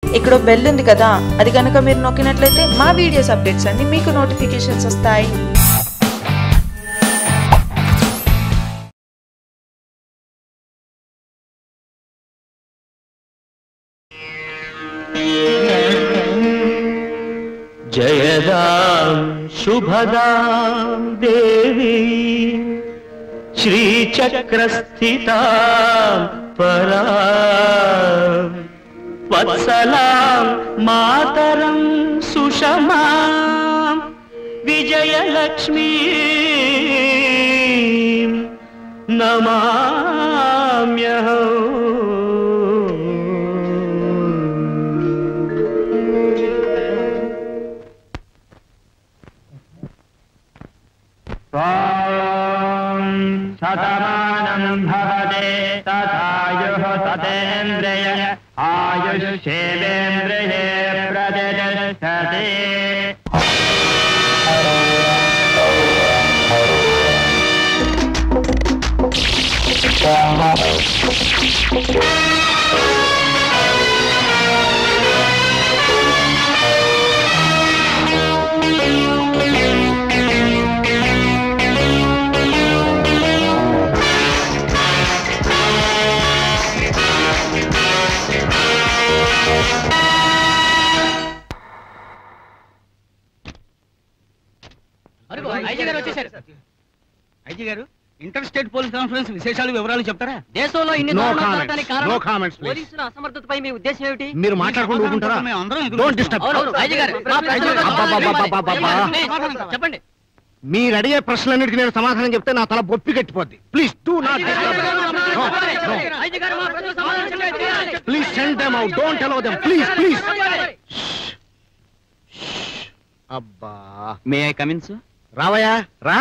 ఇక్కడ బెల్ ఉంది కదా అది కనుక మీరు నొక్కినట్లయితే మా వీడియోస్ అప్డేట్స్ అన్ని మీకు నోటిఫికేషన్స్ వస్తాయి జయదాం శుభదాం దేవి శ్రీచక్రస్థితా పరా వత్సలాం మాతరం సుషమా విజయలక్ష్మీ నమామ్యహం శతమానం భవతే తథాయుః తతేంద్రియ ఆయుష్యేంద్రియే ప్రతిష్టతే ఐజీ గారు ఇంటర్ స్టేట్ పోలీస్ కాన్ఫరెన్స్ విశేషాలు వివరాలు చెప్తారా దేశంలో ఇన్ని No దారుణాలు comments. జరగడానికి No కారణం comments, please. పోలీసుల అసమర్థతపై మీ ఉద్దేశం ఏమిటి మీరు మాట్లాడుకుంటూ ఊరుకుంటారా మేము అందరం ఎదురు డోంట్ డిస్టర్బ్ అవును, ఐజీ గారు, మా ప్రశ్నలకు అబ్బబ్బబ్బబ్బబ్బబ్బ. సమాధానం చెప్పండి మీరు అడిగే ప్రశ్నలన్నిటికీ నేను సమాధానం చెప్తే నా తల బొప్పి కట్టిపోద్ది ప్లీజ్ డూ నాట్ ఐజీ గారు, మా ప్రశ్నలకు సమాధానం చెప్పండి. Please send them out don't allow them please please అబ్బా మే ఐ కమిన్ సార్ రావయ్యా రా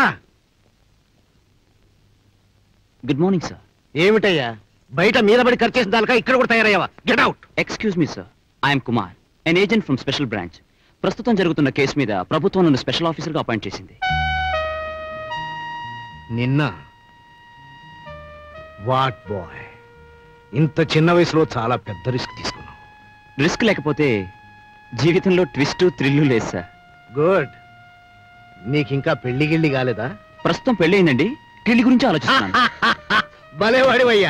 గుడ్ మార్నింగ్ సార్ ఏమిటయ్యా బయట మీద పడి ఖర్చు చేసిన దానికా ఇక్కడ కూడా తయారయ్యావా get out excuse me sir I'm Kumar N agent from special branch ప్రస్తుతం జరుగుతున్న కేసు మీద ప్రభుత్వం నన్ను స్పెషల్ ఆఫీసర్గా అపాయింట్ చేసింది నిన్న వాట్ బాయ్ ఇంత చిన్న వయసులో చాలా పెద్ద రిస్క్ తీసుకున్నావు రిస్క్ లేకపోతే జీవితంలో ట్విస్ట్ థ్రిల్లు లేదు సార్ గుడ్ నీకు ఇంకా పెళ్లి గిళ్ళి కాలేదా ప్రస్తుతం పెళ్ళయిందండి పెళ్లి గురించి ఆలోచిస్తున్నాను భలేవాడివయ్యా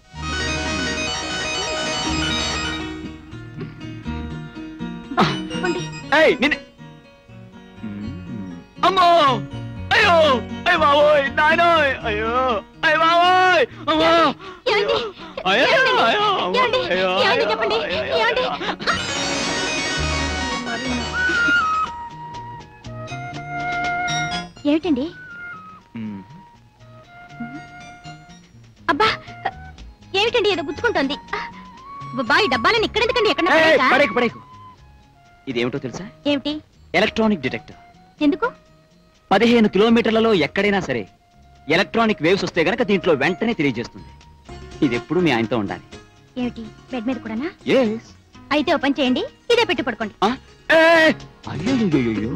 ఏయ్, నిన్ను- అమ్మో అయ్యో అయ్య బాబోయ్ నాయనోయ్ అయ్యో అయ్య బాబోయ్ అమ్మో ఏమండి? అయ్యో, ఏమండి? అయ్యో, అమ్మో, ఏమండి? అయ్యో, ఏమండి అయ్యో, చెప్పండి? అయ్యో, ఏమండి? అయ్యో. ఏమిటండి మ్మ్. అబ్బా ఏమిటండి ఏదో గుచ్చుకుంటోంది అబ్బా ఈ డబ్బాలని ఇక్కడ ఎందుకండి ఎక్కడ ఏయ్, పడేయకా? పడేకు పడేకు ఇదేమిటో తెలుసా ఏమిటి ఎలక్ట్రానిక్ డిటెక్టర్ ఎందుకు పదిహేను కిలోమీటర్లలో ఎక్కడైనా సరే ఎలక్ట్రానిక్ వేవ్స్ వస్తే గనక దీంట్లో వెంటనే తెలియజేస్తుంది ఇది ఎప్పుడు మీ ఆయనతో ఉండాలి ఏమిటి బెడ్ మీద కూడానా ఎస్ అయితే ఓ పని చేయండి ఇదే పెట్టి పడుకోండి అయ్యో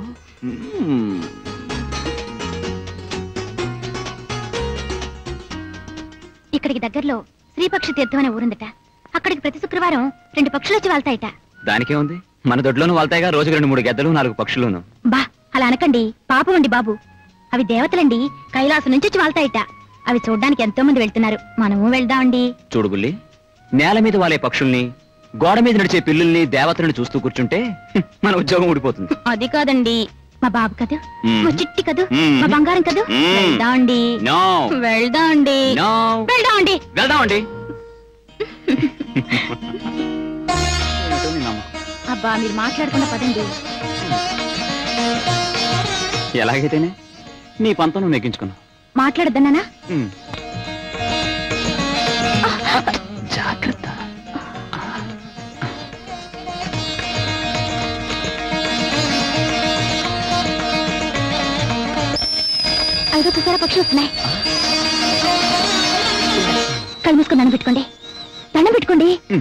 ఇక్కడికి దగ్గరలో శ్రీపక్షి తీర్థం అనే ఊరుందట అక్కడికి ప్రతి శుక్రవారం రెండు పక్షులు వచ్చి వాళ్తాయట దానికే ఉంది మన దొడ్లోనూ వాళ్తాయిగా రోజుకు రెండు మూడు గెద్దలు నాలుగు పక్షులును బా అలా అనకండి పాపం అండి బాబు అవి దేవతలండి కైలాసం నుంచి వచ్చి వాళ్తాయట అవి చూడ్డానికి ఎంతో మంది వెళ్తున్నారు మనము వెళ్దామండి చూడు బుల్లి నేల మీద వాలే పక్షుల్ని గోడ మీద నడిచే పిల్లుల్ని దేవతలను చూస్తూ కూర్చుంటే హ్మ్, మన ఉద్యోగం ఊడిపోతుంది అది కాదండి మా బాబు కదూ మ్మ్. మా చిట్టి కదూ మ్మ్. మా బంగారం కదూ మ్మ్. వెళ్దామండి నో వెళ్దామండి నో వెళ్దామండి వెళ్దామండి ఏమిటో నీ నమ్మకం. అబ్బా మీరు మాట్లాడకుండా పదండి ఎలాగైతేనే నీ పంతం నువ్వు నెగ్గించుకున్నావు మాట్లాడద్దన్నానా హ్మ్. జాగ్రత్త ఐదో చూసారా పక్షులు వస్తున్నాయి కళ్ళు మూసుకొని దండం పెట్టుకోండి దండం పెట్టుకోండి హ్మ్.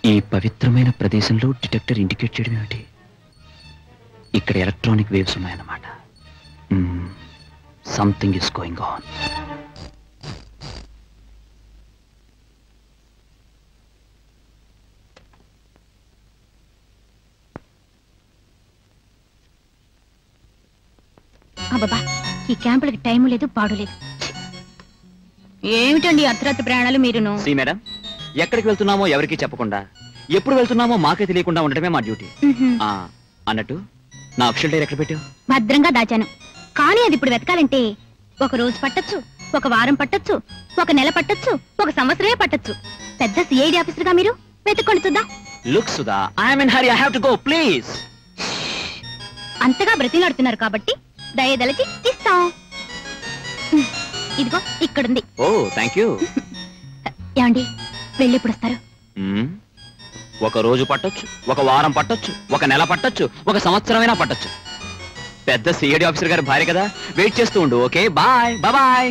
ఈ పవిత్రమైన ప్రదేశంలో డిటెక్టర్ ఇండికేట్ చేయడం ఏమిటి ఇక్కడ ఎలక్ట్రానిక్ వేవ్స్ ఉన్నాయన్నమాట సంథింగ్ ఇస్ గోయింగ్ ఆన్ అబ్బబ్బా ఈ క్యాంపులకి టైం లేదు పాడు లేదు ఛీ. ఏమిటండి అర్ధరాత్రి ప్రయాణాలు మీరును సి మేడం ఎక్కడికి వెళ్తున్నామో ఎవరికీ చెప్పకుండా ఎప్పుడు వెళ్తున్నామో మాకే తెలియకుండా ఉండటమే మా డ్యూటీ మ్హూ. ఆ, అన్నట్టు నా అఫిషియల్ డైర్ ఎక్కడ పెట్టావు భద్రంగా దాచాను కానీ అది ఇప్పుడు వెతకాలంటే ఒక రోజు పట్టొచ్చు ఒక వారం పట్టొచ్చు ఒక నెల పట్టొచ్చు ఒక సంవత్సరమే పట్టొచ్చు పెద్ద సిఐడి ఆఫీసర్గా మీరు వెతుక్కొని చూద్దాం look Sudha I'm in hurry I have to go please అంతగా బ్రతిలాడుతున్నారు కాబట్టి దయదలచి ఇస్తాం హ్మ్. ఇదిగో ఇక్కడుంది ఓ థ్యాంక్ యూ ఏమండి వెళ్ళి ఇప్పుడు వస్తారు ఒక రోజు పట్టొచ్చు ఒక వారం పట్టొచ్చు ఒక నెల పట్టొచ్చు ఒక సంవత్సరమైనా పట్టొచ్చు పెద్ద సిఐడి ఆఫీసర్ గారి భార్య కదా వెయిట్ చేస్తూ ఉండు ఓకే బాయ్ బాయ్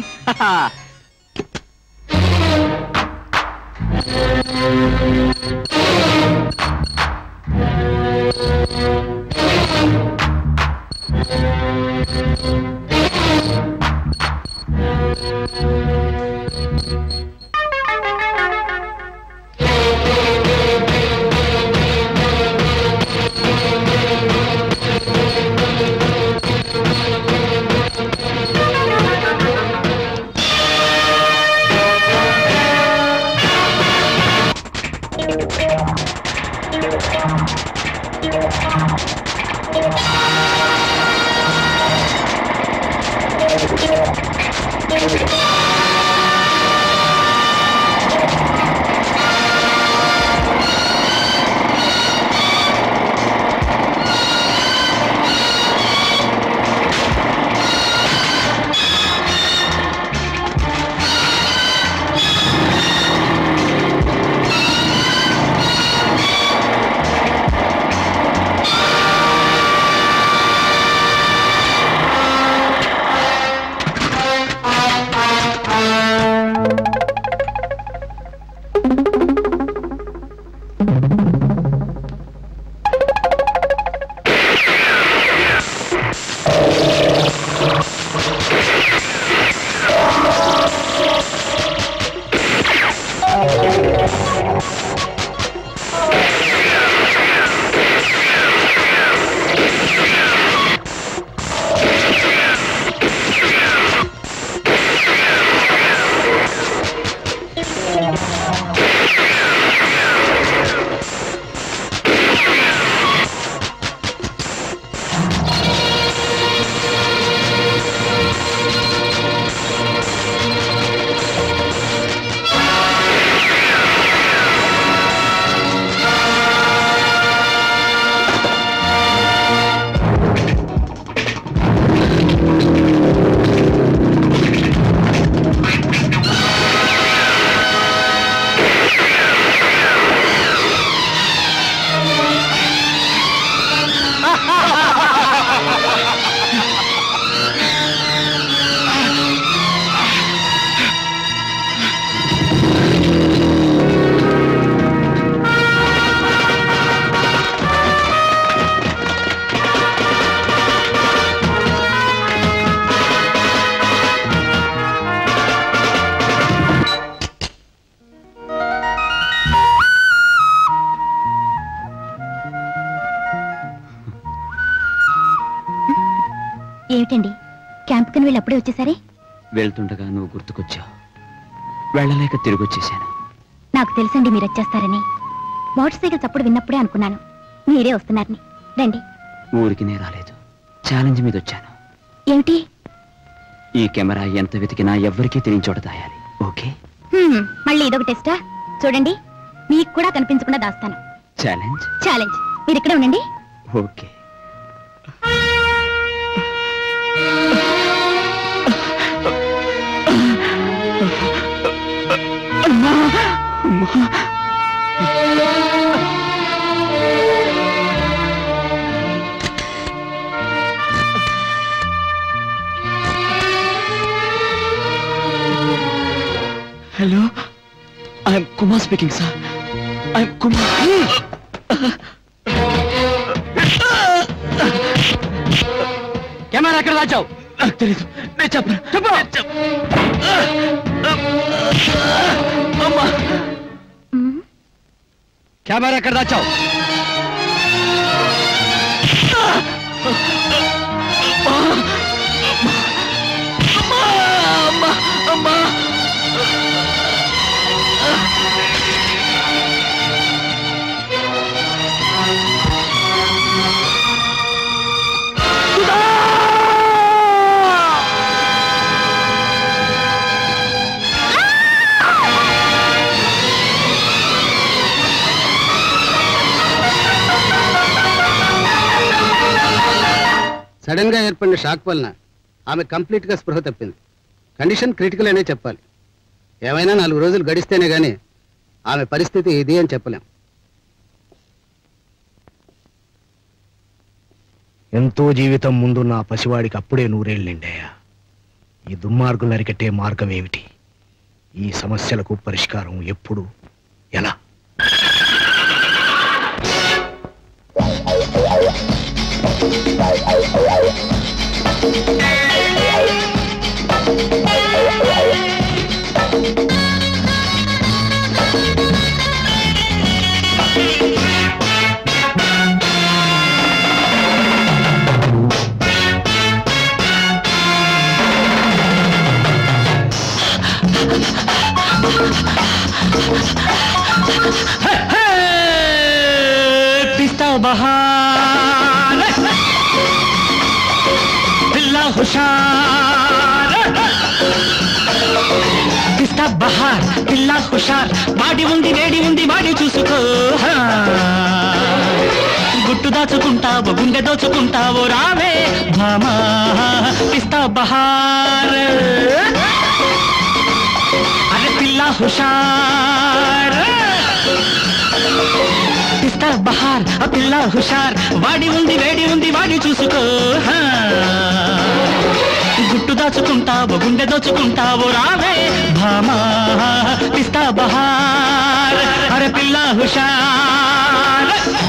ఏమిటండి క్యాంపుకి వెళ్ళి అప్పుడే వచ్చేసరి వెళ్తుండగా నువ్వు గుర్తుకొచ్చావు వెళ్ళలేక తిరిగి వచ్చేసాను నాకు తెలుసండి మీరు వచ్చేస్తారని మోటార్ సైకిల్ చప్పుడు విన్నప్పుడే అనుకున్నాను మీరే వస్తున్నారని రండి ఊరికి నే రాలేదు ఛాలెంజ్ మీద వచ్చాను ఏమిటి ఈ కెమెరా ఎంత వెతికినా ఎవ్వరికీ తెలియని చోట దాయాలి ఓకే హ్మ్, మళ్ళీ ఇదొక టెస్టా చూడండి మీకు కూడా కనిపించకుండా దాస్తాను ఛాలెంజ్ ఛాలెంజ్ మీరు ఇక్కడే ఉండండి okay hello I'm Kumar speaking sir camera ఎక్కడ దాచావు నాకు తెలీదు నేను చెప్పను చెప్పు అమ్మా కెమెరా ఎక్కడ దాచావు అమ్మా అమ్మా సడన్ గా ఏర్పడిన షాక్ వలన ఆమె కంప్లీట్ గా స్పృహ తప్పింది కండిషన్ క్రిటికల్ అనే చెప్పాలి ఏమైనా నాలుగు రోజులు గడిస్తేనే గానీ ఆమె పరిస్థితి ఇది అని చెప్పలేం ఎంతో జీవితం ముందు నా పసివాడికి అప్పుడే నూరేళ్ళు నిండాయా ఈ దుర్మార్గులు అరికట్టే మార్గం ఏమిటి ఈ సమస్యలకు పరిష్కారం ఎప్పుడు ఎలా पिस्ता बहार पिल्ला हुशार పిస్తా బహార్ పిల్లా హుషార్ వాడి ఉంది వేడి ఉంది వాడి చూసుకో హా. గుట్టు దాచుకుంటావు గుండె దోచుకుంటావు రావే భామా పిస్తా బహార్ అరే పిల్లా హుషార్ పిస్తా బహార్ ఆ పిల్ల హుషార్ వాడి ఉంది వేడి ఉంది వాడి చూసుకో హా. గుట్టు దాచుకుంటావు గుండె దోచుకుంటావు రావే భామా పిస్తా బహార్ అరే పిల్ల హుషార్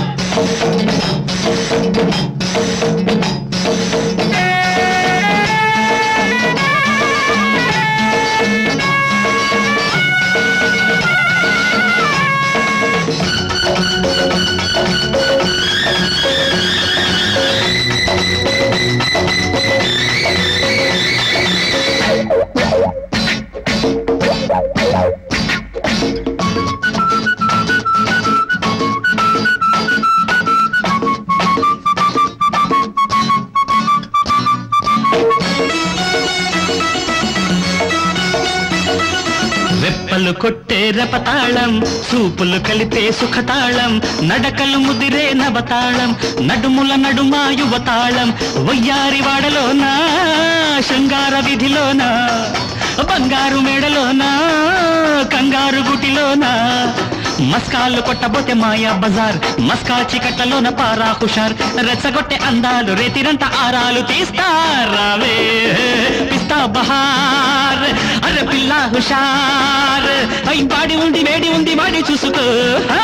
రెప్పలు కొట్టే రెపతాళం సూపులు కలిపే సుఖతాళం నడకలు ముదిరే నవతాళం నడుముల నడుమా యువతాళం వయ్యారి వాడలోనా శృంగార విధిలోనా బంగారు మేడలోనా కంగారు గుటిలోనా మస్కాలు కొట్టబోతే మాయా బజార్ మస్కా చికట్లలోన పారా హుషార్ రెచ్చగొట్టే అందాలు రేతిరంత ఆరాలు తీస్తా రావే పిస్తా బహార్ అరే పిల్ల హుషార్ అయి బాడి ఉంది వేడి ఉంది వాడి చూసుకో ఆ.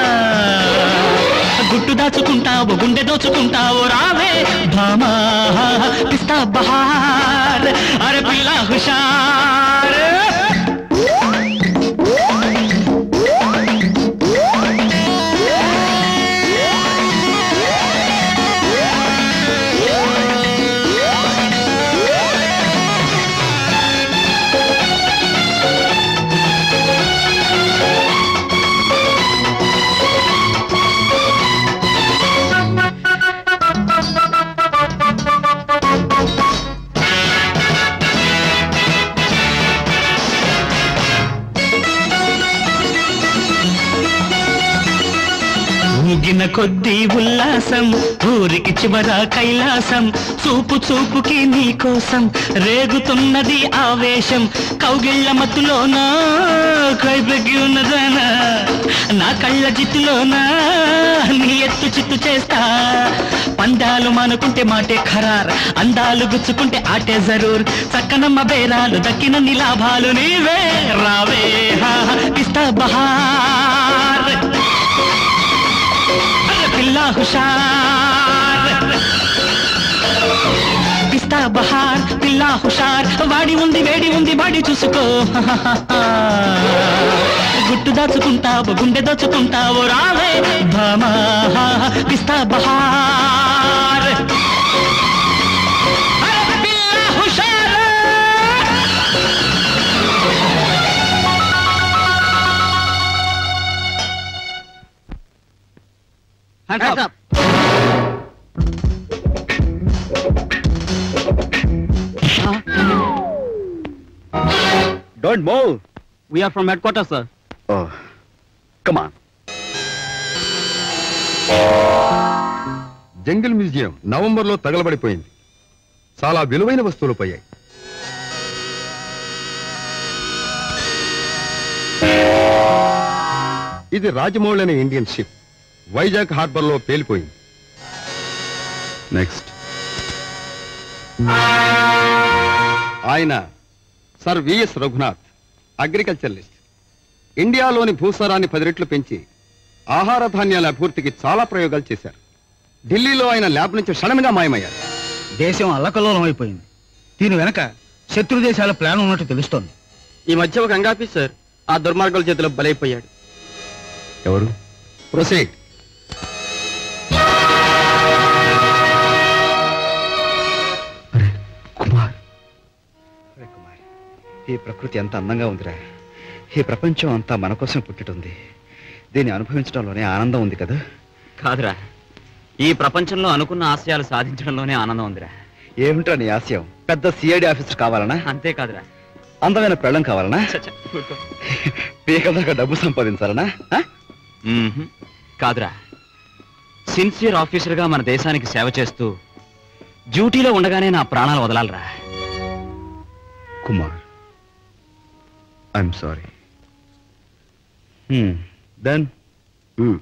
గుట్టు దాచుకుంటావు గుండె దోచుకుంటావు రావే భామా పిస్తా బహార్ అరే పిల్ల హుషార్ ఊగిన కొద్దీ ఉల్లాసం ఊరికి చివర కైలాసం చూపు చూపుకి నీ కోసం రేగుతున్నది ఆవేశం కౌగిళ్ళ మత్తులోనా కైపెక్కి ఉన్నదానా నా కళ్ళ జిత్తులోనా నీ ఎత్తు చిత్తు చేస్తా పందాలు మానుకుంటే మాటే ఖరార్ అందాలు గుచ్చుకుంటే ఆటే జరూర్ చక్కనమ్మ బేరాలు దక్కినన్ని లాభాలు నీవే రావే హా, పిస్తా బహార్ హుషార్ పిస్తా బహార్ పిల్లా హుషార్ వాడి ఉంది వేడి ఉంది వాడి చూసుకో గుట్టు దాచుకుంటావు గుండె దాచుకుంటావు రావే భామా పిస్తా బహార్ అరే పిల్లా హుషార్ Hands up. Don't move we are from head quarter sir come on jungle museum నవంబర్లో తగలబడిపోయింది చాలా విలువైన వస్తువులు పోయాయి ఇది రాజమౌళి అనే ఇండియన్ షిప్ వైజాగ్ హార్బర్లో పేలిపోయింది నెక్స్ట్ ఆయన సర్ విఎస్ రఘునాథ్ అగ్రికల్చరలిస్ట్ ఇండియాలోని భూసారాన్ని పది రెట్లు పెంచి ఆహార ధాన్యాల అభివృద్ధికి చాలా ప్రయోగాలు చేశారు ఢిల్లీలో ఆయన ల్యాబ్ నుంచి సడన్ గా మాయమయ్యారు దేశం అల్లకల్లోలం అయిపోయింది దీని వెనక శత్రు దేశాల ప్లాన్ ఉన్నట్టు తెలుస్తోంది ఈ మధ్య ఒక అంగాఫీసర్ ఆ దుర్మార్గుల చేతిలో బలైపోయాడు ఎవరు ప్రొసీడ్ కుమార్ ఒరే కుమార్ ఈ ప్రకృతి ఎంత అందంగా ఉందిరా ఈ ప్రపంచం అంతా మన కోసం పుట్టిటుంది దీన్ని అనుభవించడంలోనే ఆనందం ఉంది కదా కాదురా ఈ ప్రపంచంలో అనుకున్న ఆశయాలు సాధించడంలోనే ఆనందం ఉందిరా ఏమిట్రా నీ ఆశయం పెద్ద సిఐడి ఆఫీసర్ కావాలనా అంతే కాదురా అందమైన పెళ్ళం కావాలనా చచ్చ, ఊరుకో. పీకల దాకా డబ్బు సంపాదించాలనా ఆ? మ్మ్హ్. కాదురా సిన్సియర్ ఆఫీసర్గా మన దేశానికి సేవ చేస్తూ డ్యూటీలో ఉండగానే నా ప్రాణాలు వదలాలరా Kumar I'm sorry then Hmm.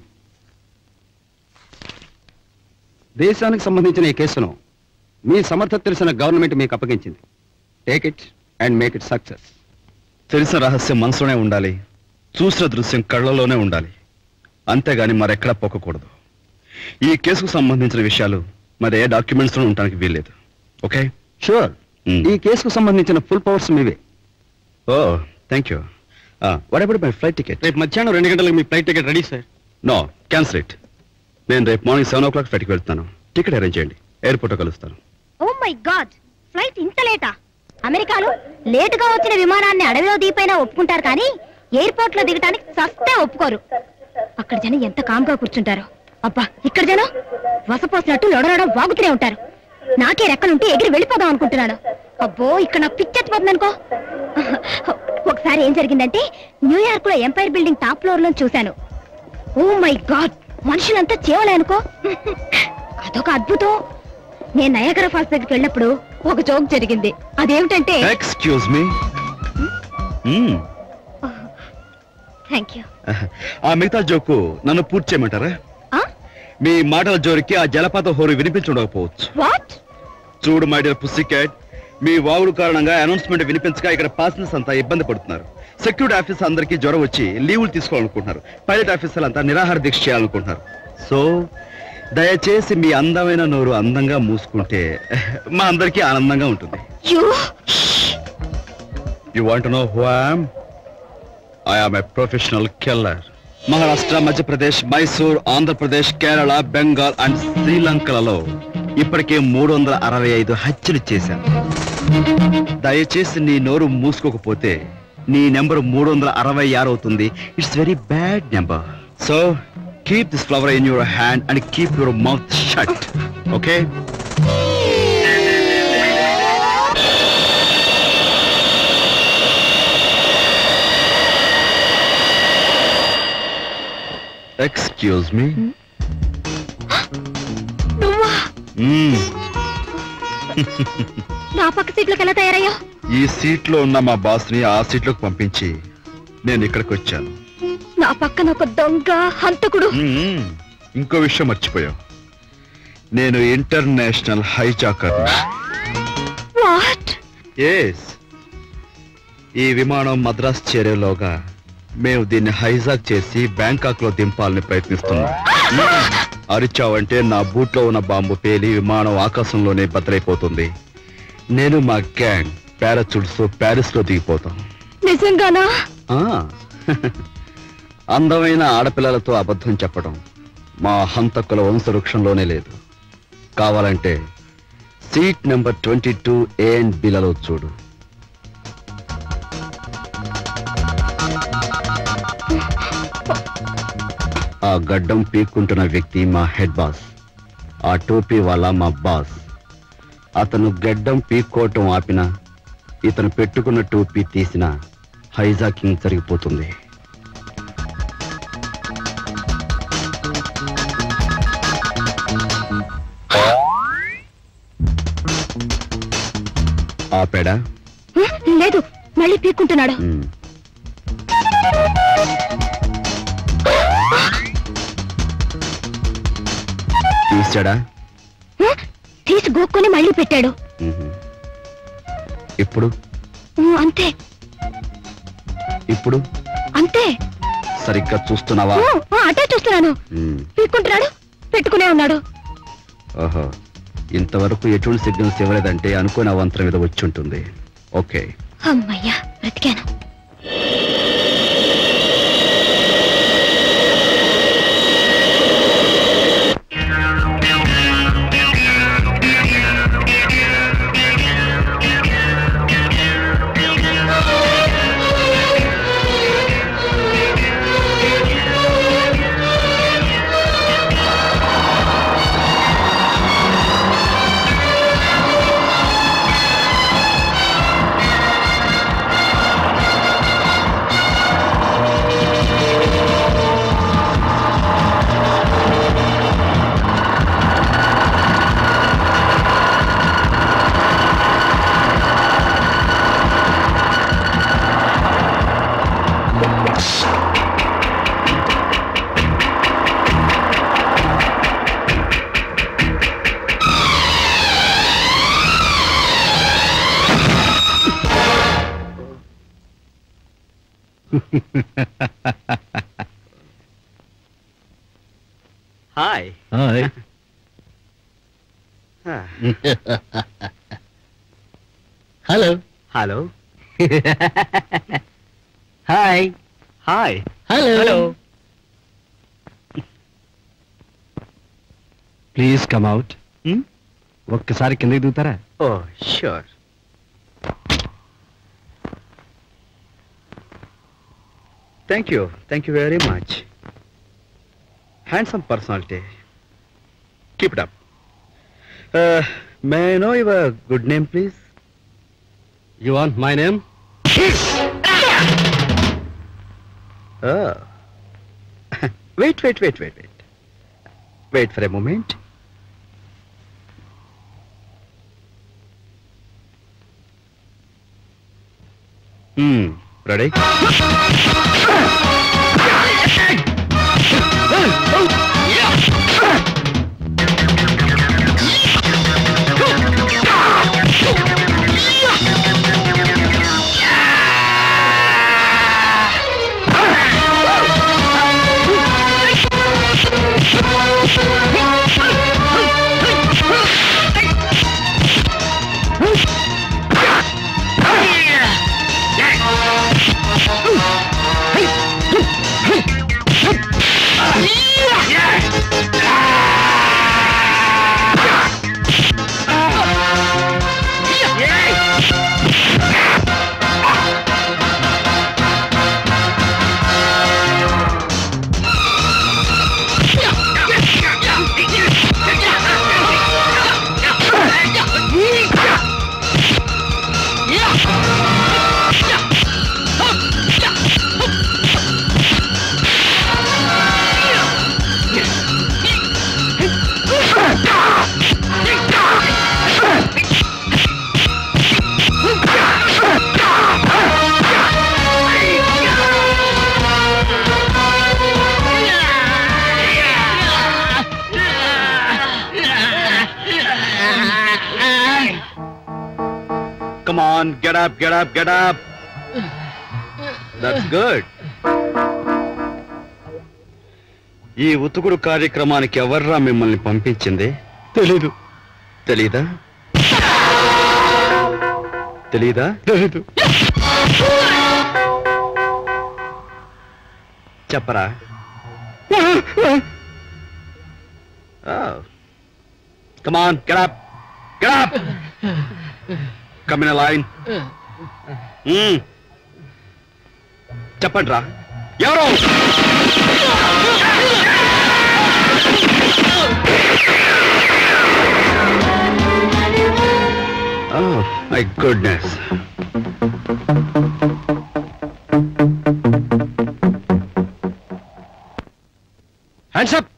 దేశానికి సంబంధించిన ఈ కేసును మీ సమర్థత తెలిసిన గవర్నమెంట్ మీకు అప్పగించింది take it and make it success తెలిసిన రహస్యం మనసులోనే ఉండాలి చూసిన దృశ్యం కళ్ళలోనే ఉండాలి అంతేగాని మరెక్కడా పొక్కకూడదు ఈ కేసుకు సంబంధించిన విషయాలు మరి ఏ డాక్యుమెంట్స్ లో ఉండడానికి వీల్లేదు ఓకే షూర్ ఈ కేసుకు సంబంధించిన ఫుల్ పవర్స్ మీవే oh thank you what about my flight ticket రేపు మధ్యాహ్నం రెండు గంటలకు మీ flight ticket ready sir no cancel it నేను రేపు మార్నింగ్ సెవెన్ ఓ క్లాక్ ఫ్లైట్కి వెళ్తాను టికెట్ అరేంజ్ చేయండి ఎయిర్పోర్ట్లో కలుస్తాను ఓ మై గాడ్ ఫ్లైట్ ఇంత లేటా అమెరికాలో లేటుగా వచ్చిన విమానాన్ని అడవిలో దీపైనా ఒప్పుకుంటారు కానీ ఎయిర్పోర్ట్ లో దిగటానికి సస్తే ఒప్పుకోరు అక్కడ జనం ఎంత కామ్గా కూర్చుంటారు అబ్బా ఇక్కడ జనం వసపోసినట్టు లొడలడం వాగుతూనే ఉంటారు నాకే రెక్కలుంటే ఎగిరి వెళ్ళిపోదాం అనుకుంటున్నాను అబ్బో ఇక్కడ నాకు పిచ్చెత్తిపోతుంది అనుకో ఒకసారి ఏం జరిగిందంటే న్యూయార్క్ లో ఎంపైర్ బిల్డింగ్ టాప్ ఫ్లోర్ లో చూశాను ఓ మై గాడ్ మనుషులంతా చేవలే అనుకో అదొక అద్భుతం నేను నయాగర ఫాల్స్ దగ్గరికి వెళ్ళినప్పుడు ఒక జోక్ జరిగింది అదేమిటంటే ఎక్స్క్యూజ్ మీ థ్యాంక్ యూ ఆ మిగతా జోకు నన్ను పూర్తి చేయమంటారా మీ మాటల జోరికి ఆ జలపాత హోరు వినిపించుండకపోవచ్చు వాట్ చూడు మై డియర్ పుస్సి క్యాట్ మీ వాగుడు కారణంగా అనౌన్స్మెంట్ వినిపించక ఇక్కడ పాసెంజర్స్ అంతా ఇబ్బంది పడుతున్నారు సెక్యూరిటీ ఆఫీసర్ అందరికీ జ్వరం వచ్చి లీవులు తీసుకోవాలనుకుంటున్నారు పైలట్ ఆఫీసర్లు అంతా నిరాహార దీక్ష చేయాలనుకుంటున్నారు సో దయచేసి మీ అందమైన నోరు అందంగా మూసుకుంటే మా అందరికీ ఆనందంగా ఉంటుంది you you want know who I'm I'm a professional killer Maharashtra Madhya Pradesh Mysore Andhra Pradesh Kerala Bengal and శ్రీలంకలలో ఇప్పటికే మూడు వందల అరవై ఐదు హత్యలు చేశాను దయచేసి నీ నోరు మూసుకోకపోతే నీ నెంబర్ మూడు వందల అరవై ఆరు అవుతుంది it's very bad number so keep this flower in your hand and keep your mouth shut okay excuse me నువ్వా నా పక్క సీట్లోకి ఎలా తయారయ్యా ఈ సీట్ లో ఉన్న మా బాస్ ని ఆ సీట్ లోకి పంపించి నేను ఇక్కడికి వచ్చాను నా పక్కన ఒక దొంగ హంతకుడు మ్మ్. ఇంకో విషయం మర్చిపోయావు నేను ఇంటర్నేషనల్ హైజాకర్ వాట్ ఎస్ ఈ విమానం మద్రాస్ చేరేలోగా మేము దీన్ని హైజాక్ చేసి బ్యాంకాక్ లో దింపాలని ప్రయత్నిస్తున్నాం మ్మ్. అరిచావంటే నా బూట్లో ఉన్న బాంబు పేలి విమానం ఆకాశంలోనే బద్దలైపోతుంది నేను మా గ్యాంగ్ పారాచూట్స్ ప్యారిస్ లో దిగిపోతాం నిజంగానా ఆ, అందమైన ఆడపిల్లలతో అబద్ధం చెప్పడం మా హంతకుల వంశవృక్షంలోనే లేదు కావాలంటే seat number twenty two A and బిలలో చూడు ఆ గడ్డం పీక్కుంటున్న వ్యక్తి మా హెడ్ బాస్ ఆ టోపీ వాళ్ళ మా బాస్ అతను గడ్డం పీక్కోవటం ఆపినా ఇతను పెట్టుకున్న టోపీ తీసిన హైజాకింగ్ జరిగిపోతుంది ఆపాడా హ? లేదు మళ్ళీ పీక్కుంటున్నాడు మ్మ్. తీసాడా హ? తీసి గోక్కొని మళ్ళీ పెట్టాడు మ్మ్. ఇప్పుడు ఉ, అంతే ఇప్పుడు అంతే సరిగ్గా చూస్తున్నావా ఉ, ఉ, అటే చూస్తున్నాను మ్మ్. పీక్కుంటున్నాడు పెట్టుకునే ఉన్నాడు ఓహో ఇంతవరకు ఎటువంటి సిగ్నల్స్ ఇవ్వలేదంటే అనుకోని అవంతరం మీద వచ్చి ఉంటుంది ఓకే అమ్మయ్యా బ్రతికాను hi hello hello hi hi hello please come out ఒక్కసారి కిందకి దిగుతారా oh sure thank you thank you very much handsome personality keep it up may know your good name please you want my name wait wait wait wait wait wait for a moment ready Come on, get up, get up, get up. That's good. ఈ ఉతుకుడు కార్యక్రమానికి ఎవర్రా మిమ్మల్ని పంపించింది తెలీదు తెలీదా తెలీదా తెలీదు చెప్పరా come on get get come in line చెప్పండి రా ఎవరు Oh, my goodness. Hands up!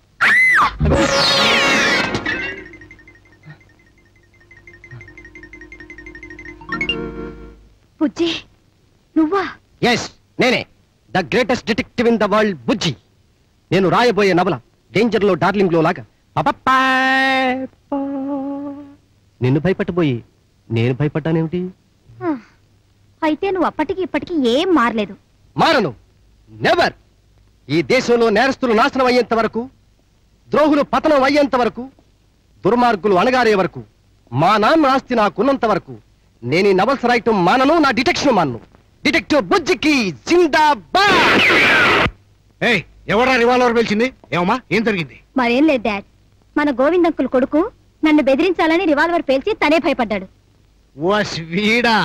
బుజ్జి నువ్వా ఎస్ నేనే the greatest detective in the world Bujji నేను రాయబోయే నవల డేంజర్ లో డార్లింగ్ లో లాగా పపప్పాయ్ పా. నిన్ను భయపట్టబోయి నేను భయపడ్డానేమిటి ఆ, అయితే నువ్వు అప్పటికి ఇప్పటికి ఏం మారలేదు మారను నెవర్ ఈ దేశంలో నేరస్తులు నాశనం అయ్యేంత వరకు ద్రోహులు పతనం అయ్యేంత వరకు దుర్మార్గులు అణగారే వరకు మా నాన్న ఆస్తి నాకున్నంత వరకు నేను ఈ నవల్స్ రాయటం మానను నా డిటెక్షన్ మానను డిటెక్టివ్ బుజ్జికి జిందాబాద్ ఏయ్ ఎవరా రివాల్వర్ పేల్చింది ఏమమ్మా ఏం జరిగింది మరేం లేదు డాడ్ మన గోవింద్ అంకుల్ కొడుకు నన్ను బెదిరించాలని రివాల్వర్ పేల్చి తనే భయపడ్డాడు ఓ వీడా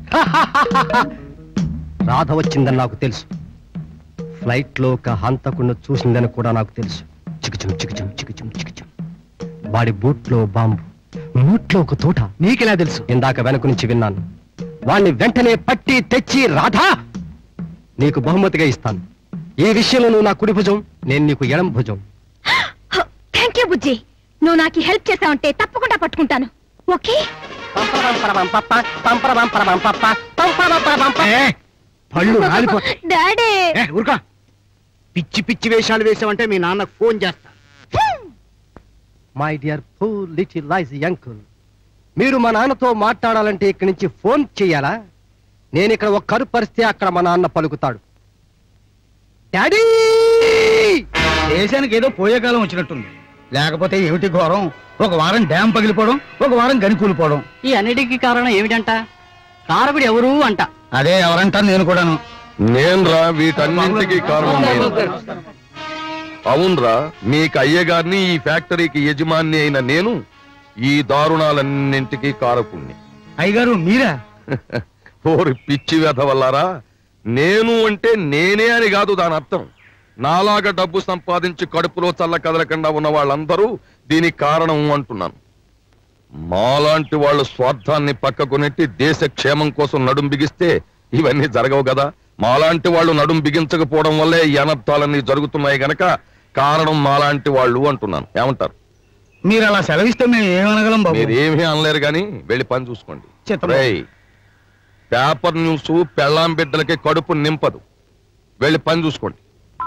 రాధ వచ్చిందని నాకు తెలుసు ఫ్లైట్ లో ఒక హంతకుడిని చూసిందని కూడా నాకు తెలుసు చికుచుం చికుచుం చికుచుం చికుచుం వాడి బూట్ లో బాంబు నూట్లో ఒక తోట నీకెలా తెలుసు ఇందాక వెనక నుంచి విన్నాను వాణ్ణి వెంటనే పట్టి తెచ్చి రాధా నీకు బహుమతిగా ఇస్తాను ఈ విషయంలో నువ్వు నా కుడి భుజం నేను నీకు ఎడం భుజం థ్యాంక్ యూ బుజ్జి నువ్వు నాకు హెల్ప్ చేసావంటే తప్పకుండా పట్టుకుంటాను ఓకే ఏ, పళ్ళు రాలిపోతాయి డాడీ ఏ, ఊరుకో పిచ్చి పిచ్చి వేషాలు వేసావంటే మీ నాన్నకు ఫోన్ చేస్తా my dear poor little lies uncle మీరు మా నాన్నతో మాట్లాడాలంటే ఇక్కడి నుంచి ఫోన్ చెయ్యాలా నేను ఇక్కడ ఒక కరు పరిస్తే అక్కడ మా నాన్న పలుకుతాడు డాడీ దేశానికి ఏదో పోయే కాలం వచ్చినట్టుంది లేకపోతే ఏమిటి ఘోరం ఒక వారం డ్యామ్ పగిలిపోవడం ఒక వారం గని కూలిపోవడం ఈ అన్నిటికీ కారణం ఏమిటంట కారకుడు ఎవరు అంట అదే ఎవరంటాను నేను కూడాను నేనురా వీటన్నింటికి కారణం నేను అవునరా మీకు అయ్యగారిని ఈ ఫ్యాక్టరీకి యజమాని అయిన నేను ఈ దారుణాలన్నింటికి కారకుణ్ణి అయ్యగారు మీరా ఓరి పిచ్చి వ్యధ వల్లారా నేను అంటే నేనే అని కాదు దాని అర్థం నాలాగా డబ్బు సంపాదించి కడుపులో చల్ల కదలకుండా ఉన్న వాళ్ళందరూ దీనికి కారణం అంటున్నాను మాలాంటి వాళ్ళు స్వార్థాన్ని పక్కకు నెట్టి దేశ క్షేమం కోసం నడుం బిగిస్తే ఇవన్నీ జరగవు కదా మాలాంటి వాళ్ళు నడుం బిగించకపోవడం వల్లే ఈ అనర్థాలన్నీ జరుగుతున్నాయి గనక కారణం మాలాంటి వాళ్ళు అంటున్నాను ఏమంటారు మీరు అలా సెలవిస్తే మేము ఏమనగలం బాబు మీరు ఏమీ అనలేరు కానీ వెళ్ళి పని చూసుకోండి చిత్తం. రేయ్, పేపర్ న్యూస్ పెళ్ళాం బిడ్డలకి కడుపు నింపదు వెళ్ళి పని చూసుకోండి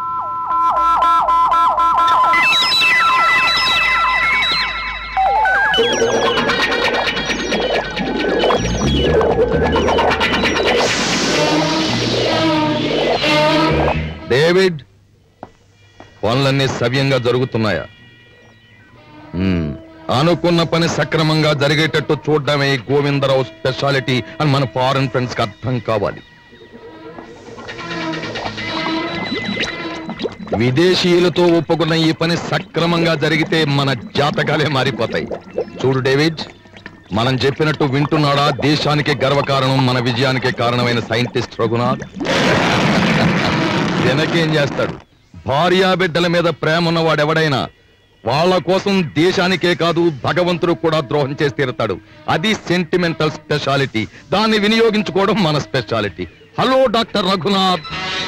డేవిడ్ పనులన్నీ సవ్యంగా జరుగుతున్నాయా మ్మ్. అనుకున్న పని సక్రమంగా జరిగేటట్టు చూడడమే ఈ గోవిందరావు స్పెషాలిటీ అని మన ఫారెన్ ఫ్రెండ్స్ కి అర్థం కావాలి విదేశీయులతో ఒప్పుకున్న ఈ పని సక్రమంగా జరిగితే మన జాతకాలే మారిపోతాయి చూడు డేవిడ్ మనం చెప్పినట్టు వింటున్నాడా దేశానికి గర్వకారణం మన విజయానికి కారణమైన సైంటిస్ట్ రఘునాథ్ వెనకేం చేస్తాడు భార్యా బిడ్డల మీద ప్రేమ ఉన్నవాడెవడైనా వాళ్ళ కోసం దేశానికే కాదు భగవంతుడు కూడా ద్రోహం చేసి తీరుతాడు అది సెంటిమెంటల్ స్పెషాలిటీ దాన్ని వినియోగించుకోవడం మన speciality hello doctor Raghunath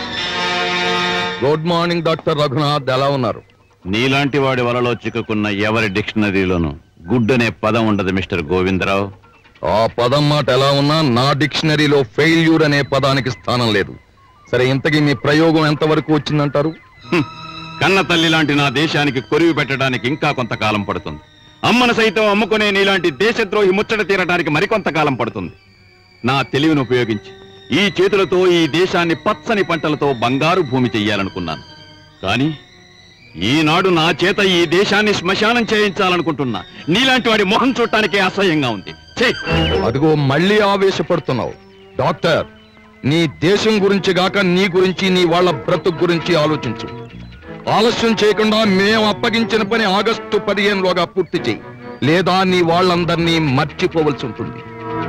good morning doctor Raghunath ఎలా ఉన్నారు నీలాంటి వాడి వలలో చిక్కుకున్న ఎవరి డిక్షనరీలోనూ గుడ్ అనే పదం ఉండదు మిస్టర్ గోవిందరావు ఆ పదం మాట ఎలా ఉన్నా నా డిక్షనరీలో ఫెయిల్యూర్ అనే పదానికి స్థానం లేదు సరే ఇంతకీ మీ ప్రయోగం ఎంతవరకు వచ్చిందంటారు హ్మ్. కన్న తల్లి లాంటి నా దేశానికి కొరివి పెట్టడానికి ఇంకా కొంతకాలం పడుతుంది అమ్మను సైతం అమ్ముకునే నీలాంటి దేశద్రోహి ముచ్చట తీరడానికి మరికొంతకాలం పడుతుంది నా తెలివిని ఉపయోగించి ఈ చేతులతో ఈ దేశాన్ని పచ్చని పంటలతో బంగారు భూమి చెయ్యాలనుకున్నాను కానీ ఈనాడు నా చేత ఈ దేశాన్ని శ్మశానం చేయించాలనుకుంటున్నా నీలాంటి వాడి మొహం చూడటానికి అసహ్యంగా ఉంది ఛీ! అదిగో మళ్ళీ ఆవేశపడుతున్నావు డాక్టర్ నీ దేశం గురించి గాక నీ గురించి నీ వాళ్ళ బ్రతుకు గురించి ఆలోచించు ఆలస్యం చేయకుండా మేము అప్పగించిన పని ఆగస్టు పదిహేనులోగా పూర్తి చేయి లేదా నీ వాళ్ళందరినీ మర్చిపోవలసి ఉంటుంది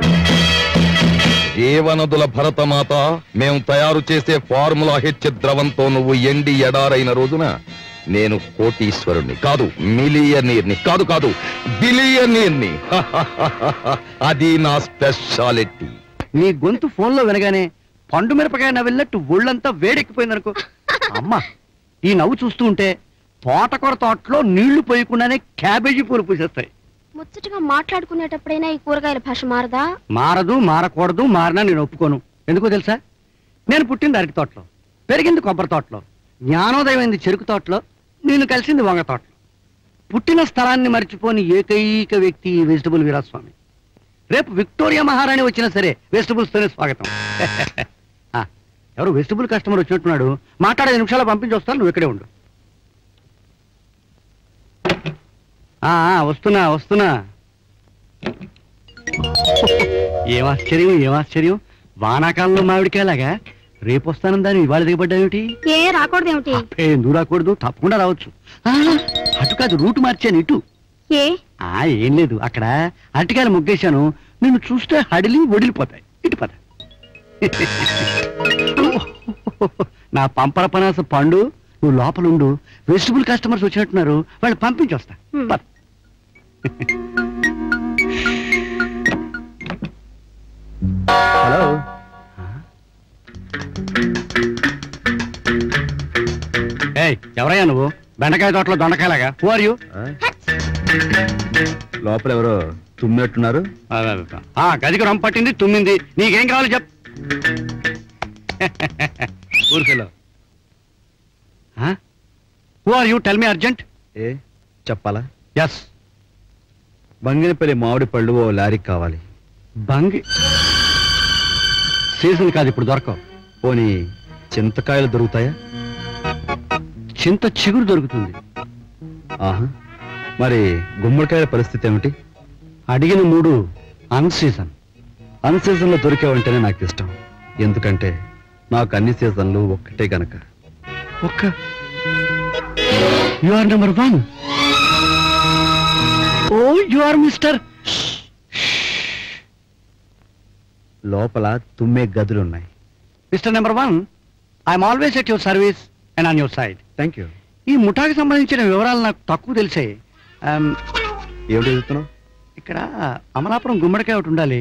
జీవనదుల భరతమాత మేము తయారు చేసే ఫార్ములా హెచ్ ద్రవంతో నువ్వు ఎండి ఎడారైన రోజున నేను కోటీశ్వరుణ్ణి కాదు మిలియనీర్ని కాదు కాదు బిలియనీర్ని అది నా స్పెషాలిటీ నీ గొంతు ఫోన్లో వినగానే పండు మిరపకాయ నవ్వినట్టు ఒళ్ళంతా వేడెక్కిపోయిందనుకో అమ్మా ఈ నవ్వు చూస్తూ ఉంటే తోటకూర తోటలో నీళ్లు పోయకుండానే క్యాబేజీ పూలు పూసేస్తాయి ముచ్చటగా మాట్లాడుకునేటప్పుడైనా ఈ కూరగాయల భాష మారదా మారదు మారకూడదు మారినా నేను ఒప్పుకోను ఎందుకో తెలుసా నేను పుట్టింది అరటి తోటలో పెరిగింది కొబ్బరి తోటలో జ్ఞానోదయమైంది చెరుకు తోటలో నేను కలిసింది వంగ తోటలో పుట్టిన స్థలాన్ని మర్చిపోని ఏకైక వ్యక్తి ఈ వెజిటబుల్ వీరాస్వామి రేపు విక్టోరియా మహారాణి వచ్చినా సరే వెజిటబుల్స్ తోనే స్వాగతం ఆ, ఎవరు వెజిటబుల్ కస్టమర్ వచ్చినట్టున్నాడు మాట్లాడే ఐదు నిమిషాలు పంపించి వస్తాను నువ్వు ఇక్కడే ఉండు ఆ, ఆ, వస్తున్నా వస్తున్నా ఏం ఆశ్చర్యం ఏం ఆశ్చర్యం వానాకాలంలో మామిడికాయలాగా రేపు వస్తాను దాన్ని ఇవాళ దిగబడ్డాయేమిటి ఏ రాకూడదేమిటి ఏ, ఎందుకు రాకూడదు తప్పకుండా రావచ్చు ఆ, అటు కాదు రూట్ మార్చాను ఇటు ఏ ఆ ఏం లేదు అక్కడ అరటికాయలు ముగ్గేశాను నిన్ను చూస్తే హడిలి వడిలిపోతాయి ఇటు పద నా పంపర పనాస పండు నువ్వు లోపలుండు వెజిటబుల్ కస్టమర్స్ వచ్చినట్టున్నారు వాళ్ళు పంపించి వస్తా పద. హలో ఏయ్ ఎవరయ్యా నువ్వు బెండకాయ తోటలో దొండకాయలాగా హూ ఆర్ యూ లోపల ఎవరో తుమ్మినట్టున్నారు ఆ గదికి రొమ్మ పట్టింది తుమ్మింది నీకేం కావాలి చెప్ ఊరికెళ్ళు who are you tell me urgent ఏ చెప్పాలా ఎస్ బంగినపల్లి మామిడి పళ్ళు ఓ లారీకి కావాలి బంగి సీజన్ కాదు ఇప్పుడు దొరకవు పోనీ చింతకాయలు దొరుకుతాయా చింత చిగురు దొరుకుతుంది ఆహా మరి గుమ్మడికాయల పరిస్థితి ఏమిటి అడిగిన మూడు అన్ సీజన్ అన్ సీజన్లో దొరికేవంటేనే నాకు ఇష్టం ఎందుకంటే నాకు అన్ని సీజన్లు ఒక్కటే గనక ఒక్క you are number one oh you are mister లోపల తుమ్మే గదులున్నాయి mister number one I'm always at your service and on your side thank you ఈ ముఠాకి సంబంధించిన వివరాలు నాకు తక్కువ తెలిసే Um, ఏమిటి చదువుతున్నావు ఇక్కడ అమలాపురం గుమ్మడికాయ ఒకటి ఉండాలి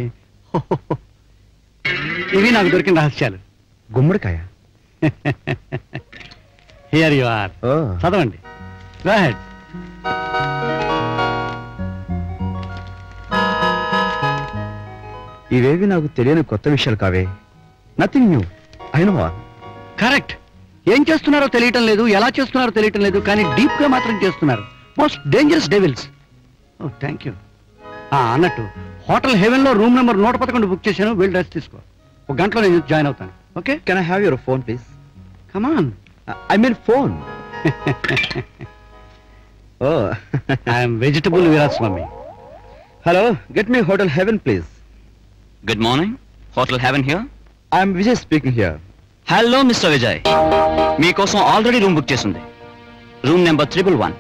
ఇవి నాకు దొరికిన రహస్యాలు గుమ్మడికాయ హియర్ యు ఆర్ చదవండి గో హెడ్ ఇవేవి నాకు తెలియని కొత్త విషయాలు కావే nothing new I know correct ఏం చేస్తున్నారో తెలియటం లేదు ఎలా చేస్తున్నారో తెలియటం లేదు కానీ డీప్ గా మాత్రం చేస్తున్నారు most dangerous devils oh thank you అన్నట్టు హోటల్ హెవెన్ లో రూమ్ నెంబర్ నూట పదకొండు బుక్ చేశాను వెళ్ళి డ్రెస్ తీసుకో ఒక గంటలో నేను జాయిన్ అవుతాను okay can I have your phone please come on I mean phone oh I'm vegetable Veeraswamy hello get me hotel heaven please good morning hotel heaven here I'm Vijay speaking here hello mister Vijay మీకోసం already room book చేసింది room number triple one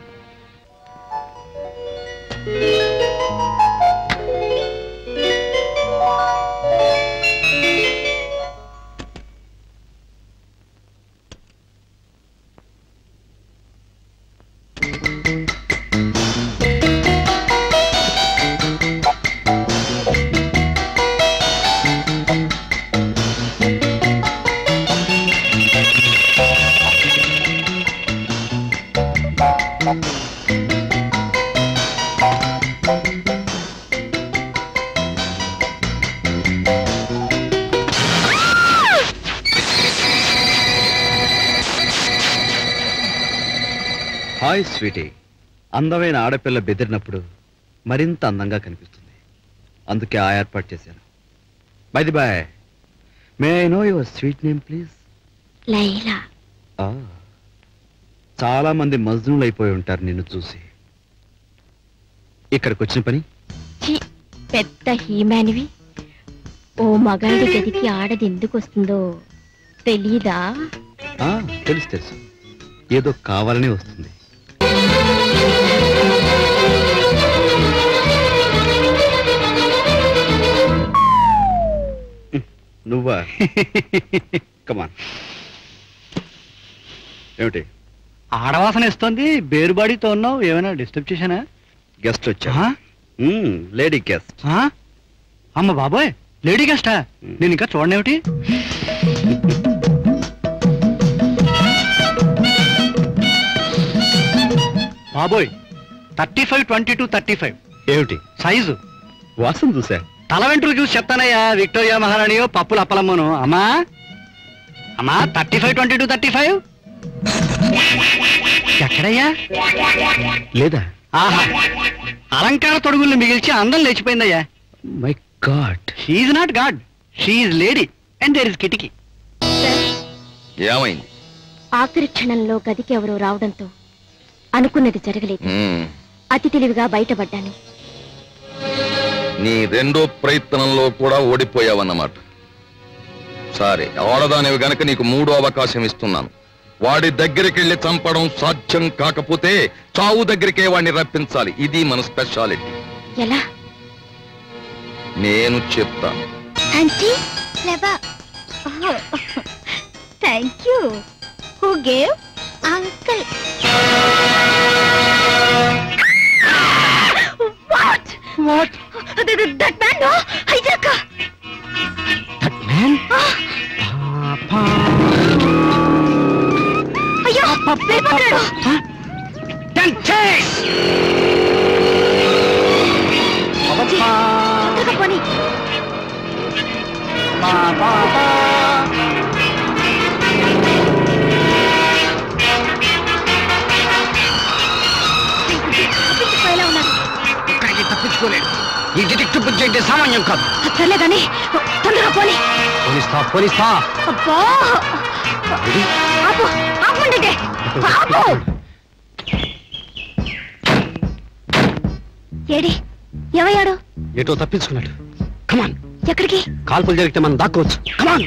hi sweetie అందమైన ఆడపిల్ల బెదిరినప్పుడు మరింత అందంగా కనిపిస్తుంది అందుకే ఆ ఏర్పాటు చేశాను by the by may I know your sweet name please Laila చాలా మంది మజ్నులు అయిపోయి ఉంటారు నిన్ను చూసి ఇక్కడికి వచ్చిన పని ఛీ, పెద్ద హీమానివి ఓ మగాడి గదికి ఆడది ఎందుకు వస్తుందో తెలీదా ఆ, తెలుసు తెలుసు ఏదో కావాలనే వస్తుంది నువ్వా కమాన్ ఏమిటి ఆడవాసన ఇస్తుంది బేరుబాడితో ఉన్నావు ఏమైనా డిస్టర్బ్ చేశానా గెస్ట్ వచ్చా లేడీ గెస్ట్ ఆ? అమ్మ బాబోయ్ లేడీ గెస్టా నేను ఇంకా చూడనేమిటి బాబోయ్ thirty five twenty two thirty five ఏమిటి సైజు వాసన చూసా తల వెంట్రులు చూసి చెప్తానయ్యా విక్టోరియా మహారాణియో పప్పులు అప్పలమ్మను అమ్మా అమ్మా thirty five twenty two thirty five ఎక్కడయ్యా లేదా ఆహా అలంకార తొడుగుల్ని మిగిల్చి అందం లేచిపోయిందయ్యా my God she's not God she's lady and there is కిటికీ ఏమైంది ఆఖరి క్షణంలో గదికి ఎవరో రావడంతో అనుకున్నది జరగలేదు మ్మ్. అతి తెలివిగా బయటపడ్డాను నీ రెండో ప్రయత్నంలో కూడా ఓడిపోయావన్నమాట సరే ఆడదానివి గనక నీకు మూడో అవకాశం ఇస్తున్నాను వాడి దగ్గరికి వెళ్ళి చంపడం సాధ్యం కాకపోతే చావు దగ్గరికే వాడిని రప్పించాలి ఇది మన స్పెషాలిటీ ఎలా నేను చెప్తాను ఆంటీ లేవా thank you who gave uncle what what that man no hijack అయ్యో వెళ్ళిపోతున్నాడు తొందరగా పోనీ తప్పించిపోయేలా ఉన్నాడు తప్పించుకోలేడు ఈ డిటెక్టివ్ బుద్ధి అంటే సామాన్యం కాదు సర్లే కానీ తొందరగా పోనీ పోలీస్తా పోలీస్తా అబ్బా ఆపు ఆపండి ఆపు ఏడి ఎవయ్యాడు ఏటో తప్పించుకున్నాడు కమాన్ ఎక్కడికి కాల్పులు జరిగితే మనం దాక్కోవచ్చు కమాన్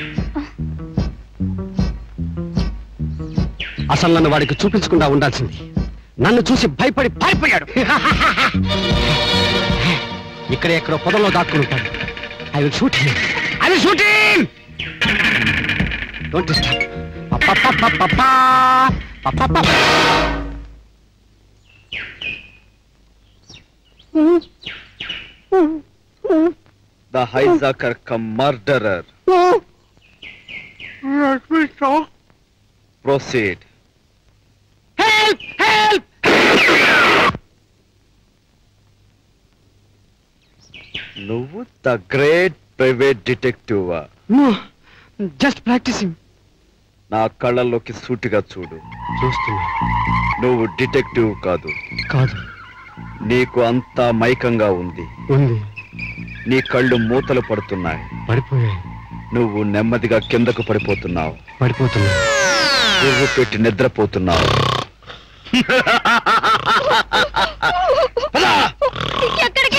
అసలు నన్ను వాడికి చూపించకుండా ఉండాల్సింది నన్ను చూసి భయపడి పారిపోయాడు ఇక్కడ ఎక్కడో పొదల్లో దాక్కుని ఉంటాడు I will shoot him I will shoot him don't disturb the hijacker come murderer proceed help help నువ్వు the great private detective just practising నా కళ్ళల్లోకి సూటిగా చూడు చూస్తున్నా నువ్వు డిటెక్టివ్ కాదు కాదు నీకు అంతా మైకంగా ఉంది ఉంది నీ కళ్ళు మూతలు పడుతున్నాయి పడిపోయాయి నువ్వు నెమ్మదిగా కిందకు పడిపోతున్నావు పడిపోతున్నా పువ్వు పెట్టి నిద్రపోతున్నావు ఎక్కడికి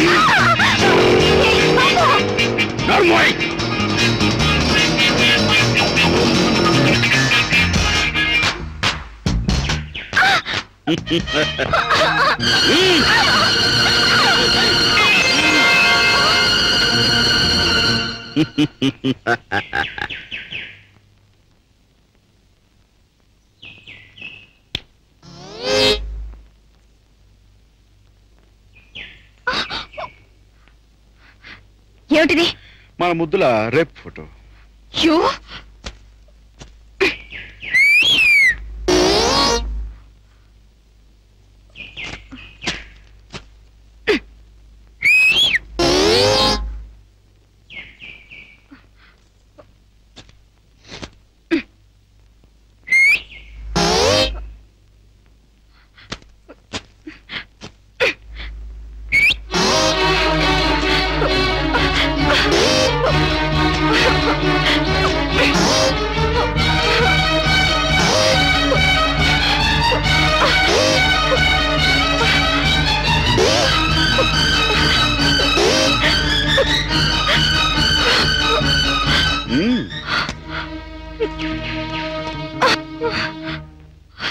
ఏమిటిది మన ముద్దుల రేప్ ఫోటో యో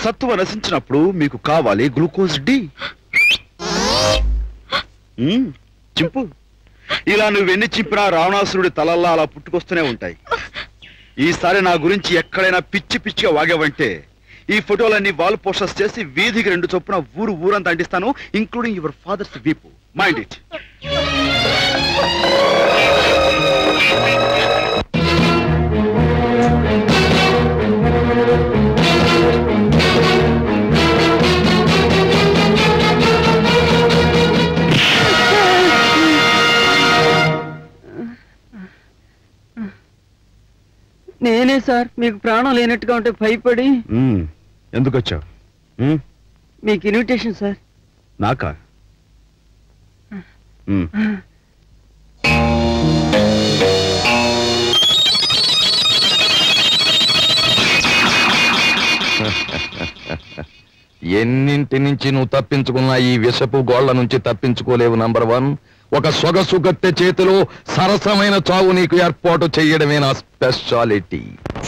సత్తువ నశించినప్పుడు మీకు కావాలి గ్లూకోజ్ డి మ్మ్, చింపు ఇలా నువ్వెన్ని చింపినా రావణాసురుడి తలల్లా అలా పుట్టుకొస్తూనే ఉంటాయి ఈసారి నా గురించి ఎక్కడైనా పిచ్చి పిచ్చిగా వాగావంటే ఈ ఫోటోలన్నీ వాల్ పోస్టర్స్ చేసి వీధికి రెండు చొప్పున ఊరు ఊరంతా అంటిస్తాను ఇంక్లూడింగ్ యువర్ ఫాదర్స్ వీపు మైండ్ ఇట్ నేనే సార్ మీకు ప్రాణం లేనట్టుగా ఉంటే భయపడి ఎందుకు వచ్చావు మీకు ఇన్విటేషన్ సార్ నాకా మ్మ్. ఎన్నింటి నుంచి నువ్వు తప్పించుకున్నా ఈ విషపు గోళ్ల నుంచి తప్పించుకోలేవు నంబర్ వన్ ఒక సొగసు గత్తె చేతిలో సరసమైన చావు నీకు ఏర్పాటు చేయడమే నా స్పెషాలిటీ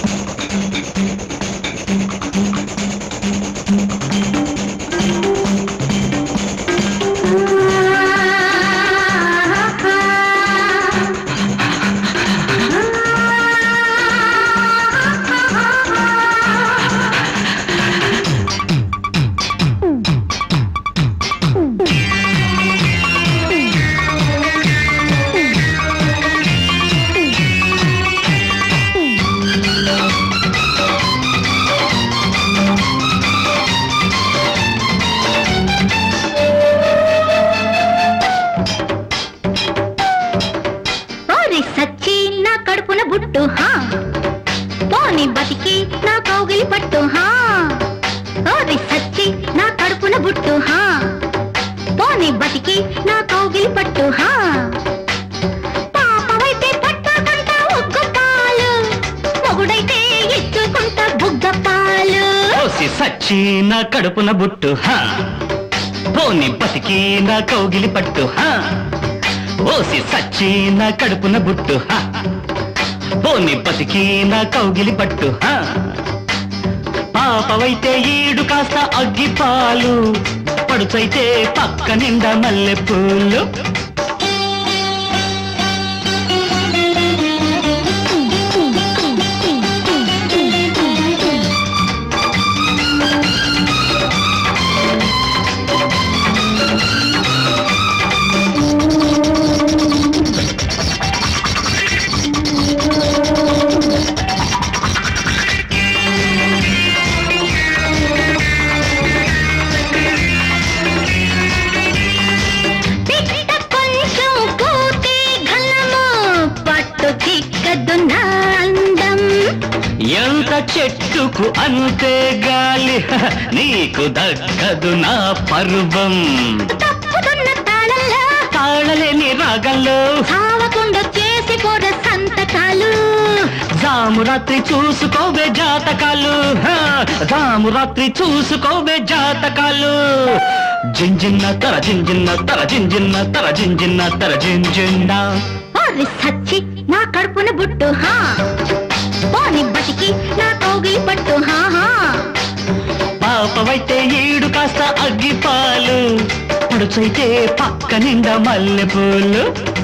ఓరి సచ్చి నా కడుపున బుట్టు హా పోని బతికి నా కౌగిలి పట్టు హా ఓరి సచ్చి నా కడుపున బుట్టు హా పోని బతికి నా కౌగిలి పట్టు హా పాపమైతే పట్టుకుంటా ఉగ్గు పాలు మొగుడైతే ఇచ్చుకుంటా బుగ్గ పాలు ఓసి సచ్చి నా కడుపున బుట్టు హా పోని బతికి నా కౌగిలి పట్టు హా ఓసి సచ్చి నా కడుపున బుట్టు హా పోని బతికి నా కౌగిలి పట్టు హా పాపవైతే ఈడు కాస్త అగ్గి పాలు పడుచైతే పక్క నిండా మల్లె పూలు పిట్ట కొంచెం కూటి ఘనము పట్టు చిక్కదు నా అందం ఎంత చెట్టుకు అంతే గాలి హ, నీకు దక్కదు నా పర్వం తప్పుతున్న తాళంలో తాళలేని రాగంలో సావకుండా చేసి కూడా సంతకాలు జాము రాత్రి చూసుకోవే జాతకాలు హ, జాము రాత్రి చూసుకోవే జాతకాలు జింజిన్న తర జింజిన్న తర జింజిన్న తర జింజిన్న తర జింజిన్న ఓరి సచ్చి నా కడుపున బుట్టు హా పోని బతికి నా కౌగిలి పట్టు హా హా పాపవైతే ఈడు కాస్త అగ్గిపాలు పడుచైతే పక్క నిండా మల్లెపూలు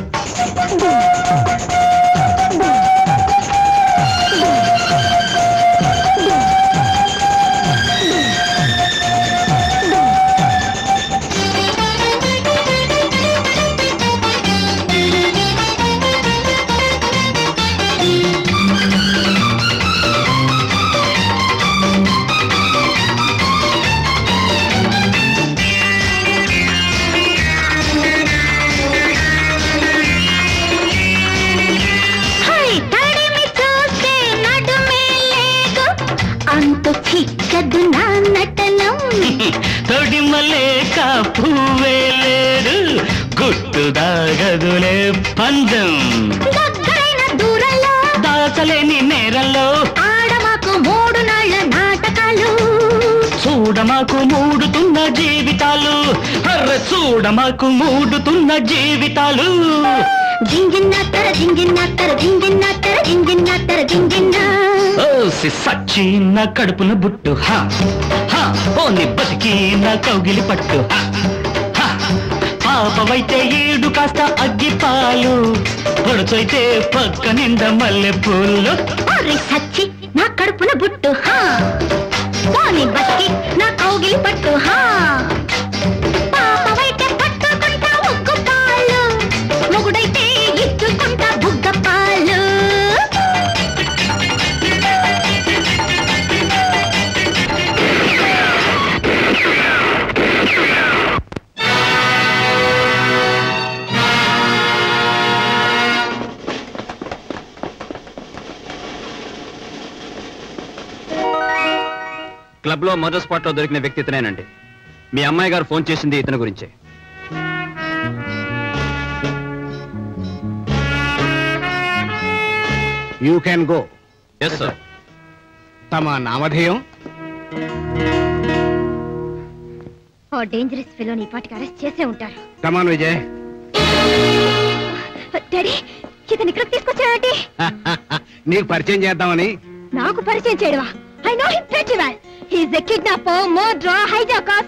హై తడిమి చూస్తే నడుమే లేదు అంతు చిక్కదు నా నటనం తొడిమలేక పువ్వే లేడు గుట్టు దాగదులే పందం దగ్గరైన దూరంలో దాచలేని నేరంలో ఆడమాకు మూడు నాళ్ళ నాటకాలు చూడమాకు మూడుతున్న జీవితాలు అర్ర చూడమాకు మూడుతున్న జీవితాలు జింజిన్న తర జింజిన్న తర జింజిన్న తర జింజిన్న తర జింజిన్న ఓ సచ్చి నా కడుపున బుట్టు హా హా పోని బతికి నా కౌగిలి పట్టు హ! హ! పాపవైతే ఈడు కాస్త అగ్గిపాలు పొడుచైతే పక్క నిండా మల్లె పూలు ఒరే సచ్చి నా కడుపున బుట్టు హా పోని బతికి నా కౌగిలి పట్టు హా పాపవైతే పట్టుకుంటా ఉక్కు పాలు మొగుడైతే ఇచ్చుకుంటా బుగ్గ పాలు క్లబ్ లో మొదటి స్పాట్ లో దొరికిన వ్యక్తి ఇతనేనండి మీ అమ్మాయి గారు ఫోన్ చేసింది ఇతని గురించే you can go yes sir తమ నామధేయం ఓ డేంజరస్ ఫిలోని పాటికి అరెస్ట్ చేసే ఉంటారు కమాన్ విజయ్ డాడీ ఇతను ఇక్కడికి తీసుకొచ్చాడంటే నీకు పరిచయం చేద్దామని నాకు పరిచయం చేయడమా I know him pretty well he's a kidnapper murderer hijacker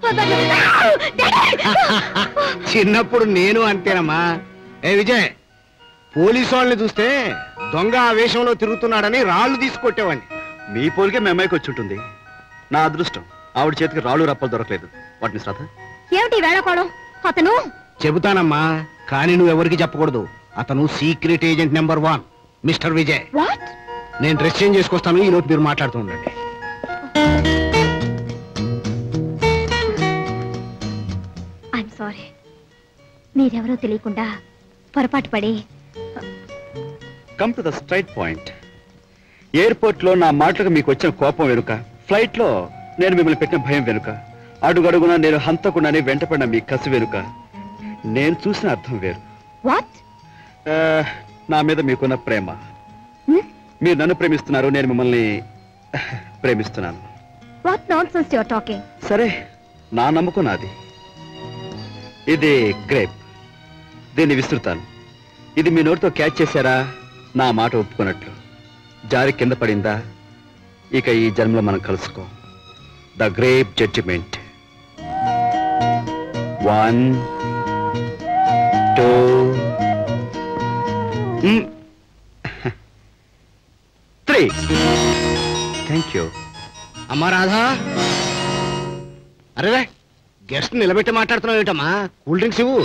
చిన్నప్పుడు నేను అంతేనమ్మా ఏ విజయ్ పోలీసు వాళ్ళని చూస్తే దొంగ ఆవేశంలో తిరుగుతున్నాడని రాళ్ళు తీసుకొట్టేవాడిని మీ పోలికే మీ అమ్మాయికి వచ్చి ఉంటుంది నా అదృష్టం ఆవిడ చేతికి రాళ్ళు రప్పలు దొరకలేదు వాటిని శ్రద్ధ ఏమిటి వేళకోవడం అతను చెబుతానమ్మా కానీ నువ్వు ఎవరికి చెప్పకూడదు అతను secret agent number one mister Vijay what నేను డ్రెస్ చేంజ్ చేసుకొస్తాను ఈ లోపు మీరు మాట్లాడుతూ ఉండండి ఐఎమ్ సారీ మీరెవరో తెలియకుండా పొరపాటు పడి come to the straight point airport లో నా మాటలకు మీకు వచ్చిన కోపం వెనుక ఫ్లైట్ లో నేను మిమ్మల్ని పెట్టిన భయం వెనుక అడుగడుగునా నేను హంతకుండానే వెంటపడిన మీ కసి వెనుక నేను చూసిన అర్థం వేరు వాట్ ఆ, నా మీద మీకున్న ప్రేమ మీరు నన్ను ప్రేమిస్తున్నారు నేను మిమ్మల్ని ప్రేమిస్తున్నాను what nonsense you're talking సరే నా నమ్మకం నాది ఇది గ్రేప్ దీన్ని విస్తృతాను ఇది మీ నోటితో క్యాచ్ చేశారా నా మాట ఒప్పుకున్నట్లు జారి కింద పడిందా ఇక ఈ జన్మలో మనం కలుసుకో the grape judgement one two three thank you అమ్మా రాధా అరే గెస్ట్ నిలబెట్టి మాట్లాడుతున్నావు ఏంటమ్మా కూల్ డ్రింక్స్ ఇవ్వు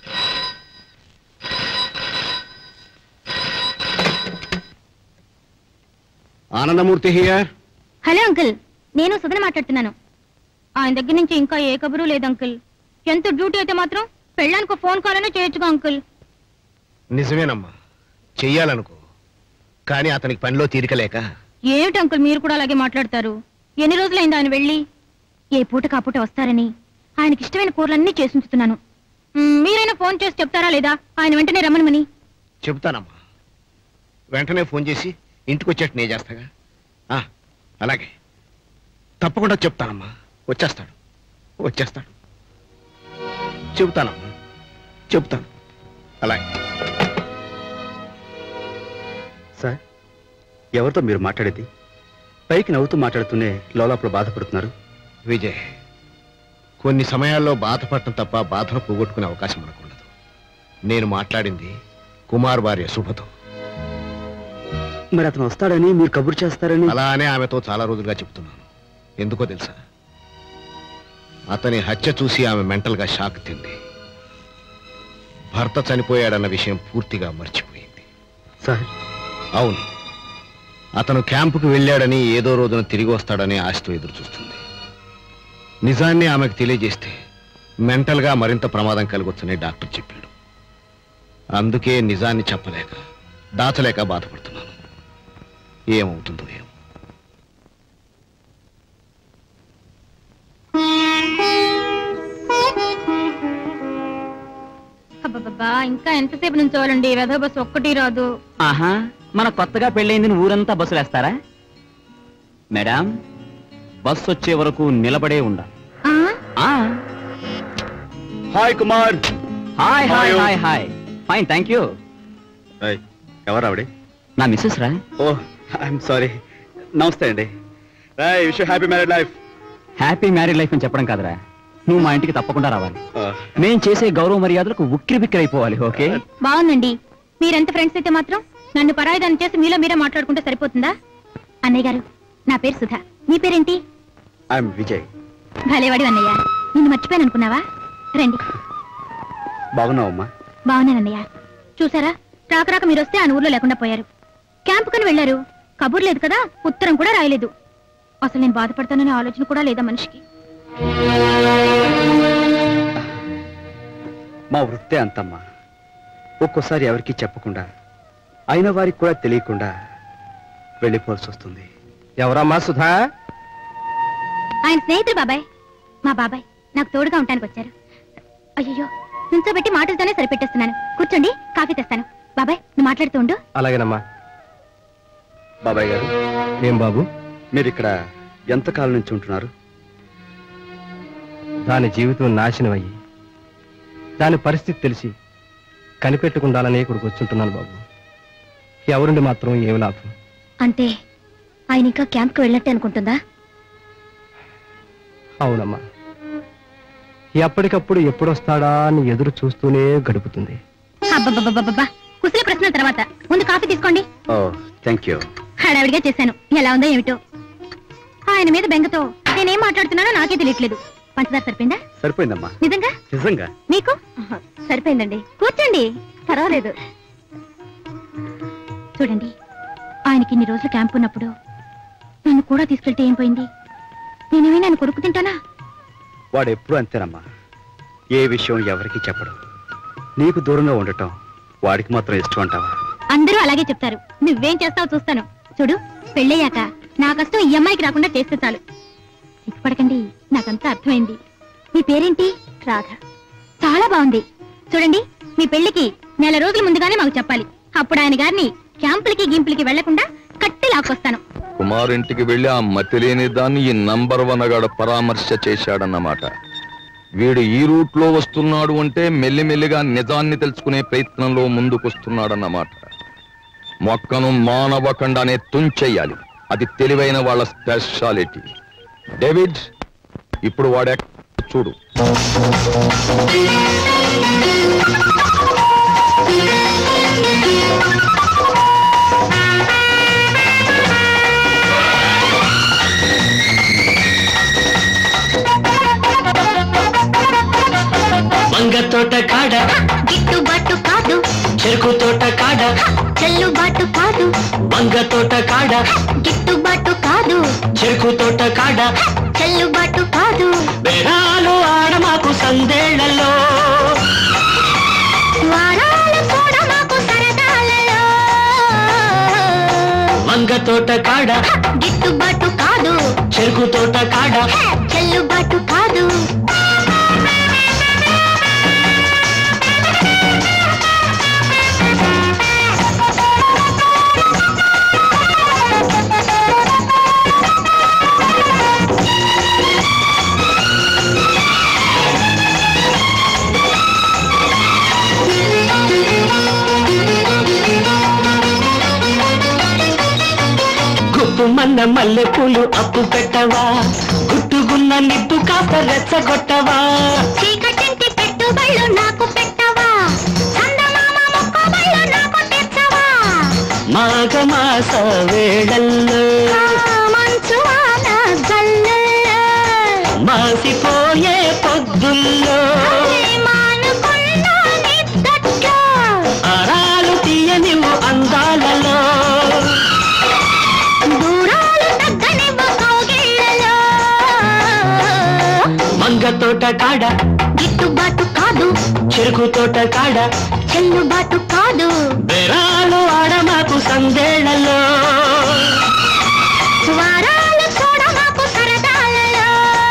ఆనందమూర్తి హియర్ హలో అంకుల్ నేను సుధన మాట్లాడుతున్నాను ఆయన దగ్గర నుంచి ఇంకా ఏ కబురు లేదు అంకుల్ ఎంత డ్యూటీ అయితే మాత్రం పెళ్ళానికి ఫోన్ కాల్ అయినా చేయొచ్చుగా అంకుల్ నిజమేనమ్మా చెయ్యాలనుకో కానీ అతనికి పనిలో తీరికలేక ఏమిటి అంకుల్ మీరు కూడా అలాగే మాట్లాడతారు ఎన్ని రోజులైంది ఆయన వెళ్ళి ఏ పూట కాపూట వస్తారని ఆయనకి ఇష్టమైన కూరలన్నీ చేసి ఉంచుతున్నాను మ్, మీరైనా ఫోన్ చేసి చెప్తారా లేదా ఆయన వెంటనే రమ్మనమని చెబుతానమ్మా వెంటనే ఫోన్ చేసి ఇంటికి వచ్చేట్టు నేను చేస్తాగా ఆ, అలాగే తప్పకుండా చెప్తానమ్మా వచ్చేస్తాడు వచ్చేస్తాడు చెబుతానమ్మా చెబుతాను అలాగే సార్ ఎవరితో మీరు మాట్లాడేది పైకి నవ్వుతూ మాట్లాడుతూనే లోలోపల బాధపడుతున్నారు విజయ్ కొన్ని సమయాల్లో బాధపడటం తప్ప బాధను పోగొట్టుకునే అవకాశం మనకు ఉండదు నేను మాట్లాడింది కుమార్ భార్య శుభతో మరి అతను వస్తాడని మీరు కబురు చేస్తారని అలానే ఆమెతో చాలా రోజులుగా చెప్తున్నాను ఎందుకో తెలుసా అతని హత్య చూసి ఆమె మెంటల్గా షాక్ తింది భర్త చనిపోయాడన్న విషయం పూర్తిగా మర్చిపోయింది సార్ అవును అతను క్యాంపుకు వెళ్ళాడని ఏదో రోజున తిరిగి వస్తాడని ఆశతో ఎదురు చూస్తుంది నిజాన్ని ఆమెకు తెలియజేస్తే మెంటల్గా మరింత ప్రమాదం కలగొచ్చని డాక్టర్ చెప్పాడు అందుకే నిజాన్ని చెప్పలేక దాచలేక బాధపడుతున్నాను ఏమవుతుందో ఏమో అబ్బబ్బబ్బా ఇంకా ఎంతసేపు నుంచోవాలండి వెధవ బస్సు ఒక్కటి రాదు ఆహా మన కొత్తగా పెళ్ళైందని ఊరంతా బస్సులు వేస్తారా మేడం బస్ వచ్చే వరకు నిలబడే ఉండాలి hi Kumar hi How are hi you? Hi hi fine thank you ఎవరు ఆవిడే నా మిస్సెస్ రా ఓ ఐఎమ్ సారీ నమస్తే అండి wish happy married life happy married life అని చెప్పడం కాదురా నువ్వు మా ఇంటికి తప్పకుండా రావాలి మేం చేసే గౌరవ మర్యాదలకు ఉక్కిరి బిక్కిరి అయిపోవాలి ఓకే బాగుందండి మీరెంత ఫ్రెండ్స్ అయితే మాత్రం నన్ను పరాయిదాన్ని చేసి మీలో మీరే మాట్లాడుకుంటే సరిపోతుందా అన్నయ్య గారు నా పేరు సుధా మీ పేరేంటి ఐఎమ్ విజయ్ భలేవాడి అన్నయ్య నిన్ను మర్చిపోయాను అనుకున్నావా రండి బాగున్నావమ్మా బాగున్నానన్నయ్య చూసారా రాక రాక మీరు వస్తే ఆ ఊర్లో లేకుండా పోయారు క్యాంప్ కని వెళ్ళారు కబుర్ లేదు కదా ఉత్తరం కూడా రాయలేదు అసలు నేను బాధపడతాననే ఆలోచన కూడా లేదా మనిషికి మా వృత్తే అంతమ్మా ఒక్కోసారి ఎవరికీ చెప్పకుండా అయిన వారికి కూడా తెలియకుండా వెళ్ళిపోవాల్సి వస్తుంది ఎవరమ్మా సుధా ఆయన స్నేహితుడు బాబాయ్ మా బాబాయ్ నాకు తోడుగా ఉండటానికి వచ్చారు అయ్యో నుంచోబెట్టి మాటలతోనే సరిపెట్టేస్తున్నాను కూర్చోండి కాఫీ తెస్తాను బాబాయ్ నువ్వు మాట్లాడుతూ ఉండు అలాగేనమ్మా బాబాయ్ గారు ఏం బాబు మీరు ఇక్కడ ఎంతకాలం నుంచి ఉంటున్నారు దాని జీవితం నాశనం అయ్యి దాని పరిస్థితి తెలిసి కనిపెట్టుకుండాలని ఇక్కడికి వచ్చుంటున్నాను బాబు ఎవరుండి మాత్రం ఏమి లాభం అంటే ఆయన ఇంకా క్యాంప్కి వెళ్ళట్టే అనుకుంటుందా అవునమ్మా ఎప్పటికప్పుడు ఎప్పుడొస్తాడా అని ఎదురు చూస్తూనే గడుపుతుంది అబ్బబ్బబ్బబ్బబ్బా కుశల ప్రశ్న తర్వాత ముందు కాఫీ తీసుకోండి ఓ థ్యాంక్ యూ హడావిడిగా చేశాను ఎలా ఉందో ఏమిటో ఆయన మీద బెంగతో నేనేం మాట్లాడుతున్నానో నాకే తెలియట్లేదు పంచదార సరిపోయిందా సరిపోయిందమ్మా నిజంగా నిజంగా మీకు సరిపోయిందండి కూర్చోండి పర్వాలేదు చూడండి ఆయనకి ఇన్ని రోజులు క్యాంప్ ఉన్నప్పుడు నన్ను కూడా తీసుకెళ్తే ఏం పోయింది నేనేమైనా నన్ను కొరుకు తింటానా వాడు ఎప్పుడు అంతేనమ్మా ఏ విషయం ఎవరికి చెప్పడు నీకు దూరంగా ఉండటం వాడికి మాత్రం ఇష్టం అంటావా అందరూ అలాగే చెప్తారు నువ్వేం చేస్తావో చూస్తాను చూడు పెళ్ళయ్యాక నా కష్టం ఈ అమ్మాయికి రాకుండా చేస్తే చాలు సిగ్గుపడకండి నాకంతా అర్థమైంది మీ పేరేంటి రాధ చాలా బాగుంది చూడండి మీ పెళ్లికి నెల రోజుల ముందుగానే మాకు చెప్పాలి అప్పుడు ఆయన గారిని క్యాంపులకి గింపులకి వెళ్లకుండా కట్టి లాక్కొస్తాను కుమారింటికి వెళ్లి ఆ మతిలేని దాన్ని ఈ నంబర్ వన్ గాడు పరామర్శ చేశాడన్నమాట వీడు ఈ రూట్ లో వస్తున్నాడు అంటే మెల్లిమెల్లిగా నిజాన్ని తెలుసుకునే ప్రయత్నంలో ముందుకొస్తున్నాడన్నమాట మొక్కను మానవకండానే తుంచెయ్యాలి అది తెలివైన వాళ్ళ స్పెషాలిటీ డేవిడ్ ఇప్పుడు వాడే చూడు వంగ తోట కాడ గిట్టుబాటు కాదు చెరుకు తోట కాడ చెల్లుబాటు కాదు వంగ తోట కాడ గిట్టుబాటు కాదు చెరుకు తోట కాడ చెల్లుబాటు కాదు బేరాలు ఆడ మాకు సందేళ్లలో వారాలు కూడా మాకు సరదాలలో వంగ తోట కాడ గిట్టుబాటు కాదు చెరుకు తోట కాడ చెల్లుబాటు కాదు గుప్పు మన్న మల్లె పూలు అప్పు పెట్టవా గుట్టుగున్న నిప్పు కాస్త రెచ్చగొట్టవా చీకటింటి పెట్టుబళ్ళు నాకు పెట్టవా చందమామ మొక్కబళ్ళు నాకు తెచ్చవా మాఘ మాస వేళల్లో మంచు వాన జల్లుల్లో మాసిపోయే పొద్దుల్లో మానుకున్న నిద్దట్లో అరాలు తీయనివు అందాలలో దూరాలు తగ్గనివ్వ కౌగిళ్ళలో మంగ తోట కాడ గిట్టుబాటు కాదు చెరుకు తోట కాడ చెల్లుబాటు కాదు బెరాలు ఆడ మాకు సందేళ్లలో వారాలు చూడ మాకు సరదాలలో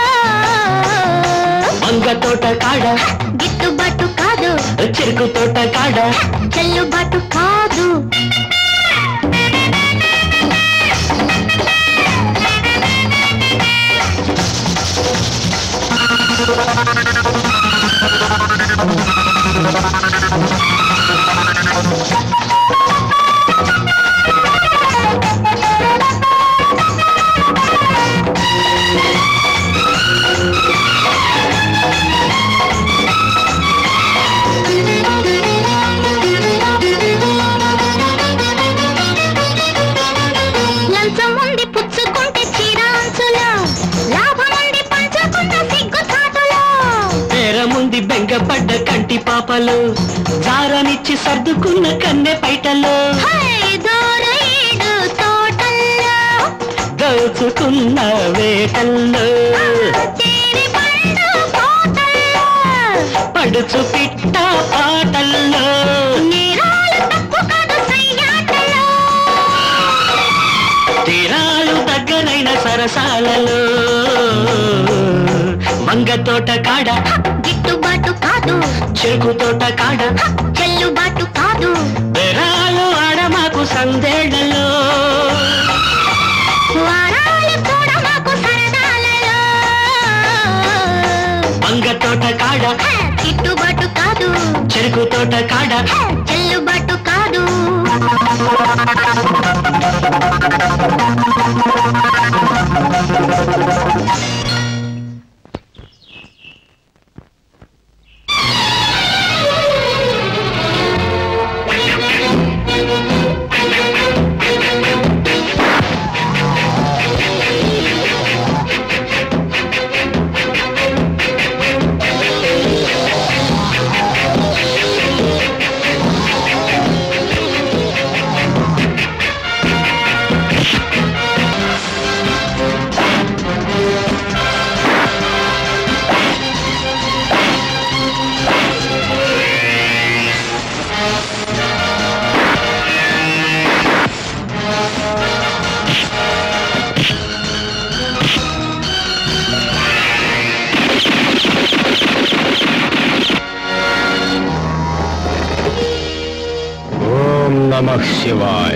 మంగ తోట కాడ గిట్టుబాటు కాదు చెరుకు తోట కాడ చెల్లుబాటు కాదు సిగపడ్డ కంటి పాపలు జారనిచ్చి సర్దుకున్న కన్నె పైటలు దోచుకున్న వేటల్లో పడుచు పిట్ట పాటల్లో తీరాలు దగ్గరైన సరసాలలో వంగ తోట కాడ గిట్టుబాటు కాదు చెరుకు తోట కాడ చెల్లుబాటు కాదు బెరాలు ఆడ మాకు సందేళ్లలో వారాలు చూడ మాకు సరదాలలో వంగ తోట కాడ గిట్టుబాటు కాదు చెరుకు తోట కాడ చెల్లుబాటు కాదు ఓం నమ శివాయ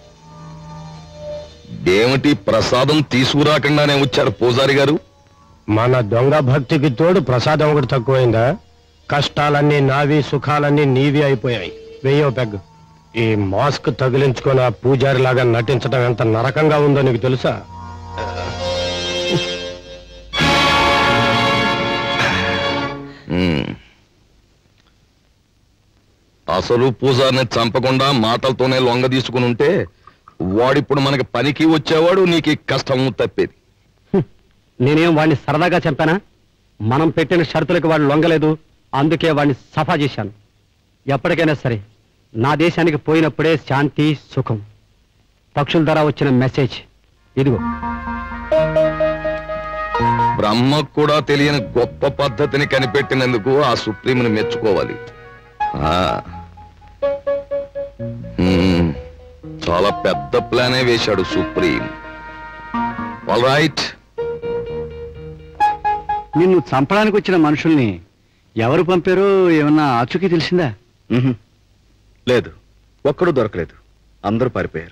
ఏమిటి ప్రసాదం తీసుకురాకుండానే వచ్చారు పూజారి గారు మన దొంగ భక్తికి తోడు ప్రసాదం ఒకటి తక్కువైందా కష్టాలన్నీ నావి సుఖాలన్నీ నీవి అయిపోయాయి వెయ్యో పెగ్ ఈ మాస్క్ తగిలించుకొని ఆ పూజారి లాగా నటించడం ఎంత నరకంగా ఉందో నీకు తెలుసా ఉమ్. అసలు పూజారిని చంపకుండా మాటలతోనే లొంగ తీసుకుని ఉంటే వాడిప్పుడు మనకి పనికి వచ్చేవాడు నీకు ఈ కష్టం తప్పేది నేనేం వాడిని సరదాగా చంపానా మనం పెట్టిన షరతులకు వాడు లొంగలేదు అందుకే వాడిని సఫా చేశాను ఎప్పటికైనా సరే నా దేశానికి పోయినప్పుడే శాంతి సుఖం పక్షుల ద్వారా వచ్చిన మెసేజ్ ఇదిగో బ్రహ్మకు కూడా తెలియని గొప్ప పద్ధతిని కనిపెట్టినందుకు ఆ సుప్రీంని మెచ్చుకోవాలి ఆ. ఉమ్. చాలా పెద్ద ప్లానే వేశాడు సుప్రీం ఆల్ రైట్ నిన్ను చంపడానికి వచ్చిన మనుషుల్ని ఎవరు పంపారో ఏమన్నా ఆచూకీ తెలిసిందా లేదు ఒక్కడు దొరకలేదు అందరూ పారిపోయారు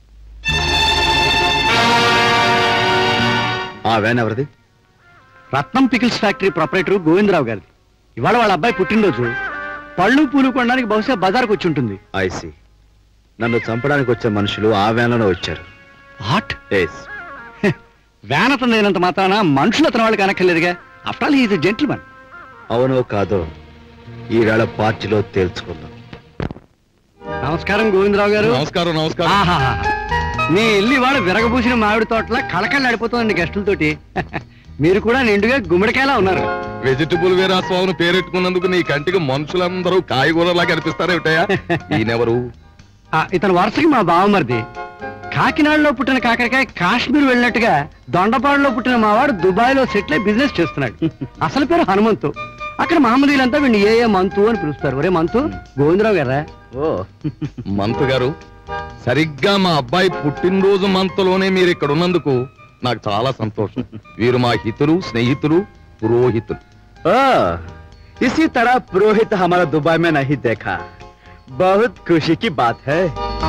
ఆ వ్యాన్ ఎవరిది Ratnam pickles factory proprietor Govindarao గారిది ఇవాళ వాళ్ళ అబ్బాయి పుట్టినరోజు పళ్ళు పూలు కొనడానికి బహుశా బజార్కు వచ్చి ఉంటుంది ఐసి నన్ను చంపడానికి వచ్చే మనుషులు ఆ వ్యాన్లోనే వచ్చారు వాట్ ఎస్ వ్యాన్ అతను లేనంత మాత్రాన మనుషులు అతని వాళ్ళకి అనక్కర్లేదుగా ఆఫ్టర్ ఆల్ ఈజ్ జెంటిల్మన్ అవునో కాదో ఈవేళ పార్టీలో తేల్చుకుందాం నమస్కారం గోవిందరావు గారు నమస్కారం నమస్కారం ఆహాహా. మీ ఇల్లు ఇవాళ విరగబూసిన మామిడి తోటలా కళకళ ఆడిపోతుందండి గెస్టులతోటి మీరు కూడా నిండుగా గుమ్మడికాయలా ఉన్నారు వెజిటబుల్ వీరాస్వామిని పేరెట్టుకున్నందుకు నీ కంటికి మనుషులందరూ కాయగూరలా కనిపిస్తారేమిటయా ఈయనెవరు ఆ, ఇతను వరుసకి మా బావమరిది కాకినాడలో పుట్టిన కాకరకాయ కాశ్మీర్ వెళ్ళినట్టుగా దొండపాడులో పుట్టిన మావాడు దుబాయ్ లో సెటిల్ అయి బిజినెస్ చేస్తున్నాడు అసలు పేరు హనుమంతు అక్కడ మహమ్మదీలంతా వీడిని ఏ ఏ మంతు అని పిలుస్తారు ఒరే మంతు గోవిందరావు గారా ఓ మంతు గారు సరిగ్గా మా అబ్బాయి పుట్టినరోజు మంతులోనే మీరు ఇక్కడ ఉన్నందుకు నాకు చాలా సంతోషం వీరు మా హితులు స్నేహితులు పురోహితులు ओह, इसी तरह पुरोहित हमारा दुबई में नहीं देखा बहुत खुशी की बात है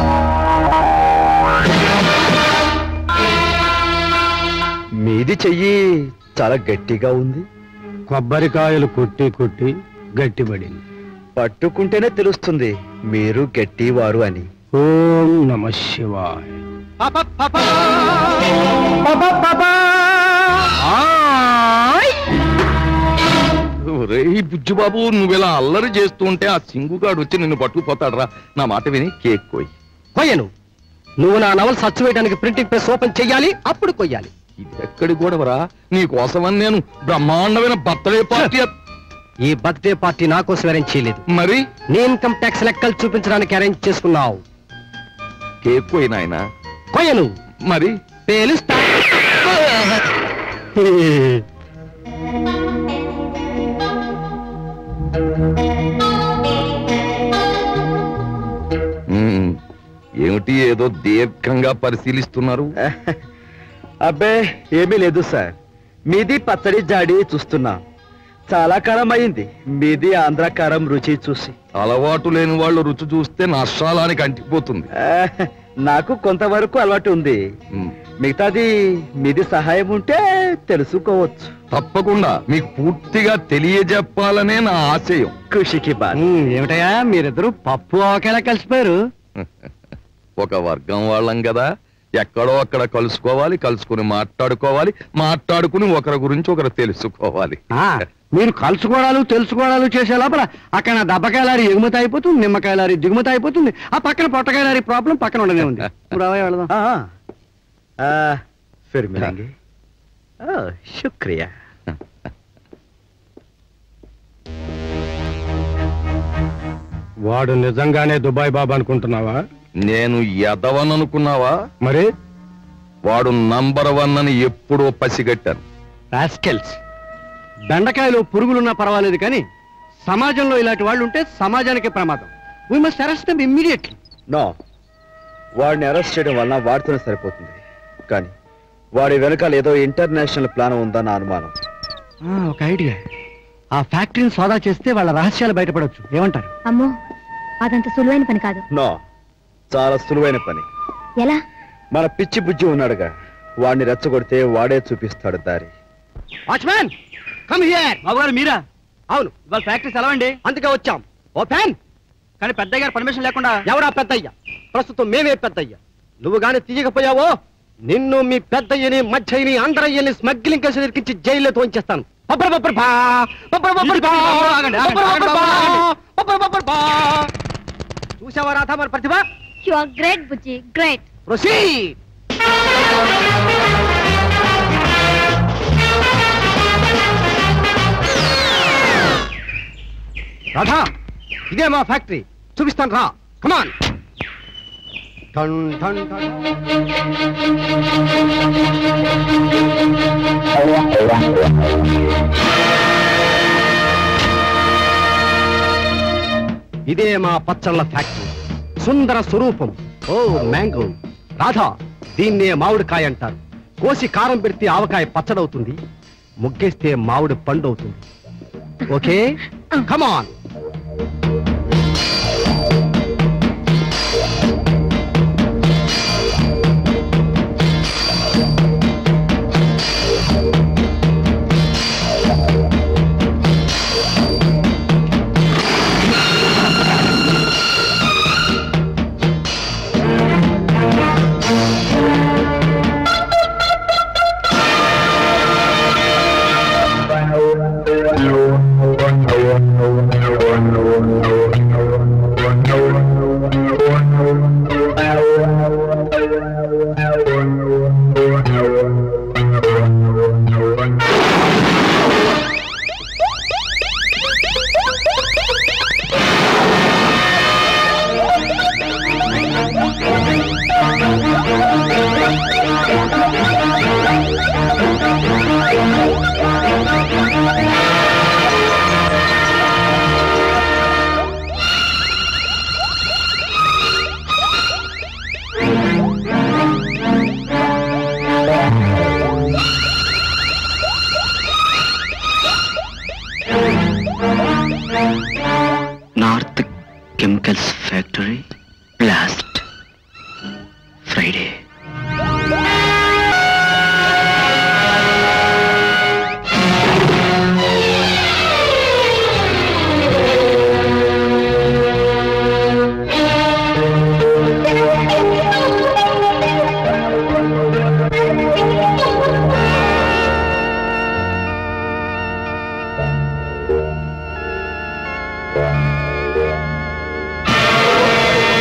మీది చెయ్యి చాలా గట్టిగా ఉంది కొబ్బరికాయలు కొట్టి కొట్టి గట్టిపడింది పట్టుకుంటేనే తెలుస్తుంది మీరు గట్టివారు అని ఓం నమ శివాయ రేయ్ బుజ్జిబాబు నువ్వు ఇలా అల్లరి చేస్తూ ఉంటే ఆ సింగుగాడు వచ్చి నిన్ను పట్టుకుపోతాడరా నా మాట విని కేక్ కోయి కొయ్యను నువ్వు నా నవల్ సచ్చు వేయడానికి ప్రింటింగ్ ప్రెస్ ఓపెన్ చెయ్యాలి అప్పుడు కొయ్యాలి ఇది ఎక్కడి గొడవరా నీ కోసమని నేను బ్రహ్మాండమైన బర్త్డే పార్టీ ఈ బర్త్డే పార్టీ నా కోసం అరేంజ్ చేయలేదు మరి నీ ఇన్కమ్ ట్యాక్స్ లెక్కలు చూపించడానికి అరేంజ్ చేసుకున్నావు కేక్ పోయినాయన కొయ్యను మరి పేలుస్తా మ్మ్. ఏమిటి ఏదో దీర్ఘంగా పరిశీలిస్తున్నారు అబ్బే ఏమీ లేదు సార్ మీది పచ్చడి జాడి చూస్తున్నా చాలా కాలం అయింది మీది ఆంధ్ర కారం రుచి చూసి అలవాటు లేని వాళ్ళు రుచి చూస్తే నష్టాలానికి అంటిపోతుంది ఆ, నాకు కొంతవరకు అలవాటు ఉంది మిగతాది మీది సహాయం ఉంటే తెలుసుకోవచ్చు తప్పకుండా మీకు పూర్తిగా తెలియజెప్పాలనే నా ఆశయం ఖుషికి బాధ ఏమిటయా మీరిద్దరు పప్పు ఆవకాయలా కలిసిపోయారు ఒక వర్గం వాళ్ళం కదా ఎక్కడో అక్కడ కలుసుకోవాలి కలుసుకుని మాట్లాడుకోవాలి మాట్లాడుకుని ఒకరి గురించి ఒకరు తెలుసుకోవాలి ఆ, మీరు కలుసుకోవడాలు తెలుసుకోవడాలు చేసే లోపల అక్కడ దెబ్బకాయలారి ఎగుమతి అయిపోతుంది నిమ్మకాయలారి దిగుమతి అయిపోతుంది ఆ పక్కన పొట్టకాయలారి ప్రాబ్లం పక్కన ఉండనే ఉంది ఇప్పుడు అవే వెళదాం ఆ, ఫిర్ మిలేంగే ఆ, శుక్రియా వాడు నిజంగానే దుబాయ్ బాబా అనుకుంటున్నావా నేను ఎదవన్ అనుకున్నావా మరి వాడు నంబర్ వన్ అని ఎప్పుడో పసిగట్టాను రాస్కెల్స్ బెండకాయలో పురుగులున్నా పర్వాలేదు కానీ సమాజంలో ఇలాంటి వాళ్ళు ఉంటే సమాజానికి ప్రమాదం we must arrest them immediately no వాడిని అరెస్ట్ చేయడం వలన వాడితోనే సరిపోతుంది కానీ వాడి వెనకాల ఏదో ఇంటర్నేషనల్ ప్లాన్ ఉందన్న అనుమానం ఒక ఐడియా ఆ ఫ్యాక్టరీని సోదా చేస్తే వాళ్ళ రహస్యాలు బయటపడవచ్చు ఏమంటారు అమ్మో అదంత సులువైన పని కాదు నో చాలా సులువైన పని ఎలా మన పిచ్చి బుజ్జి ఉన్నాడుగా వాడిని రెచ్చగొడితే వాడే చూపిస్తాడు దారి వాచ్మ్యాన్ కమ్ హియర్ బాబుగారు మీరా అవును ఇవాళ ఫ్యాక్టరీ సెలవండి అందుకే వచ్చాం ఓపెన్ కానీ పెద్దయ్య గారు పర్మిషన్ లేకుండా ఎవరా పెద్దయ్య ప్రస్తుతం మేమే పెద్దయ్య నువ్వు గాని తీయకపోయావో నిన్ను మీ పెద్దయ్యని మధ్యని అందరయ్యని స్మగ్లింగ్ కేసు ఇరికించి జైల్లో తోంచేస్తాను బబ్బర్ బబ్బర్ బా, బబ్బర్ బబ్బర్ బా, ఆగండి, ఆగండి, బబ్బర్ బబ్బర్ బా, ఆగండి, బబ్బర్ బబ్బర్ బా. చూసావా రాధా మరి ప్రతిభ you are great Bujji great proceed Radha ఇదే మా ఫ్యాక్టరీ చూపిస్తాను రా కమాన్ టన్ టన్ టన్ ఇదే మా పచ్చళ్ళ ఫ్యాక్టరీ సుందర స్వరూపం ఓ మ్యాంగో రాధా దీన్నే మామిడికాయ అంటారు కోసి కారం పెడితే ఆవకాయ పచ్చడవుతుంది ముగ్గేస్తే మామిడి పండు అవుతుంది okay come on north chemicals factory blast Friday ఆ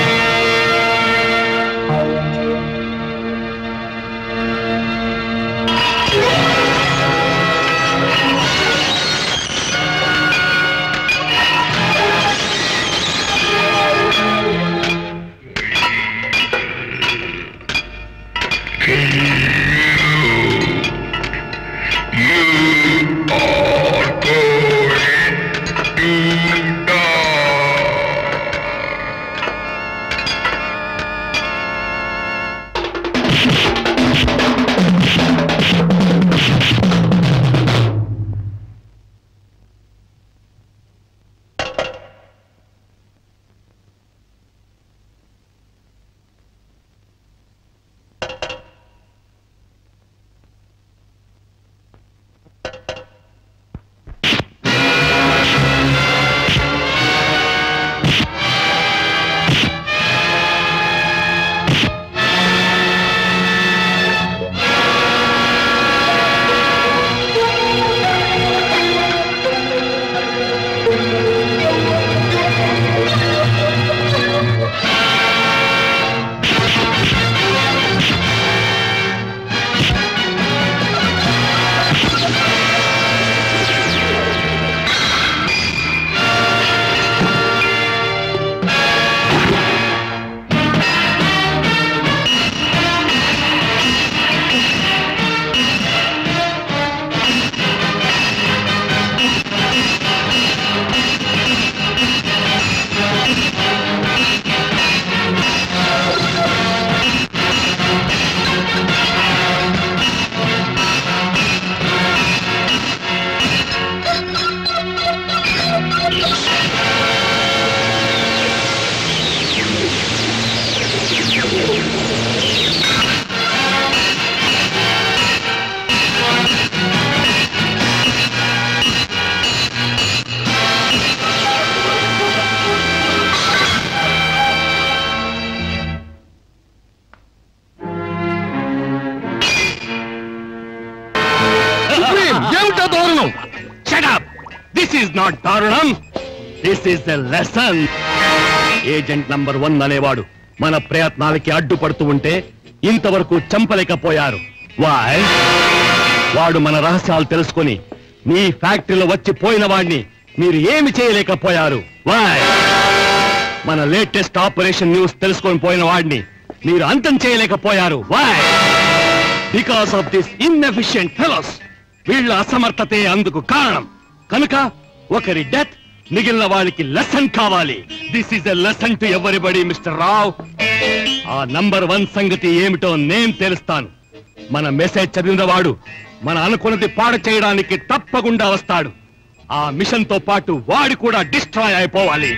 ఏమిటా దారుణం షటప్ దిస్ ఈస్ నాట్ దారుణం this is the lesson agent number one అనేవాడు మన ప్రయత్నాలకి అడ్డుపడుతూ ఉంటే ఇంతవరకు చంపలేకపోయారు వాయ్ వాడు మన రహస్యాలు తెలుసుకొని మీ ఫ్యాక్టరీలో వచ్చి పోయిన వాడిని మీరు ఏమి చేయలేకపోయారు వాయ్ మన లేటెస్ట్ ఆపరేషన్ న్యూస్ తెలుసుకొని పోయిన వాడిని మీరు అంతం చేయలేకపోయారు why because of this inefficient fellows వీళ్ళ అసమర్థతే అందుకు కారణం కనుక ఒకరి డెత్ మిగిలిన వాళ్ళకి లెసన్ కావాలి this is a lesson to everybody mister Rao ఆ నంబర్ వన్ సంగతి ఏమిటో నేను తెలుస్తాను మన మెసేజ్ చదివిన వాడు మన అనుకున్నది పాడు చేయడానికి తప్పకుండా వస్తాడు ఆ మిషన్ తో పాటు వాడు కూడా డిస్ట్రాయ్ అయిపోవాలి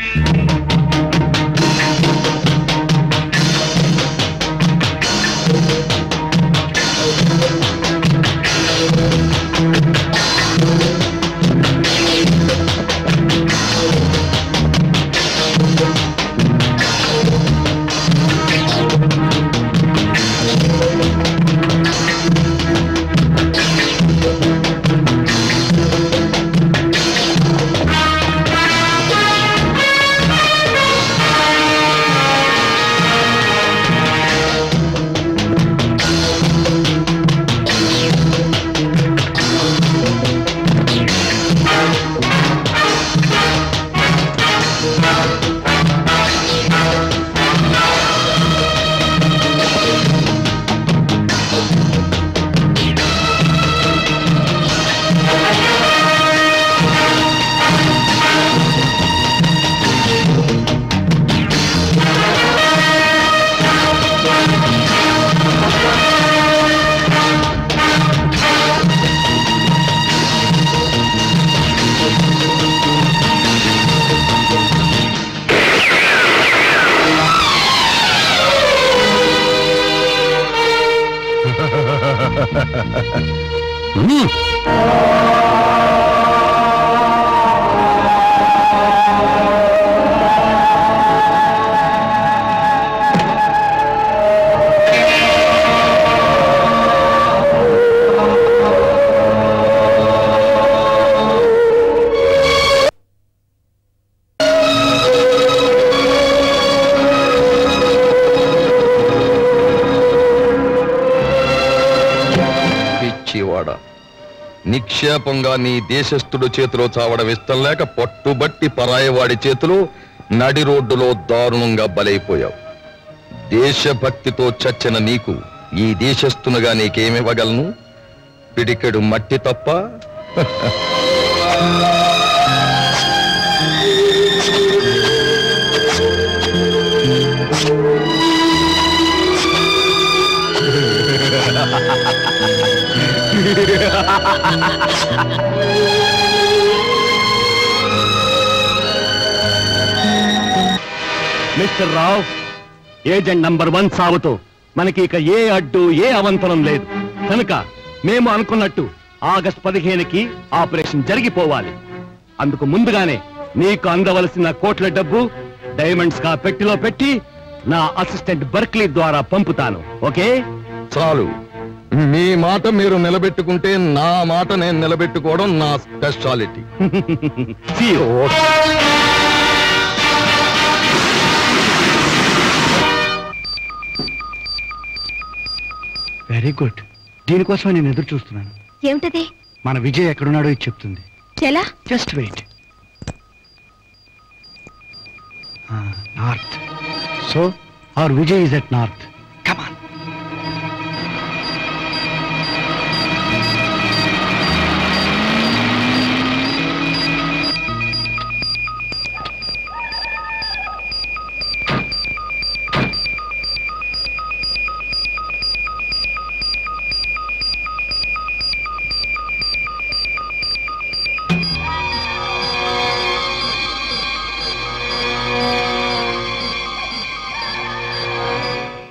పిచ్చివాడ నిక్షేపంగా నీ దేశస్థుడు చేతిలో చావడం ఇష్టం లేక పట్టుబట్టి పరాయవాడి చేతిలో నడి రోడ్డులో దారుణంగా బలైపోయావు దేశభక్తితో చచ్చిన నీకు ఈ దేశస్థునుగా నీకేమివ్వగలను పిడికెడు మట్టి తప్ప mister Rao agent number one సావుతో మనకి ఇక ఏ అడ్డు ఏ అవంతరం లేదు కనుక మేము అనుకున్నట్టు ఆగస్ట్ పదిహేనుకి ఆపరేషన్ జరిగిపోవాలి అందుకు ముందుగానే నీకు అందవలసిన కోట్ల డబ్బు డైమండ్స్ గా పెట్టిలో పెట్టి నా అసిస్టెంట్ బర్క్లీ ద్వారా పంపుతాను ఓకే చాలు మీ మాట మీరు నిలబెట్టుకుంటే నా మాట నేను నిలబెట్టుకోవడం నా స్పెషాలిటీ వెరీ గుడ్ దీనికోసం నేను ఎదురు చూస్తున్నాను ఏమిటది మన విజయ్ ఎక్కడున్నాడో ఇది చెప్తుంది ఎలా just wait north so our Vijay is at north come on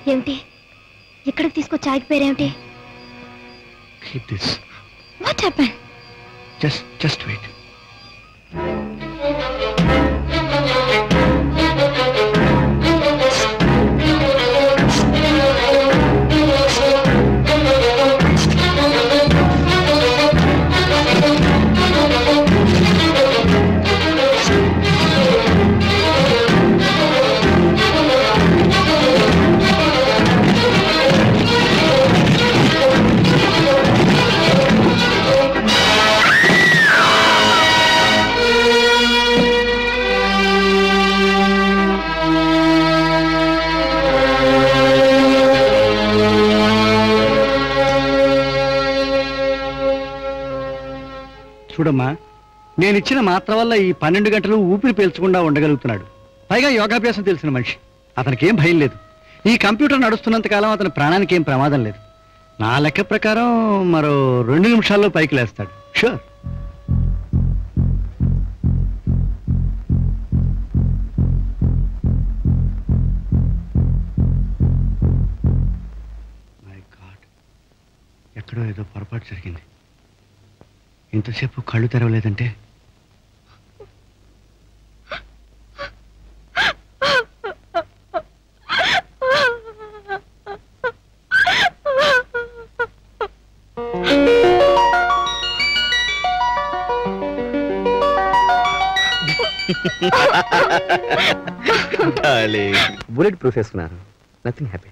ఏమిటి ఇక్కడికి తీసుకొచ్చి ఆగిపోయారేమిటి keep this what happen just just wait చూడమ్మా నేను ఇచ్చిన మాత్ర వల్ల ఈ పన్నెండు గంటలు ఊపిరి పీల్చకుండా ఉండగలుగుతున్నాడు పైగా యోగాభ్యాసం తెలిసిన మనిషి అతనికి ఏం భయం లేదు ఈ కంప్యూటర్ నడుస్తున్నంత కాలం అతని ప్రాణానికి ఏం ప్రమాదం లేదు నా లెక్క ప్రకారం మరో రెండు నిమిషాల్లో పైకి లేస్తాడు షూర్ మై గాడ్ ఎక్కడో ఏదో పొరపాటు జరిగింది ఇంతసేపు కళ్ళు తెరవలేదంటే బుల్లెట్ ప్రూఫ్ వేసుకున్నారు నథింగ్ హ్యాపీ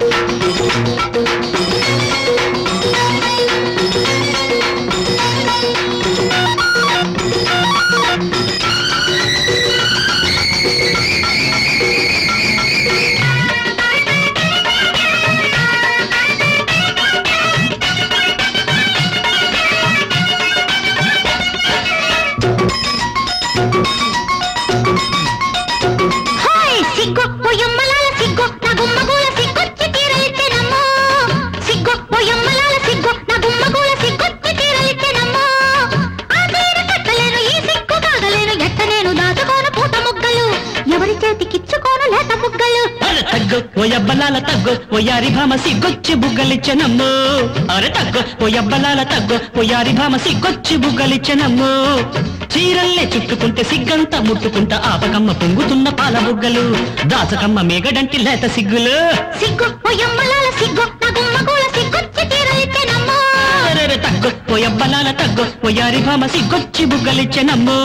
హాయ్ సిగ్గు పొయ్యమ్మలాల సిగ్గు నా గుమ్మగూల సిగ్గొచ్చి తీరలిచ్చెనమ్మో సిగ్గు పొయ్యమ్మలాల సిగ్గు నా గుమ్మగూల సిగ్గొచ్చి తీరలిచ్చెనమ్మో ఆ తీర కట్టలేను ఈ సిగ్గు కాగలేను ఎట్ట నేను దాచుకోను పూత ముగ్గలు ఎవరి చేతికిచ్చుకోను లేత ముగ్గలు అరే తగ్గు ఓ అబ్బలాల తగ్గు ఓ యారి భామ సిగ్గొచ్చి బుగ్గలిచ్చనమ్ము అరే తగ్గు ఓ అబ్బలాల తగ్గు ఓ యారి భామ సిగ్గొచ్చి బుగ్గలిచ్చనమ్ము చీరల్లే చుట్టుకుంటే సిగ్గంతా ముట్టుకుంటా ఆపకమ్మ పొంగుతున్న పాల బుగ్గలు దాచకమ్మ మేగడంటి లేత సిగ్గులు సిగ్గు పొయ్యమ్మలాల సిగ్గు నా గుమ్మగూల సిగ్గొచ్చి తీరలిచ్చెనమ్మో అరెరెరె తగ్గు ఓ అబ్బలాల తగ్గు ఓ యారి భామ సిగ్గొచ్చి బుగ్గలిచ్చనమ్ము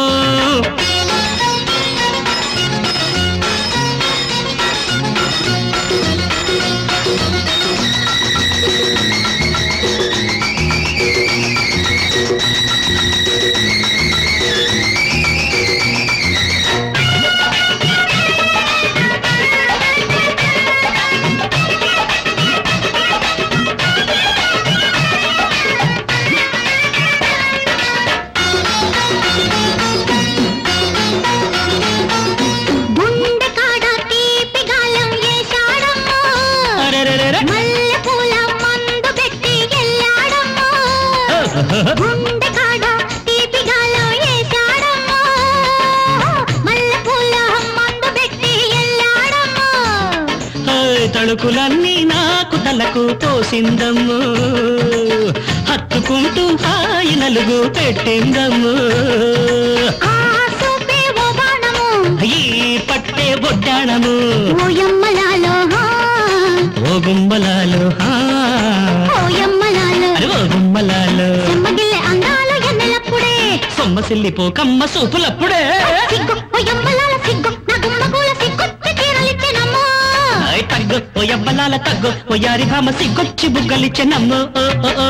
గుండె కాడ తీపి గాలం ఏశాడమ్మో అరెరెరెరె. మల్లె పూల మందు పెట్టి ఎల్లాడమ్మో గుండె కాడ తీపి గాలం ఏశాడమ్మో మల్లె పూల మందు పెట్టి ఎల్లాడమ్మో ఏయ్, తళుకులన్నీ నాకు తలకు పోసిందమ్ము హత్తుకుంటూ హాయి నలుగు పెట్టిందమ్ము ఆ సూపే ఓ బాణము ఈ పట్టే బొడ్డాణము ఓయమ్మలాలో హా, ఓ గుమ్మలాలు హా. ఓయమ్మలాలో అరే ఓ గుమ్మలాలు చెమ్మగిల్లె అందాలు ఎన్నెలప్పుడే సొమ్మసిల్లిపోకమ్మ సూపులప్పుడే సిగ్గు ఓయమ్మలాల సిగ్గు నా గుమ్మగూల సిగ్గొచ్చి తీరలిచ్చెనమ్మో ఏయ్, తగ్గు ఓ అబ్బలాల తగ్గు ఓ యారి భామ సిగ్గొచ్చి బుగ్గలిచ్చెనమ్ము ఓ ఓ ఓ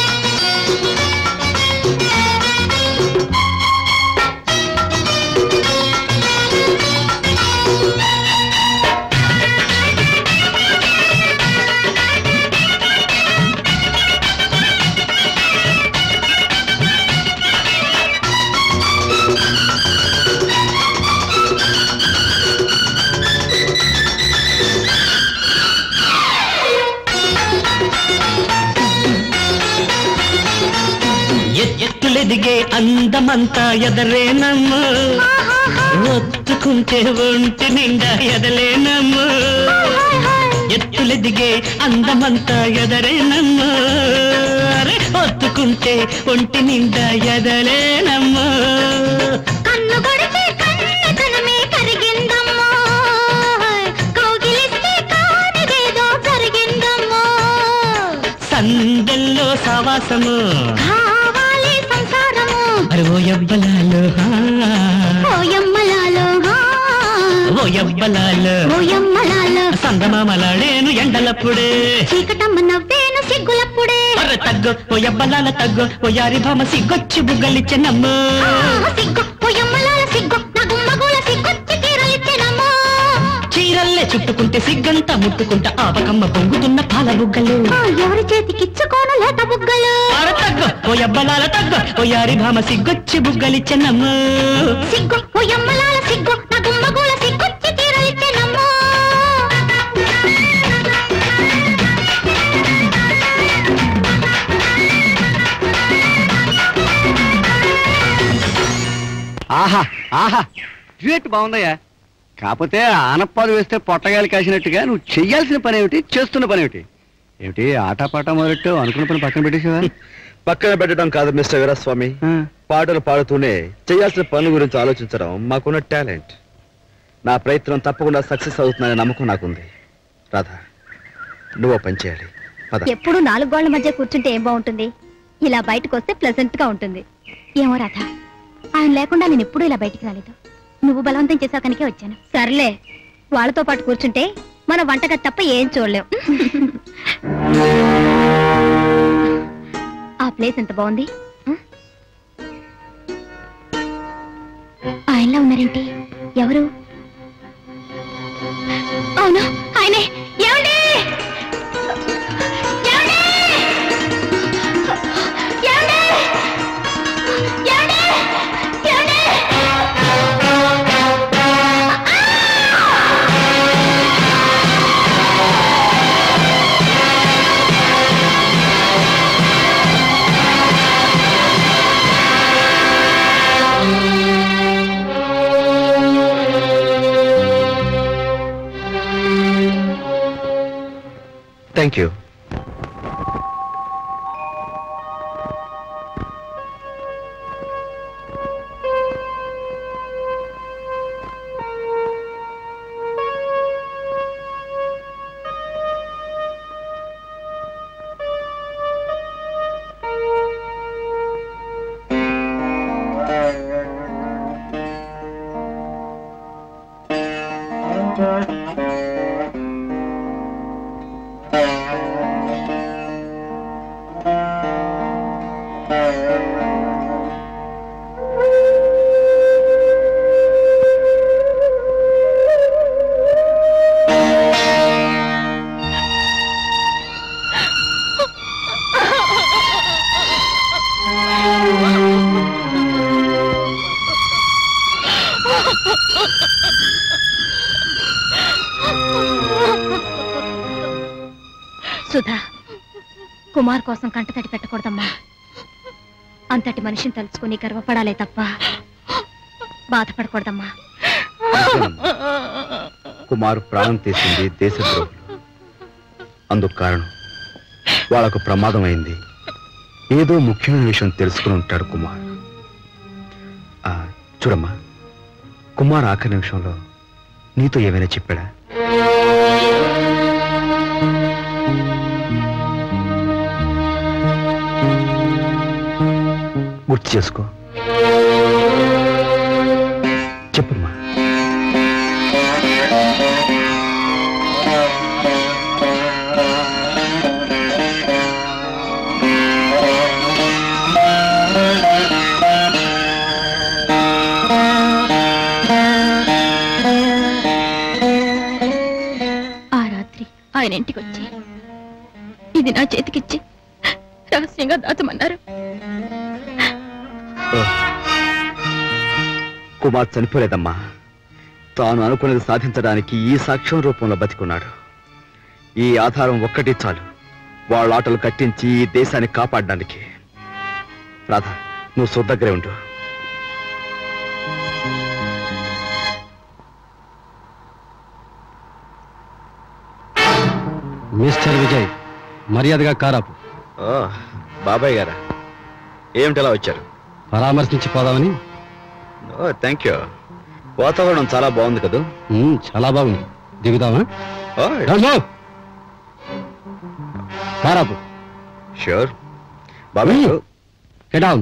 ఎత్తులెదిగే అందమంతా ఎదరేనమ్ము ఒత్తుకుంటే ఒంటి నిండా ఎదలేనమ్ము ఎత్తులెదిగే అందమంతా ఎదరేనమ్మో అరే ఒత్తుకుంటే ఒంటి నిండా ఎదలేనమ్మో కన్ను కొడితే కన్నతనమే కరిగిందమ్మో కౌగిలిస్తే కానిదేదో జరిగిందమ్మో సందెల్లో సావాసము కావాలి సంసారము అరే ఓ యవ్వలాలు హా. ఓయమ్మలాలో ఓ యవ్వలాలు ఓయమ్మలాలో సందమామలాడేను ఎండలప్పుడే చీకటమ్మ నవ్వేను సిగ్గులప్పుడే అరే తగ్గు ఓ యవ్వలాల తగ్గు ఓ యారి భామ సిగ్గొచ్చి బుగ్గలిచ్చనమ్మో ఆ, సిగ్గు ఓయమ్మలాల సిగ్గు నా గుమ్మగూల సిగ్గొచ్చి తీరలిచ్చెనమ్మో చీరల్లే చుట్టుకుంటే సిగ్గంతా ముట్టుకుంటా ఆపకమ్మ పొంగుతున్న పాల బుగ్గలు ఆ, ఎవరి చేతికిచ్చుకోను లేత బుగ్గలు అరే తగ్గు ఓ యవ్వలాల తగ్గు ఓ యారి భామ సిగ్గొచ్చి బుగ్గలిచ్చనమ్మో సిగ్గు ఓయమ్మలాల సిగ్గు నా గుమ్మగూల సిగ్గొచ్చి తీరలిచ్చెనమ్మో ఆహా ఆహా డ్యూయట్ బాగుందయ్యా కాకపోతే ఆనప్పాలు వేస్తే పొట్టగాలి కాసినట్టుగా నువ్వు చెయ్యాల్సిన పని ఏమిటి చేస్తున్న పని ఏమిటి ఏమిటి ఆటపాట మొదలెట్టు అనుకున్న పని పక్కన పెట్టేసావా పక్కన పెట్టడం కాదు మిస్టర్ వీరస్వామి పాటలు పాడుతూనే చేయాల్సిన పనుల గురించి ఆలోచించడం మాకున్న టాలెంట్ నా ప్రయత్నం తప్పకుండా సక్సెస్ అవుతుందనే నమ్మకం నాకుంది రాధా నువ్వు పని చేయాలి పద ఎప్పుడు నాలుగు గోళ్ల మధ్య కూర్చుంటే ఏం బాగుంటుంది ఇలా బయటకు వస్తే ప్లెజెంట్ గా ఉంటుంది ఏమో రాధ ఆయన లేకుండా నేను ఎప్పుడూ ఇలా బయటికి రాలేదు నువ్వు బలవంతం చేసావు కనుకే వచ్చాను సర్లే వాళ్ళతో పాటు కూర్చుంటే మన వంటగది తప్ప ఏం చూడలేం ఆ ప్లేస్ ఎంత బాగుంది ఆ? ఆయనలా ఉన్నారేంటి ఎవరు అవును ఆయనే ఏమండి ఏమండి? ఏమండి? ఏమండి? ఏమండి? థ్యాంక్ యూ సుధా కుమార్ కోసం కంటతడి పెట్టకూడదమ్మా అంతటి మనిషిని తలుచుకుని గర్వపడాలే తప్ప బాధపడకూడదమ్మా కుమారు ప్రాణం తీసింది దేశద్రోహులు అందుకు కారణం వాళ్ళకు ప్రమాదం అయింది ఏదో ముఖ్యమైన విషయం తెలుసుకుని ఉంటాడు కుమార్ ఆ, చూడమ్మా కుమార్ ఆఖరి నిమిషంలో నీతో ఏమైనా చెప్పాడా గుర్తు చేసుకో చెప్పమ్మా ఆ రాత్రి ఆయన ఇంటికి వచ్చి ఇది నా చేతికిచ్చి రహస్యంగా దాచమన్నారు కుమార్ చనిపోలేదమ్మా తాను అనుకున్నది సాధించడానికి ఈ సాక్ష్యం రూపంలో బతికున్నాడు ఈ ఆధారం ఒక్కటి చాలు వాళ్ళ ఆటలు కట్టించి ఈ దేశాన్ని కాపాడడానికి రాధా నువ్వు సొద్దగ్గరే ఉండు మిస్టర్ విజయ్ మర్యాదగా కారాపు ఓ బాబాయ్ గారా ఏమిటి ఎలా వచ్చారు పరామర్శించి పోదామని ఓ థ్యాంక్ యూ వాతావరణం చాలా బాగుంది కదా ఉమ్, చాలా బాగుంది దిగుదామా ఓ రాజు! కారాపు షూర్ బాబాయ్ డౌన్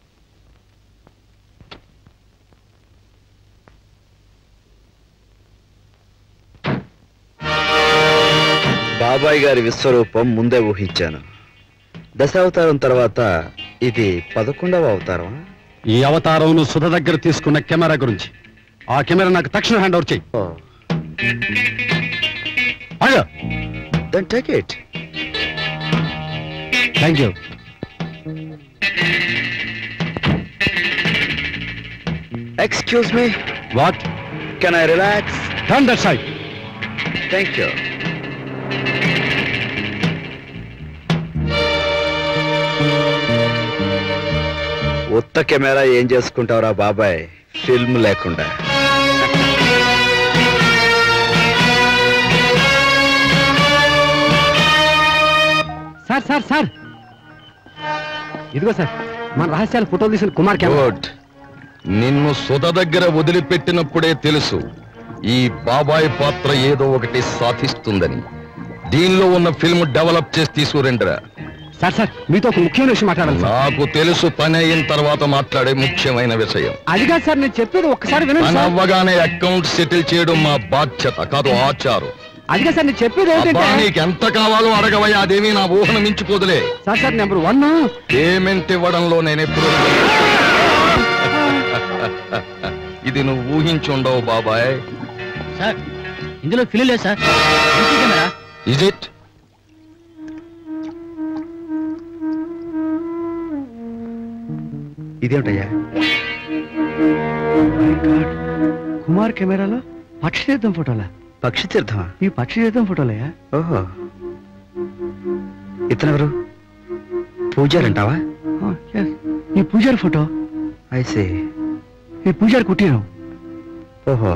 బాబాయ్ గారి విశ్వరూపం ముందే ఊహించాను దశావతారం తర్వాత ఇది పదకొండవ అవతారం ఈ అవతారం నువ్వు సుధ దగ్గర తీసుకున్న కెమెరా గురించి ఆ కెమెరా నాకు తక్షణ హ్యాండ్ ఓవర్ చెయ్యి ఆగు. Then take it thank you excuse me what can I relax turn that side thank you ఉత్త కెమెరా ఏం చేసుకుంటావురా బాబాయ్ ఫిల్మ్ లేకుండా సార్ సార్ సార్ ఇదిగో సార్ మన రహస్యాల ఫోటోలు తీసిన కుమార్ కెమెరా గుడ్ నిన్ను సుధ దగ్గర వదిలిపెట్టినప్పుడే తెలుసు ఈ బాబాయ్ పాత్ర ఏదో ఒకటి సాధిస్తుందని దీనిలో ఉన్న ఫిల్మ్ డెవలప్ చేసి తీసుకురండిరా సార్ సార్ మీతో ఒక ముఖ్యమైన విషయం మాట్లాడాలి సార్ నాకు తెలుసు పని అయిన తర్వాత మాట్లాడే ముఖ్యమైన విషయం అది కాదు సార్ నేను చెప్పేది ఒక్కసారి వినండి పని సార్ అవ్వగానే అకౌంట్ సెటిల్ చేయడం మా బాధ్యత కాదు ఆచారం అది కాదు సార్ నేను చెప్పేది అబ్బా ఏంటంటే నీకు ఎంత కావాలో అడగవయ్యా అదేమీ నా ఊహను మించిపోదులే sir sir number one payment ఇవ్వడంలో నేను ఎప్పుడు ఇది నువ్వు ఊహించుండవు బాబాయ్ సార్ ఇందులో ఫిల్మ్ లేదు sir empty camera is it ఇదేమిటయ్యా కుమార్ కెమెరాలో పక్షి తీర్థం ఫోటోలా పక్షి తీర్థమా ఈ పక్షి తీర్థం ఫోటోలయా ఓహో ఇతనెవరు పూజారంటావా ఈ పూజారి ఫోటో ఐసే ఈ పూజారి కుట్టినం ఓహో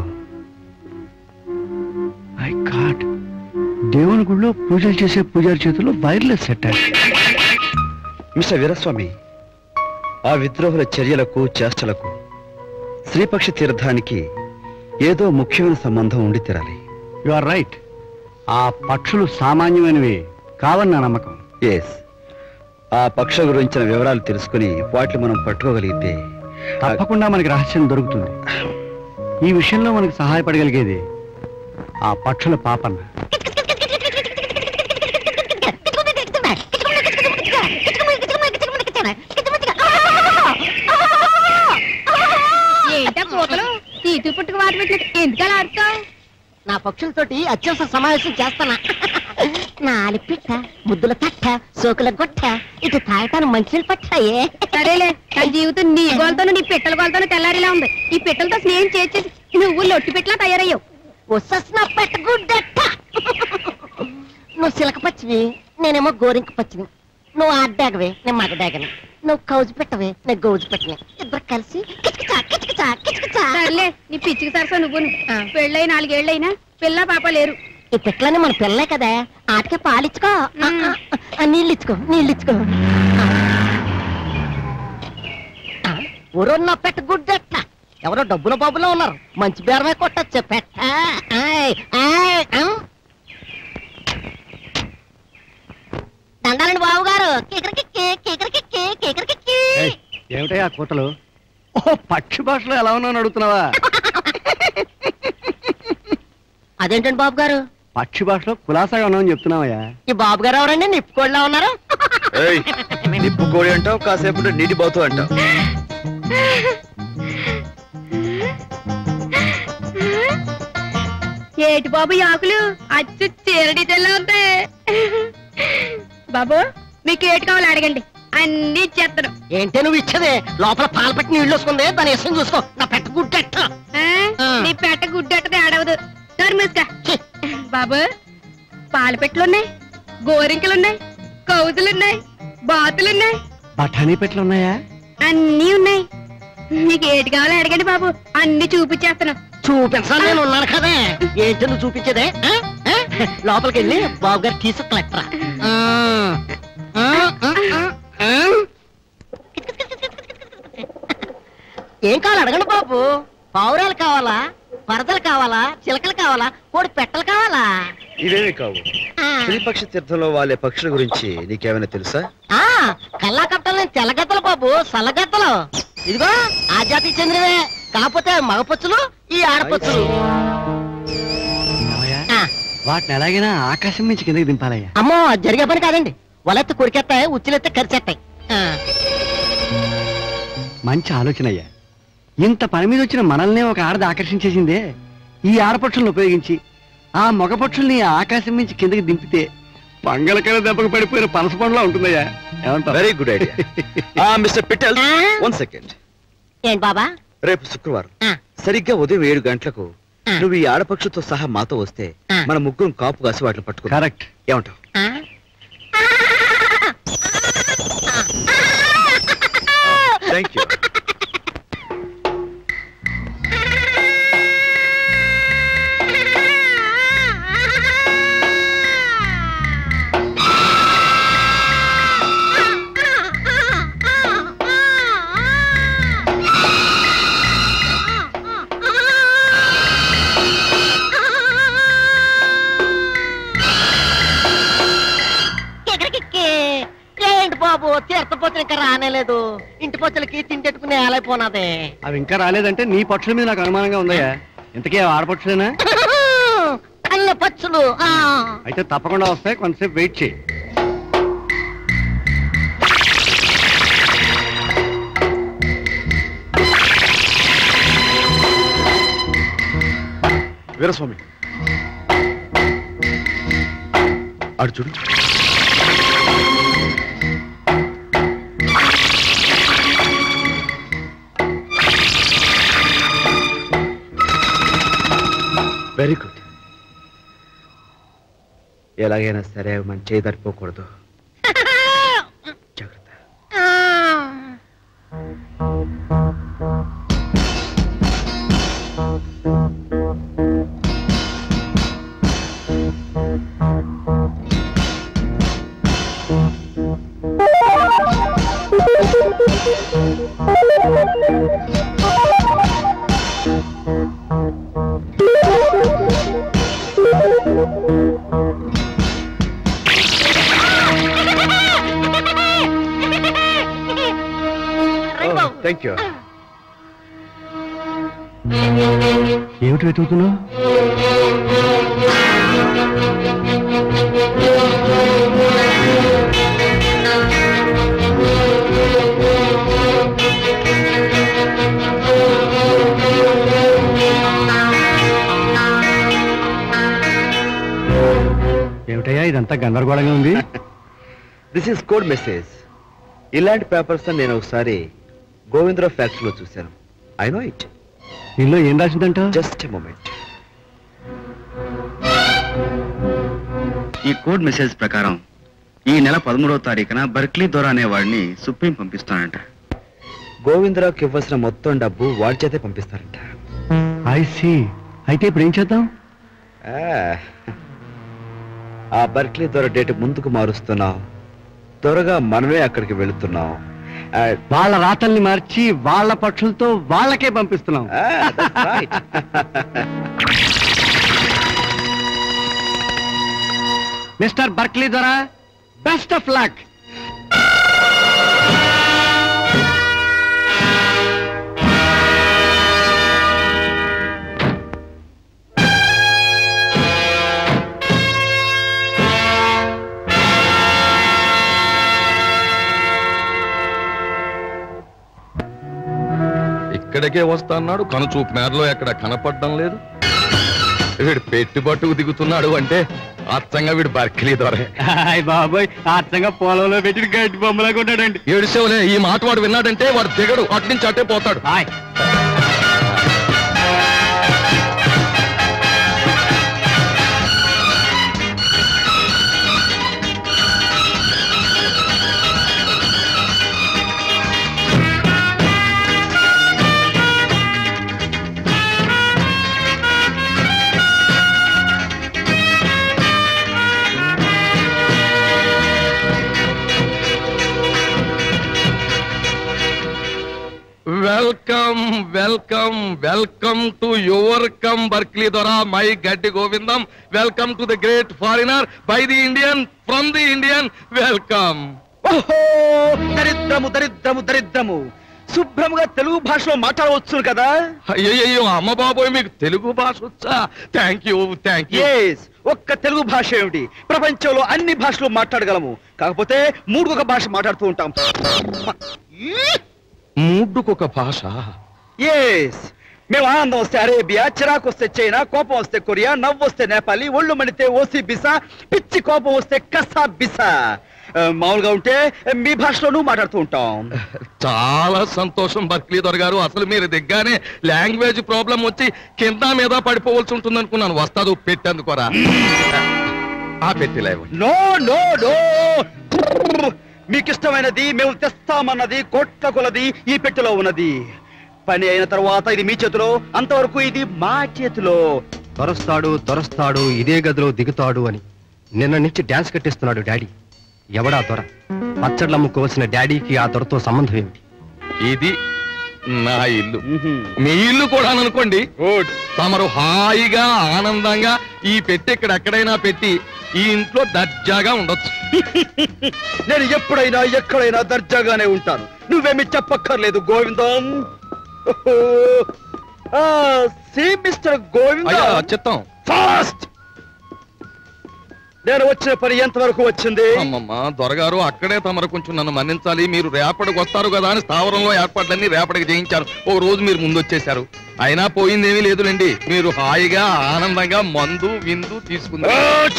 ఐ గాడ్ దేవుని గుడిలో పూజలు చేసే పూజారి చేతుల్లో వైర్లెస్ సెట్ మిస్టర్ వీరస్వామి ఆ విద్రోహుల చర్యలకు చేష్టలకు శ్రీపక్షి తీర్థానికి ఏదో ముఖ్యమైన సంబంధం ఉండి తీరాలి యు ఆర్ రైట్ ఆ పక్షులు సామాన్యమైనవి కావని నా నమ్మకం ఎస్ ఆ పక్ష గురించిన వివరాలు తెలుసుకుని వాటిని మనం పట్టుకోగలిగితే తప్పకుండా మనకి రహస్యం దొరుకుతుంది ఈ విషయంలో మనకి సహాయపడగలిగేది ఆ పక్షుల పాపన్న ఏంటా కోతలు తీతు పుట్టుకు వాటి పెట్టినట్టు ఎందుకు అలా ఆడుతావు నా పక్షులతోటి అత్యవసర సమావేశం చేస్తానా నాలి పిట్ట ముద్దుల తట్ట సోకుల గొట్ట ఇటు తాగటాను మంచినీళ్ళు పట్టాయే సరేలే నా జీవితం నీ గోలతోనూ నీ పిట్టల గోలతోనూ తెల్లారిలా ఉంది ఈ పిట్టలతో స్నేహం చేసేసి నువ్వు లొట్టి పెట్టలా తయారయ్యావు వస్తన పెట్ట గుడ్డట్ట నువ్వు సిలక పచ్చివి నేనేమో గోరింక పచ్చివి నువ్వు ఆడ్డాగవే నేను మగడాగను నువ్వు కౌజు పెట్టవే నేను గౌజు పెట్టవే ఇద్దరు కలిసి కిచకిచా కిచకిచా కిచకిచా సర్లే నీ పిచ్చికి సరసా నువ్వు పెళ్ళై నాలుగేళ్లైనా పిల్ల పాప లేరు ఈ పిట్లని మన పిల్లలే కదా ఆటకే పాలిచ్చుకో ఆ, ఆ, ఆ, నీళ్ళు ఇచ్చుకో నీళ్ళు ఇచ్చుకో ఆ, ఊరున్న పెట్ట గుడ్డెట్ట ఎవరో డబ్బుల బాబులో ఉన్నారు మంచి బేరమే కొట్టచ్చు పెట్ట ఆయ్, ఆయ్, ఆ. దండాలండి బాబు గారు కేకరికి కేకరికి కేకరికి ఏయ్, ఏమిటయ్యా ఆ కోటలు ఓ పక్షి భాషలో ఎలా ఉన్నావు అడుగుతున్నావా అదేంటండి బాబు గారు పక్షి భాషలో కులాసాగా ఉన్నావని చెప్తున్నావయ్యా ఈ బాబు గారు ఎవరండి నిప్పుకోళ్ళ ఉన్నారు ఏయ్, నిప్పు కోడి అంటావు కాసేపు నీటి బాతు అంటావు ఏటి బాబు ఈ ఆకులు అచ్చు చీరడి తెల్ల ఉంటాయి బాబు మీకు ఏటి కావాలి అడగండి అన్ని ఇచ్చేస్తాను ఏంటే నువ్వు ఇచ్చేదే లోపల పాలు పెట్టి నీళ్ళు వస్తుంది దాని ఇష్టం చూసుకో నా పెట్ట గుడ్డెట్ట ఆ? నీ పెట్ట గుడ్డెట్టది ఆడవదు టర్మిస్కా బాబు పాల పెట్లున్నాయి గోరింకలున్నాయి కౌజులున్నాయి బాతులున్నాయి బఠానీ పెట్లు ఉన్నాయా అన్నీ ఉన్నాయి మీకు ఏటి కావాలో అడగండి బాబు అన్ని చూపించేస్తాను చూపించాలి నేను ఉన్నాను కదే ఏంటి నువ్వు చూపించేదే ఆ? ఆ? లోపలికి వెళ్ళి బాబు గారు తీసుకులెట్టరా ఏం కావాలి అడగండి బాబు పావురాలు కావాలా పరదలు కావాలా చిలకలు కావాలా కోడి పెట్టలు కావాలా ఇవేమి కావు ఆ. శ్రీపక్ష తీర్థంలో వాళ్ళే పక్షుల గురించి నీకేమైనా తెలుసా ఆ కల్లా కట్టలు తెల్లగద్దలు బాబు సల్లగద్దలు ఇదిగో ఆ జాతికి చెందినవే కాకపోతే మగపచ్చులు ఈ ఆడపచ్చులు ఆ, వాటిని ఎలాగైనా ఆకాశం నుంచి కిందకి దింపాలయ్యా అమ్మో అది జరిగే పని కాదండి వలెత్తి కొరికెత్తాయి ఉచ్చులెత్తి కరిచేస్తాయి ఆ, మంచి ఆలోచన అయ్యా ఇంత పని మీద వచ్చిన మనల్నే ఒక ఆడది ఆకర్షించేసిందే ఈ ఆడపక్షులను ఉపయోగించి ఆ మగపక్షుల్ని ఆకాశం నుంచి కిందకి దింపితే పంగలకర దెబ్బకు పడిపోయిన పనస పండులా ఉంటుందయ్యా ఏమంటావు వెరీ గుడ్ ఐడియా మిస్టర్ పిటల్ వన్ సెకండ్ ఏంటి బాబా రేపు శుక్రవారం సరిగ్గా ఉదయం ఏడు గంటలకు నువ్వు ఈ ఆడపక్షులతో సహా మాతో వస్తే మన ముగ్గురం కాపు కాసి వాటిని పట్టుకో కరెక్ట్ ఏమంటావు ఆ? థ్యాంక్ యూ ఎక్కడికి ఏంటి బాబు తీర్థపోతులు ఇంకా రానేలేదు ఇంటి పొచ్చులకి తింటెట్టుకుని ఏలైపోనాదే అవి ఇంకా రాలేదంటే నీ పక్షుల మీద నాకు అనుమానంగా ఉందయ్యా ఇంతకీ అవి ఆడపక్షులేనా అన్ని పచ్చులు ఆ. అయితే తప్పకుండా వస్తాయి కొంతసేపు వెయిట్ చేయి వీరస్వామి అడు చూడు వెరీ గుడ్ ఎలాగైనా సరే మన చేయి తడిపోకూడదు థ్యాంక్ యూ ఏమిటి వెతుకుతున్నావు ఏమిటయ్యా ఇదంతా గందరగోళంగా ఉంది దిస్ ఇస్ కోడ్ మెసేజ్ ఇలాంటి పేపర్స్ నేను ఒకసారి గోవిందరావు ఫ్యాక్టరీలో చూశాను ఐ నో ఇట్ దీనిలో ఏం రాసిందంట జస్ట్ మూమెంట్ ఈ కోడ్ మెసేజ్ ప్రకారం ఈ నెల పదమూడవ తారీఖున బర్క్లీ దొర అనే వాడిని సుప్రీం పంపిస్తానంట గోవిందరావుకి ఇవ్వాల్సిన మొత్తం డబ్బు వాడి చేతే పంపిస్తారంట ఐ సి అయితే ఇప్పుడు ఏం చేద్దాం ఆ, ఆ బర్క్లీ దొర డేట్ ముందుకు మారుస్తున్నాం త్వరగా మనమే అక్కడికి వెళుతున్నాం ఆ, వాళ్ళ రాతల్ని మార్చి వాళ్ళ పక్షులతో వాళ్ళకే పంపిస్తున్నాం మిస్టర్ బర్క్లీ ద్వారా బెస్ట్ ఆఫ్ లక్ ఇక్కడికే వస్తా అన్నాడు కనుచూపు మేరలో ఎక్కడ కనపడడం లేదు వీడు పెట్టుబట్టుకు దిగుతున్నాడు అంటే అచ్చంగా వీడు బర్కిలీ దొరే హాయ్ బాబాయ్ అచ్చంగా పొలంలో పెట్టి గడ్డి బొమ్మలాగా ఉంటాడండి ఏడుసేవులే ఈ మాట వాడు విన్నాడంటే వాడు దిగడు అటు నుంచి అటే పోతాడు ఆ welcome welcome welcome to your come Barkley దొరా మై గడ్డి Govindam welcome to the great foreigner by the Indian from the Indian welcome ఓహో దరిద్రము దరిద్రము దరిద్రము శుభ్రముగా తెలుగు భాషలో మాట్లాడవచ్చు కదా అయ్యయ్యో అమ్మ బాబోయ్ మీకు తెలుగు భాష వచ్చా thank you thank you yes ఒక్క తెలుగు భాష ఏమిటి ప్రపంచంలో అన్ని భాషలు మాట్లాడగలము కాకపోతే మూడుకొక భాష మాట్లాడుతూ ఉంటాం మూడుకొక భాష ఎస్ మేము ఆనందం వస్తే అరేబియా చిరాకు వస్తే చైనా కోపం వస్తే కొరియా నవ్వు వస్తే నేపాలి ఒళ్ళు మణితే ఓసి బిసా పిచ్చి కోపం వస్తే కసా బిసా ఆ, మామూలుగా ఉంటే మీ భాషలోనూ మాట్లాడుతూ ఉంటాం చాలా సంతోషం బర్క్లీ దొర గారు అసలు మీరు దిగ్గానే లాంగ్వేజ్ ప్రాబ్లం వచ్చి కింద మీద పడిపోవలసి ఉంటుంది అనుకున్నాను వస్తాదు పెట్టేందుకోరా ఆ పెట్టిలేవు నో నో నో మీకు ఇష్టమైనది మేము తెస్తామన్నది కోట్ల కొలది ఈ పెట్టెలో ఉన్నది పని అయిన తర్వాత ఇది మీ చేతిలో అంతవరకు ఇది మా చేతిలో తొరస్తాడు తొరస్తాడు ఇదే గదిలో దిగుతాడు అని నిన్న నుంచి డాన్స్ కట్టిస్తున్నాడు డాడీ ఎవడా దొర పచ్చళ్ళు అమ్ముకోవాల్సిన డాడీకి ఆ దొరతో సంబంధం ఏమిటి ఇది నా ఇల్లు మీ ఇల్లు కూడా అనుకోండి తమరు హాయిగా ఆనందంగా ఈ పెట్టి ఇక్కడ ఎక్కడైనా పెట్టి ఈ ఇంట్లో దర్జాగా ఉండొచ్చు నేను ఎప్పుడైనా ఎక్కడైనా దర్జాగానే ఉంటాను నువ్వేమి చెప్పక్కర్లేదు గోవిందం సి మిస్టర్ అయ్యా గోవిందం చిత్తం ఫాస్ట్ నేను వచ్చిన పని ఎంతవరకు వచ్చింది అమ్మమ్మ దొరగారు అక్కడే తమరు కొంచెం నన్ను మన్నించాలి మీరు రేపటికి వస్తారు కదా అని స్థావరంలో ఏర్పాట్లన్నీ రేపటికి చేయించారు ఓ రోజు మీరు ముందు వచ్చేశారు అయినా పోయిందేమీ లేదులేండి మీరు హాయిగా ఆనందంగా మందు విందు తీసుకున్నారు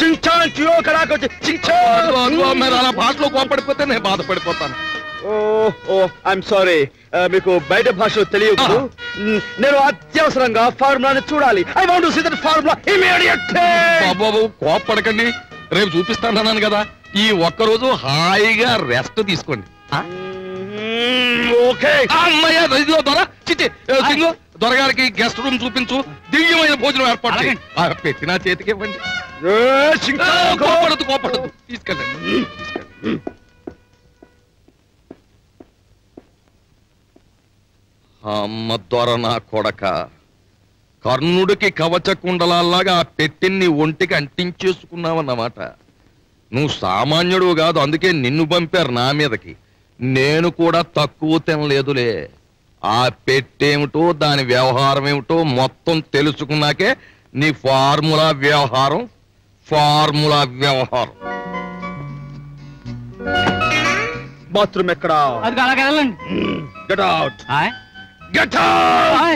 అదిగో, అదిగో, మీరు అలా పాటలో కోపడిపోతే నేను బాధపడిపోతాను ఓ ఓ ఐఎమ్ సారీ మీకు బయట భాషలో తెలియదు మ్, నేను అత్యవసరంగా ఫార్ములాని చూడాలి I want to see that formula immediately బాబు కోపడకండి రేపు చూపిస్తానన్నాను కదా ఈ ఒక్క రోజు హాయిగా రెస్ట్ తీసుకోండి ఓకే అమ్మయ్య ఇదిగో దొర చిచి ఏ, సింగు దొరగారికి గెస్ట్ రూమ్ చూపించు దివ్యమైన భోజనం ఏర్పాటు చేయి. ఆ, పెట్టిన చేతికి ఇవ్వండి ఆ, కోపడదు కోపడదు తీసుకెళ్ళండి అమ్మ దొర నా కొడక కర్ణుడికి కవచ కుండలాల్లాగా ఆ పెట్టిన్ని ఒంటికి అంటించేసుకున్నావన్నమాట నువ్వు సామాన్యుడు కాదు అందుకే నిన్ను పంపారు నా మీదకి నేను కూడా తక్కువ తినలేదులే ఆ పెట్టేమిటో దాని వ్యవహారం ఏమిటో మొత్తం తెలుసుకున్నాకే నీ ఫార్ములా వ్యవహారం ఫార్ములా వ్యవహారం బాత్రూమ్ ఎక్కడ అది అలాగే వెళ్ళండి get out hi get out hi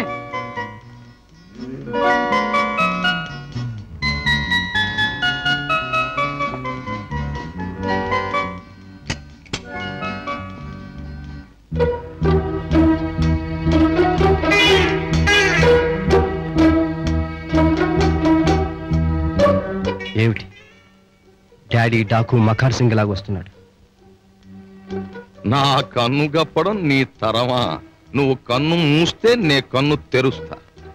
ఏమిటి డాడీ డాకు మఖార్ సింగ్ లాగా వస్తున్నాడు నా కన్ను గప్పడం నీ తరమా నువ్వు కన్ను మూస్తే నే కన్ను తెరుస్తా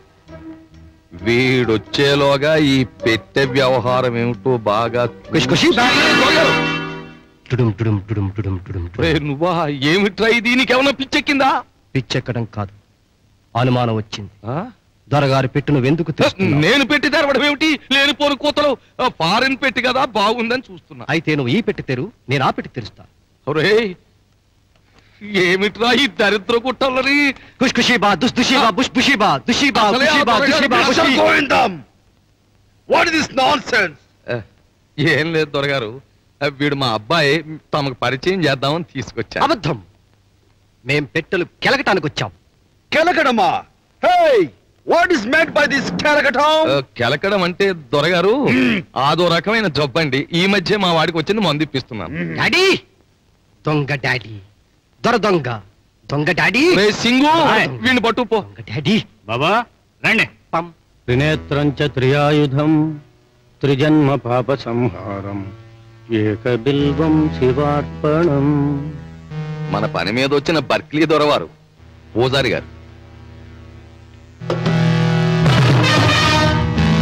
వీడొచ్చేలోగా ఈ పెట్టె వ్యవహారం ఏమిటో బాగా ఖుష్ ఖుషి టుడుం టుడుం టుడుం టుడుం టుడుం రే నువ్వా ఏమిట్రా ఇది నీకేమన్నా పిచ్చెక్కిందా పిచ్చెక్కడం కాదు అనుమానం వచ్చింది దొరగారు పెట్టు నువ్వెందుకు తెస్తున్నావు నేను పెట్టి తెరవడం ఏమిటి లేనిపోని కూతలు ఆ, ఫారెన్ పెట్టి కదా బాగుందని చూస్తున్నా అయితే నువ్వు ఈ పెట్టి తెరు నేను ఆ పెట్టి తెరుస్తా ఒరే ఏమిట్రా ఈ దరిద్ర గుట్టలని ఖుష్ ఖుషీ బా దుష్ దుషీ బా బుష్ బుషీ బా దుషీ బా అసలే దుషీ బా ఆ దుషీ బా దొరగారు బుషీ Govindam what is this nonsense ఏం లేదు దొరగారు ఆ, వీడు మా అబ్బాయి తమకు పరిచయం చేద్దామని తీసుకొచ్చా అబద్ధం మేం పెట్టెలు కెలకటానికి వచ్చాం కెలకడమా hey what is made by this కెలకటం ఆ, కెలకడం అంటే దొరగారు ఆదో రకమైన జబ్బండి ఈ మధ్య మా వాడికి వచ్చింది మందు ఇప్పిస్తున్నాను డాడీ దొంగ డాడీ దొర దొంగ దొంగ డాడీ రే సింగు వీడిని పట్టు పో డాడీ బాబా రండి పం త్రినేత్రం చ త్రియాయుధం త్రిజన్మ పాప సంహారం ఏక బిల్వం శివార్పణం మన పని మీద వచ్చిన బర్క్లీ దొరవారు పూజారి గారు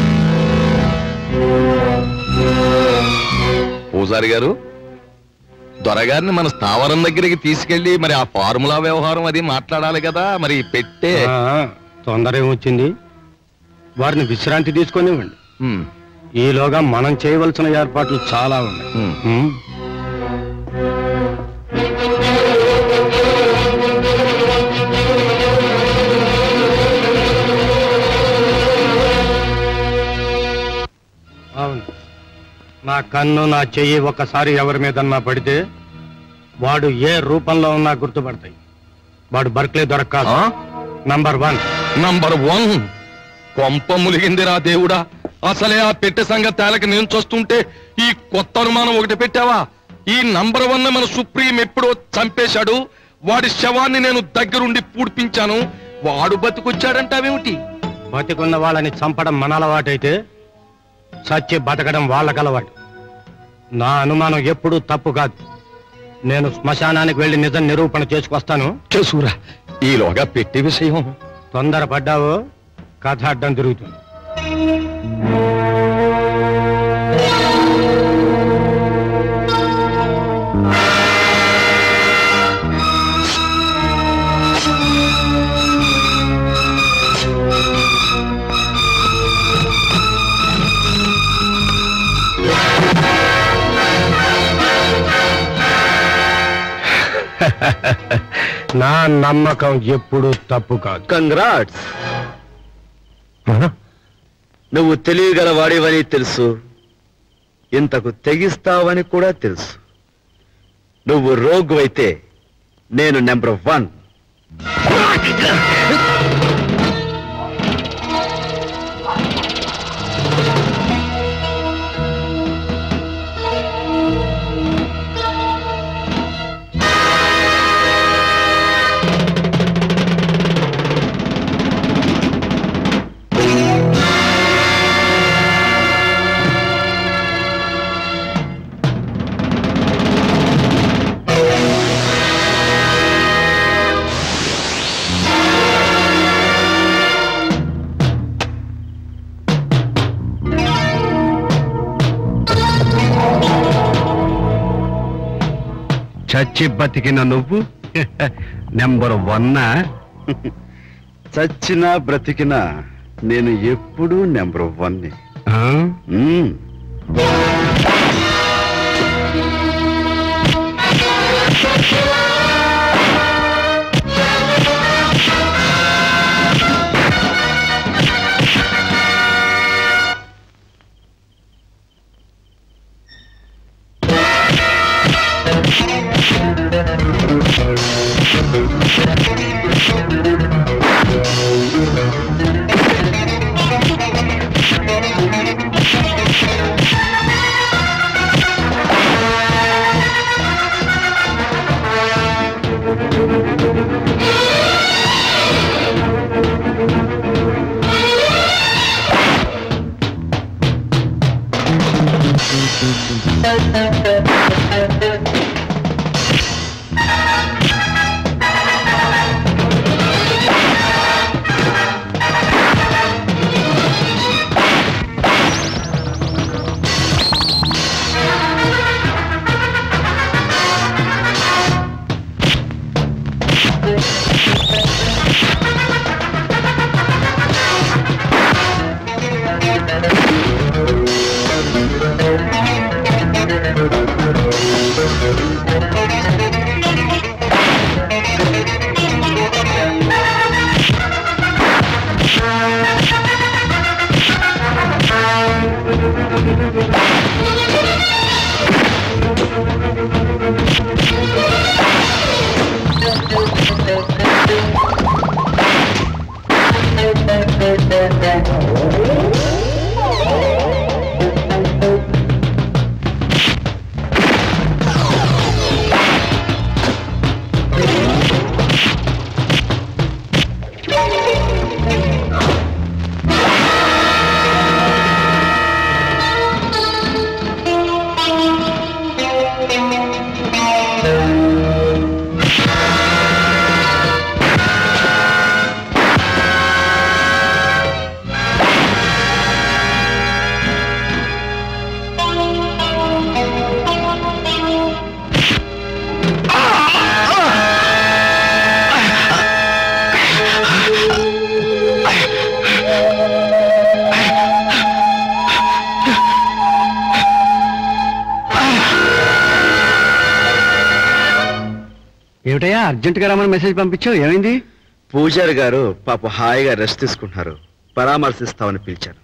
పూజారి గారు దొరగారిని మన స్థావరం దగ్గరికి తీసుకెళ్లి మరి ఆ ఫార్ములా వ్యవహారం అది మాట్లాడాలి కదా మరి పెట్టే ఆ, తొందర ఏమొచ్చింది వారిని విశ్రాంతి తీసుకొనివ్వండి ఈలోగా మనం చేయవలసిన ఏర్పాట్లు చాలా ఉన్నాయి ఉమ్. అవును నా కన్ను నా చెయ్యి ఒక్కసారి ఎవరి మీదన్నా పడితే వాడు ఏ రూపంలో ఉన్నా గుర్తుపడతాయి వాడు బర్క్లే దొరకాదు నంబర్ వన్ నంబర్ వన్ కొంప ములిగిందిరా దేవుడా అసలే ఆ పెట్టె సంగతి తేలకి నేను చూస్తుంటే ఈ కొత్త అనుమానం ఒకటి పెట్టావా ఈ నంబర్ వన్ మన సుప్రీం ఎప్పుడో చంపేశాడు వాడి శవాన్ని నేను దగ్గరుండి పూడ్పించాను వాడు బతికొచ్చాడంటావేమిటి బతికున్న వాళ్ళని చంపడం మన అలవాటైతే చచ్చి బతకడం వాళ్ళకి అలవాటు నా అనుమానం ఎప్పుడూ తప్పు కాదు నేను శ్మశానానికి వెళ్లి నిజం నిరూపణ చేసుకొస్తాను చేసురా ఈలోగా పెట్టి విషయం తొందరపడ్డావో కథ అడ్డం తిరుగుతుంది నా నమ్మకం ఎప్పుడూ తప్పు కాదు కంగ్రాట్స్ నువ్వు తెలియగల వాడివని తెలుసు ఇంతకు తెగిస్తావని కూడా తెలుసు నువ్వు రోగు అయితే నేను నెంబర్ వన్ చచ్చి బతికిన నువ్వు నెంబర్ వన్నా చచ్చినా బ్రతికినా నేను ఎప్పుడూ నెంబర్ వన్ ఆ? ఏమిటయ్యా అర్జెంటుగా రమ్మని మెసేజ్ పంపించావు ఏమైంది పూజారి గారు పాప హాయిగా రెస్ట్ తీసుకుంటున్నారు పరామర్శిస్తామని పిలిచారు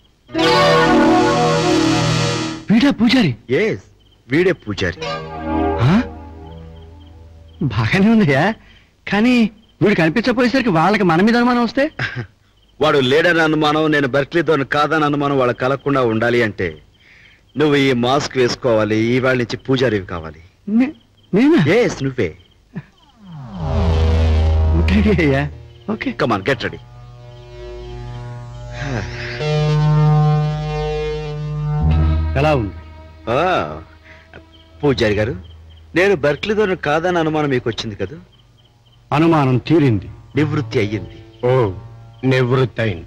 వీడా పూజారి ఎస్ వీడే పూజారి ఆ? బాగానే ఉందయ్యా కానీ వీడు కనిపించకపోయేసరికి వాళ్ళకి మన మీద అనుమానం వస్తే వాడు లేడని అనుమానం నేను బెర్క్లీతో కాదని అనుమానం వాళ్ళ కలగకుండా ఉండాలి అంటే నువ్వు ఈ మాస్క్ వేసుకోవాలి ఈ వాళ్ళ నుంచి పూజారివి కావాలి నే- నేనా ఎస్ నువ్వే రెడీ అయ్యా ఓకే కమాన్ గెట్ రెడీ ఎలా ఉంది పూజారి గారు నేను బెర్క్లీతో కాదని అనుమానం మీకు వచ్చింది కదా అనుమానం తీరింది నివృత్తి అయ్యింది ఓ నివృత్తి అయింది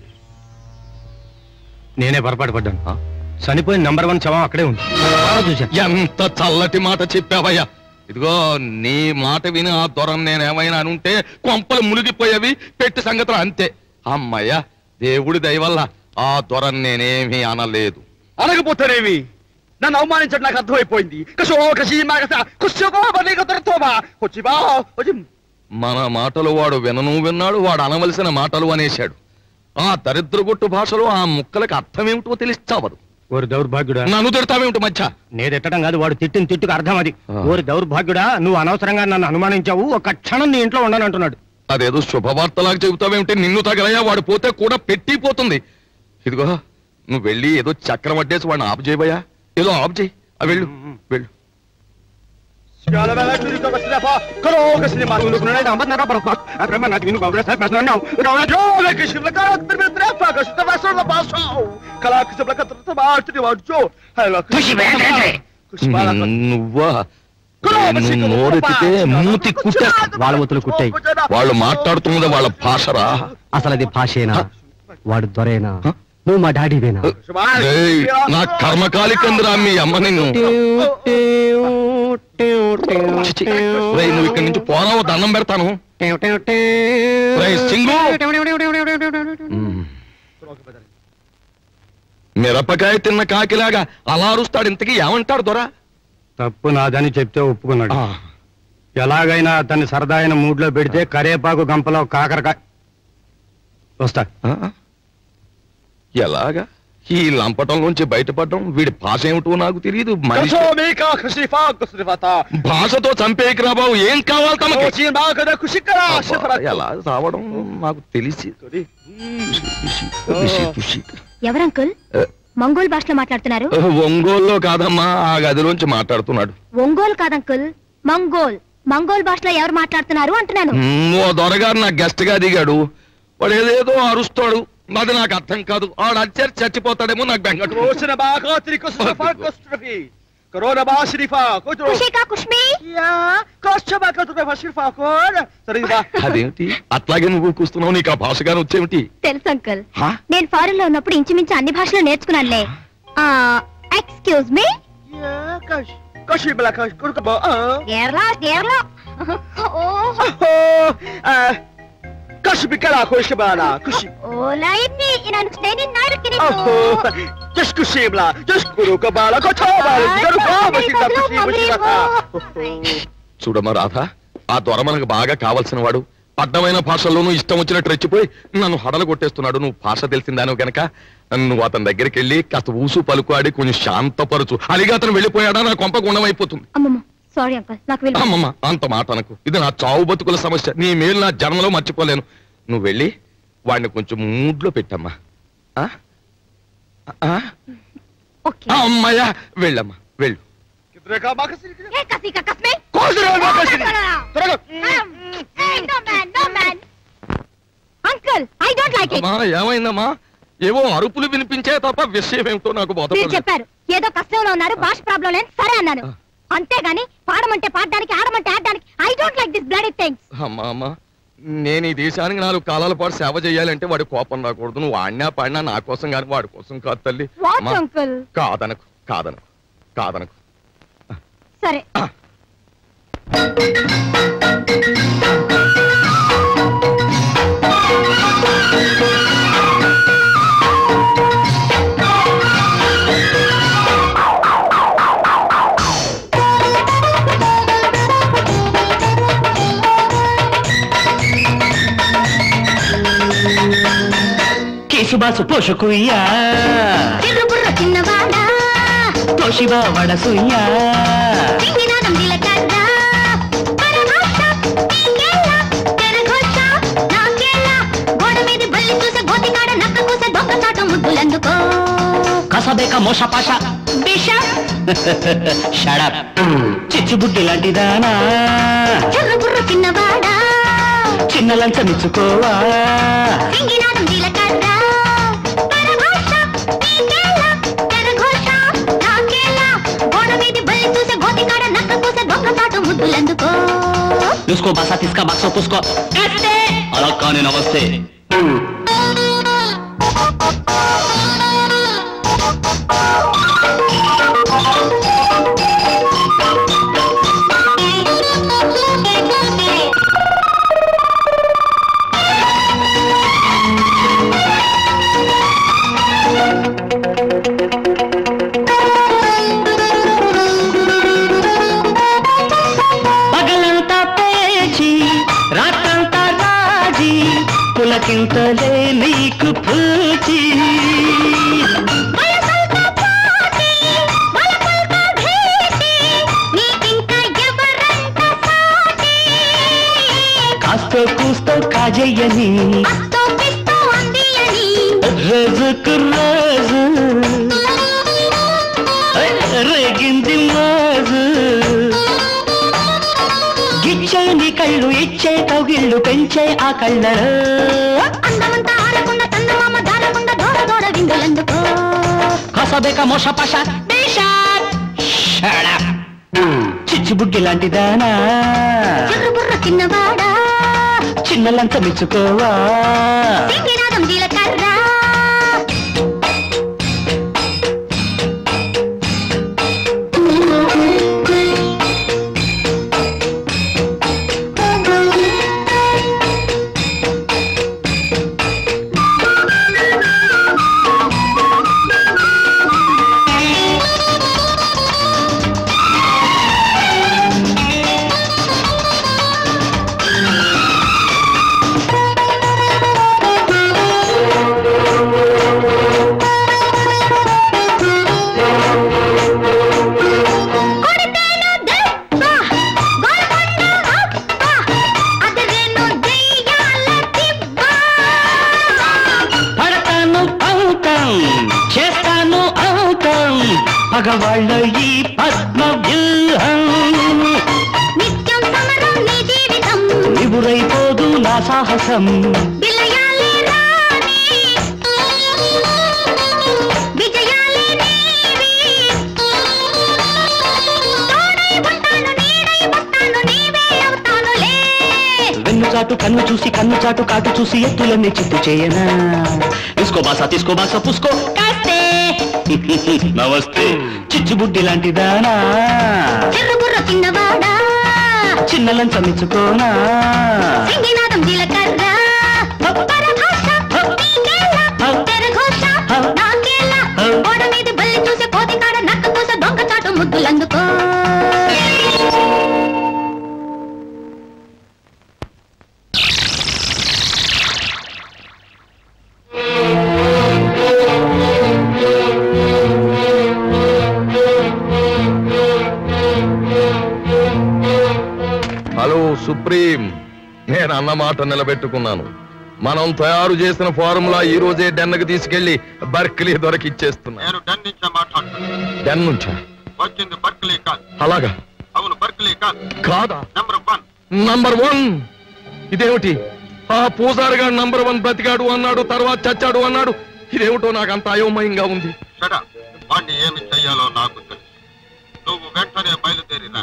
నేనే పొరపాటు పడ్డాను చనిపోయిన నంబర్ వన్ శవం అక్కడే ఉంది ఎంత చల్లటి మాట చెప్పావయ్యా ఇదిగో నీ మాట విని ఆ దొరం నేనేమైనా అనుంటే కొంపలు మునిగిపోయేవి పెట్టి సంగతులు అంతే అమ్మయ్యా దేవుడి దయవల్ల ఆ దొరం నేనేమీ అనలేదు అనకపోతేనేమి నన్ను అవమానించడం నాకు అర్థమైపోయింది కషో కషి మాగస కుషోకో బలిగ తరతోబా కొచ్చిబా కొచ్చి మన మాటలు వాడు వినను విన్నాడు వాడు అనవలసిన మాటలు అనేశాడు ఆ దరిద్రగొట్టు భాషలో ఆ ముక్కలకి అర్థమేమిటో తెలిస్తావదు ఓరి దౌర్భాగ్యుడా నన్ను తిడతావేమిటి మధ్య నే తిట్టడం కాదు వాడు తిట్టిన తిట్టుకు అర్థం అది ఆ. ఓరి దౌర్భాగ్యుడా నువ్వు అనవసరంగా నన్ను అనుమానించావు ఒక క్షణం నీ ఇంట్లో ఉండనంటున్నాడు అదేదో శుభవార్తలాగా చెబుతావేమిటి నిన్ను తగలయ్యా వాడు పోతే కూడా పెట్టిపోతుంది ఇదిగో నువ్వు వెళ్ళి ఏదో చక్రం అడ్డేసి వాడిని ఆపు చేయబోయా ఏదో ఆపు చేయి ఆ వెళ్ళు వెళ్ళు Scala bella tu ricordo si fa colo che si ma tu non è da ma roba roba a prima na dinu congress ma no no no no no che si la cara per me trappa che si sta solo la basso cala che si la cara sta ma ti va giù allora ఖుషి నువ్వా నేను నోరెత్తితే మూతి కుట్టేస్తా వాళ్ళ ముత్తులు కుట్టాయి వాళ్ళు మాట్లాడుతున్నది వాళ్ళ భాషరా అసలు అది భాషేనా వాడు దొరేనా నువ్వు మా డాడీవేనా ఏయ్, నా కర్మకాలికందిరా మీ అమ్మ నిన్ను చిచి, రేయ్, నువ్వు ఇక్కడి నుంచి పోరావు దండం పెడతాను రేయ్, సింగు మ్మ్. మిరపకాయ తిన్న కాకిలాగా అలా అరుస్తాడు ఇంతకీ ఏమంటాడు దొరా తప్పు నాదని చెప్తే ఒప్పుకున్నాడు ఎలాగైనా అతన్ని సరదా అయిన మూడ్లో పెడితే కరేపాకు గంపలో కాకరకాయ వస్తా ఎలాగా ఈ లంపటం నుంచి బయటపడడం వీడి భాష ఏమిటో నాకు తెలియదు మనిషి Kasho mika khashrifa khasrifata భాషతో చంపేకిరా బాబు ఏం కావాలి తమకి Kochi ma kada kushikara అబ్బా, shifra ఎలా రావడం నాకు తెలిసి ఎవరంకుల్ మంగోల్ భాషలో మాట్లాడుతున్నారు ఒంగోల్లో కాదమ్మా ఆ గదిలోంచి మాట్లాడుతున్నాడు ఒంగోలు కాదంకుల్ మంగోల్ మంగోల్ భాషలో ఎవరు మాట్లాడుతున్నారు అంటున్నాను మ్, ఓ దొరగారు నా గెస్ట్ గా దిగాడు వాడు ఏదేదో అరుస్తాడు అది నాకు అర్థం కాదు ఆడు అచ్చారు చచ్చిపోతాడేమో నాకు బెంగ Koshina ba khatri kusrifa kusrifi Corona ba shrifa kutro Kushika kushmi Ya kosha ba kutro ba shrifa kor Sari ba అదేమిటి అట్లాగే నువ్వు కూస్తున్నావు నీకు ఆ భాషగానే వచ్చేమిటి తెలుసు అంకుల్ హా? నేను ఫారెన్ లో ఉన్నప్పుడు ఇంచుమించు అన్ని భాషలు నేర్చుకున్నానులే excuse me Ya kash Kashi bala kash kurka ba ah Kerala Kerala Oh ah Kashi bikala koshi bala kushi oh లైన్ని నేను నేను నాయనకి Oh Just kushi bala just kuru ka bala ko cha bala Garu ka ba shita kushi kushi చూడమ్మా రాధ ఆ దొర మనకు బాగా కావలసిన వాడు అడ్డమైన భాషల్లోనూ ఇష్టం వచ్చినట్టు రెచ్చిపోయి నన్ను హడలు కొట్టేస్తున్నాడు నువ్వు భాష తెలిసిందాను గనక నువ్వు అతని దగ్గరికి వెళ్ళి కాస్త ఊసు పలుకు ఆడి కొంచెం శాంతపరచు అలిగా అతను వెళ్ళిపోయాడా నా కొంప గుణమైపోతుంది అమ్మమ్మ సారీ అంకుల్ నాకు వెళ్ళి అమ్మమ్మ అంత మాట అనకు ఇది నా చావు బతుకుల సమస్య నీ మేలు నా జన్మలో మర్చిపోలేను నువ్వు వెళ్ళి వాడిని కొంచెం మూడ్లో పెట్టమ్మా ఆ? ఆ? ఆ, అమ్మయ్యా వెళ్ళమ్మా వెళ్ళు Kitre ka ba kasi ఏ కసిక కస్మే Koshira ba kasi Taraga no man no man uncle I don't like it అమ్మా ఏమైందమ్మా ఏవో అరుపులు వినిపించే తప్ప విషయం ఏమిటో నాకు మీరు బోధపడలేదు చెప్పారు ఏదో కష్టంలో ఉన్నారు భాష ప్రాబ్లం లేదు సరే అన్నాను అంతేగాని పాడమంటే పాడడానికి ఆడమంటే ఆడడానికి I don't like this bloody things అమ్మా అమ్మా నేను ఈ దేశానికి నాలుగు కాలాల పాటు సేవ చేయాలంటే వాడి కోపం రాకూడదు నువ్వు ఆడినా పాడినా నా కోసం కానీ వాడి కోసం కాదు తల్లి వాట్ అమ్మా, అంకుల్ కాదనకు కాదనకు కాదనకు సరే బాసు పోషకుయ్యా చిర్రుబుర్ర చిన్నవాడా తోషిబా వడసుయ్యా సింగినాదం జీలకర్ర పరభాష నీకేళ్ళ తెరఘోష నాకేళ్ళ గోడ మీద బల్లి చూసే గోతికాడ నక్క కూసే దొంగ చాట ముద్దులందుకో కసబేక మోష పాష బిషప్ షడప్ చిచ్చుబుడ్డి లాంటిదానా చిర్రుబుర్ర చిన్నవాడా చిన్న లంచమిచ్చుకోవా సింగినాదం జీలకర్ర పరభాష నీకేళ్ళ తెరఘోష నాకేళ్ళ గోడ మీద బల్లి చూసే గోతికాడ నక్క కూసే దొంగ చాట ముద్దులందుకో చూసుకో బసా తీసుకో బక్సో పూసుకో అలా కానీ నమస్తే పగలంతా పేచి రాత్రంతా రాజీ పులకింతలే నీకు పూచి కాస్తో కూస్తో కాజయ్యని రోజుకు రోజు రేగింది మోజు గిచ్చని కళ్ళు ఇచ్చే కౌగిళ్ళు పెంచే ఆ కళ్ళలో అందమంతా ఆడకుండా చందమామ దారకుండా దూర దూర విందులందుకో కసబేక మోష పష చిచ్చుబుడ్డి లాంటిదానా చిర్రుబుర్ర చిన్నవాడా చిన్న లంచమిచ్చుకోవా సింగినాదం జీలకర్ర కొడితేను దెబ్బ గోల్కొండ అబ్బ అదరేను దెయ్యాల దిబ్బ పడతాను అవుతాం చేస్తాను అవుతాం పగవాళ్ళ ఈ పద్మ వ్యూహం నిత్యం సమరం నీ జీవితం నివురైపోదు నా సాహసం విలయాలే రాని విజయాలే నీవి తోడై ఉంటాను నీడై వస్తాను నీవే అవుతానులే వెన్ను చాటు కన్ను చూసి కన్ను చాటు కాటు చూసి ఎత్తులన్నీ చిత్తు చేయనా తీసుకో బాసా తీసుకో బాసా పుసుకో కాస్తే నమస్తే చిచ్చుబుడ్డి లాంటిదానా చిర్రుబుర్ర చిన్నవాడా చిన్న లంచమిచ్చుకోనా సింగినాదం జీలకర్ర పరభాష నీకేళ్ళ తెరఘోష నాకేళ్ళ గోడ మీద బల్లి చూసే కోతికాడ నక్క కూస దొంగ చాటు ముద్దులందుకో హలో సుప్రీం నేను అన్న మాట నిలబెట్టుకున్నాను మనం తయారు చేసిన ఫార్ములా ఈ రోజే డెన్కి తీసుకెళ్లి బర్క్లీ దొరకిచ్చేస్తున్నా నేను డన్ నుంచే మాట్లాడుతున్నాను డెన్ నుంచా వచ్చింది బర్క్లీ కాదు అలాగా అవును బర్క్లీ కాదు కాదా నెంబర్ వన్ నంబర్ వన్ ఇదేమిటి ఆ పూజారిగా నంబర్ వన్ బ్రతికాడు అన్నాడు తర్వాత చచ్చాడు అన్నాడు ఇదేమిటో నాకు అంత అయోమయంగా ఉంది షడా వాణ్ణి ఏమి చెయ్యాలో నాకు తెలుసు నువ్వు వెంటనే బయలుదేరినా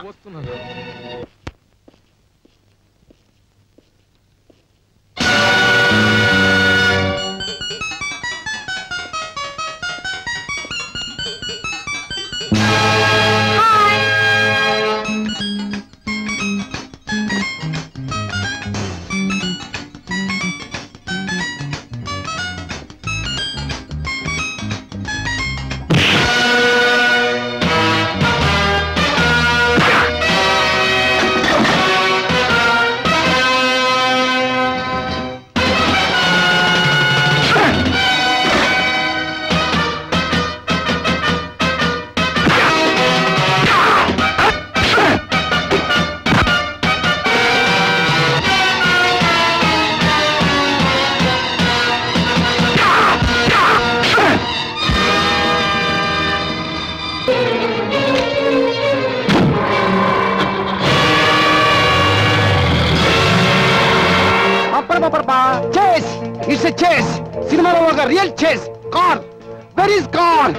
the real chase car where is car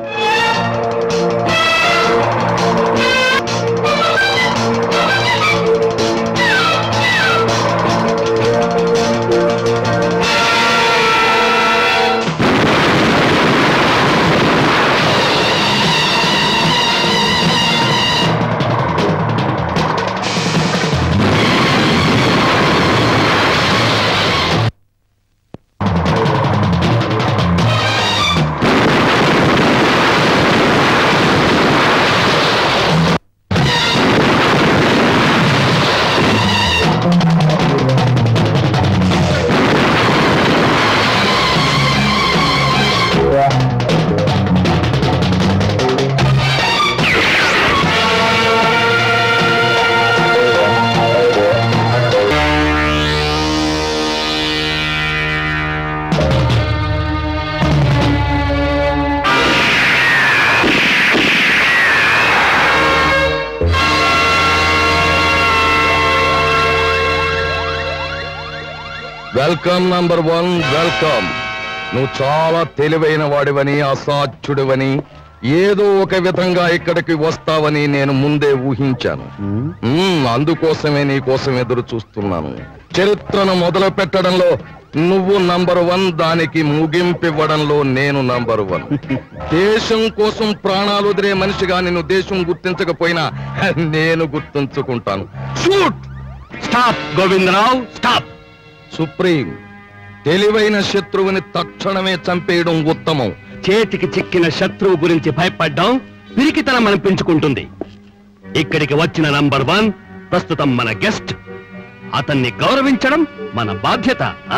welcome number one welcome నువ్వు చాలా తెలివైన వాడివని అసాధ్యుడివని ఏదో ఒక విధంగా ఇక్కడికి వస్తావని నేను ముందే ఊహించాను మ్మ్, అందుకోసమే నీ కోసం ఎదురు చూస్తున్నాను చరిత్రను మొదలు పెట్టడంలో నువ్వు నంబర్ వన్ దానికి ముగింపివ్వడంలో నేను నంబర్ వన్ దేశం కోసం ప్రాణాలు వదిలే మనిషిగా నిన్ను దేశం గుర్తించకపోయినా నేను గుర్తుంచుకుంటాను shoot stop Govindarao stop supreme తెలివైన శత్రువుని తక్షణమే చంపేయడం ఉత్తమం చేతికి చిక్కిన శత్రువు గురించి భయపడ్డం పిరికితనం అనిపించుకుంటుంది ఇక్కడికి వచ్చిన నంబర్ వన్ ప్రస్తుతం మన గెస్ట్ అతన్ని గౌరవించడం మన బాధ్యత ఆ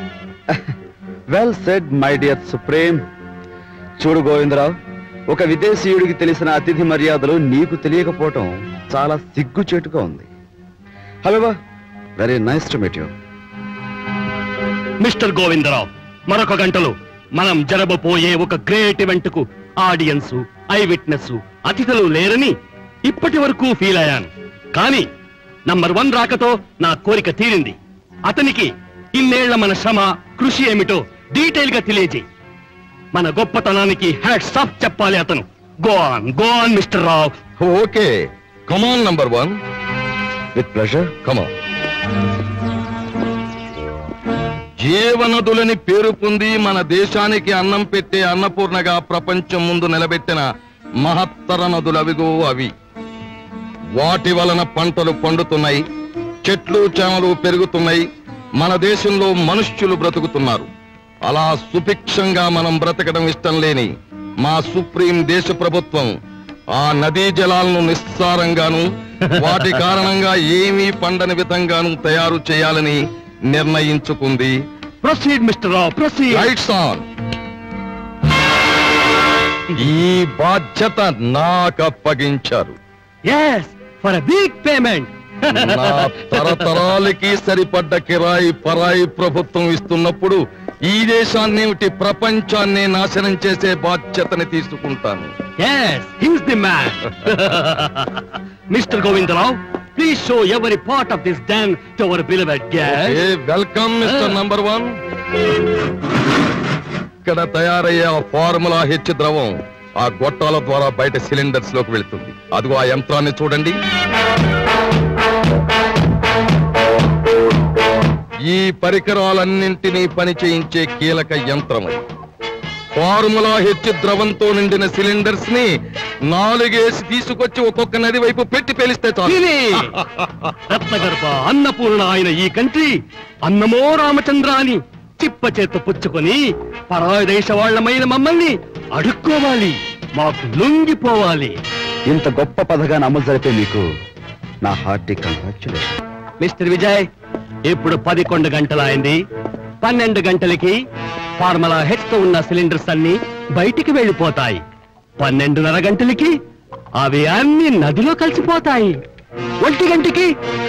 well said my dear supreme చూడు గోవిందరావు ఒక విదేశీయుడికి తెలిసిన అతిథి మర్యాదలు నీకు తెలియకపోవటం చాలా సిగ్గుచేటుగా ఉంది hello very nice to meet you mister Govindarao మరొక గంటలో మనం జరగబోయే ఒక గ్రేట్ ఈవెంట్ కు ఆడియన్స్ ఐ విట్నెస్ అతిథులు లేరని ఇప్పటి వరకు ఫీల్ అయ్యాను కానీ నంబర్ వన్ రాకతో నా కోరిక తీరింది అతనికి ఇన్నేళ్ల మన శ్రమ కృషి ఏమిటో డీటెయిల్ గా తెలియజేయి మన గొప్పతనానికి హ్యాట్స్ ఆఫ్ చెప్పాలి అతను go on go on mister Rao okay come on number one with pleasure come on జీవనదులని పేరు పొంది మన దేశానికి అన్నం పెట్టే అన్నపూర్ణగా ప్రపంచం ముందు నిలబెట్టిన మహత్తర నదులవిగో అవి వాటి వలన పంటలు పండుతున్నాయి చెట్లు చేమలు పెరుగుతున్నాయి మన దేశంలో మనుష్యులు బ్రతుకుతున్నారు అలా సుభిక్షంగా మనం బ్రతకడం ఇష్టం లేని మా సుప్రీం దేశ ప్రభుత్వం ఆ నదీ జలాలను నిస్సారంగాను వాటి కారణంగా ఏమీ పండని విధంగాను తయారు చేయాలని నిర్ణయించుకుంది proceed mister Rao proceed rights on ఈ బాధ్యత నాకు అప్పగించారు yes for a big payment నా తరతరాలకి సరిపడ్డ కిరాయి పరాయి ప్రభుత్వం ఇస్తున్నప్పుడు ఈ దేశాన్నేమిటి ప్రపంచాన్ని నాశనం చేసే బాధ్యతని తీసుకుంటాను yes he's the man mister Govindarao please show every part of this don to our beloved guest welcome mister number one ఇక్కడ తయారయ్యే ఆ ఫార్ములా హెచ్ ద్రవం ఆ గొట్టాల ద్వారా బయట సిలిండర్స్ లోకి వెళ్తుంది అదిగో ఆ యంత్రాన్ని చూడండి ఈ పరికరాలన్నింటినీ పని చేయించే కీలక యంత్రం అది ఫార్ములా హెచ్ ద్రవంతో నిండిన సిలిండర్స్ ని నాలుగేసి తీసుకొచ్చి ఒక్కొక్క నది వైపు పెట్టి పేలిస్తే చాలు రత్నగర్భ అన్నపూర్ణ ఆయన ఈ కంట్రీ అన్నమో రామచంద్ర అని చిప్ప చేత పుచ్చుకొని పరాయి దేశ వాళ్ళమైన మమ్మల్ని అడుక్కోవాలి మాకు లొంగిపోవాలి ఇంత గొప్ప పథకాన్ని అమలు జరిపే మీకు నా హార్టీ కంగ్రాచులేషన్ మిస్టర్ విజయ్ ఇప్పుడు పదకొండు గంటలైంది పన్నెండు గంటలకి ఫార్ములా హెచ్ తో ఉన్న సిలిండర్స్ అన్ని బయటికి వెళ్ళిపోతాయి పన్నెండున్నర గంటలకి అవి అన్ని నదిలో కలిసిపోతాయి ఒంటి గంటకి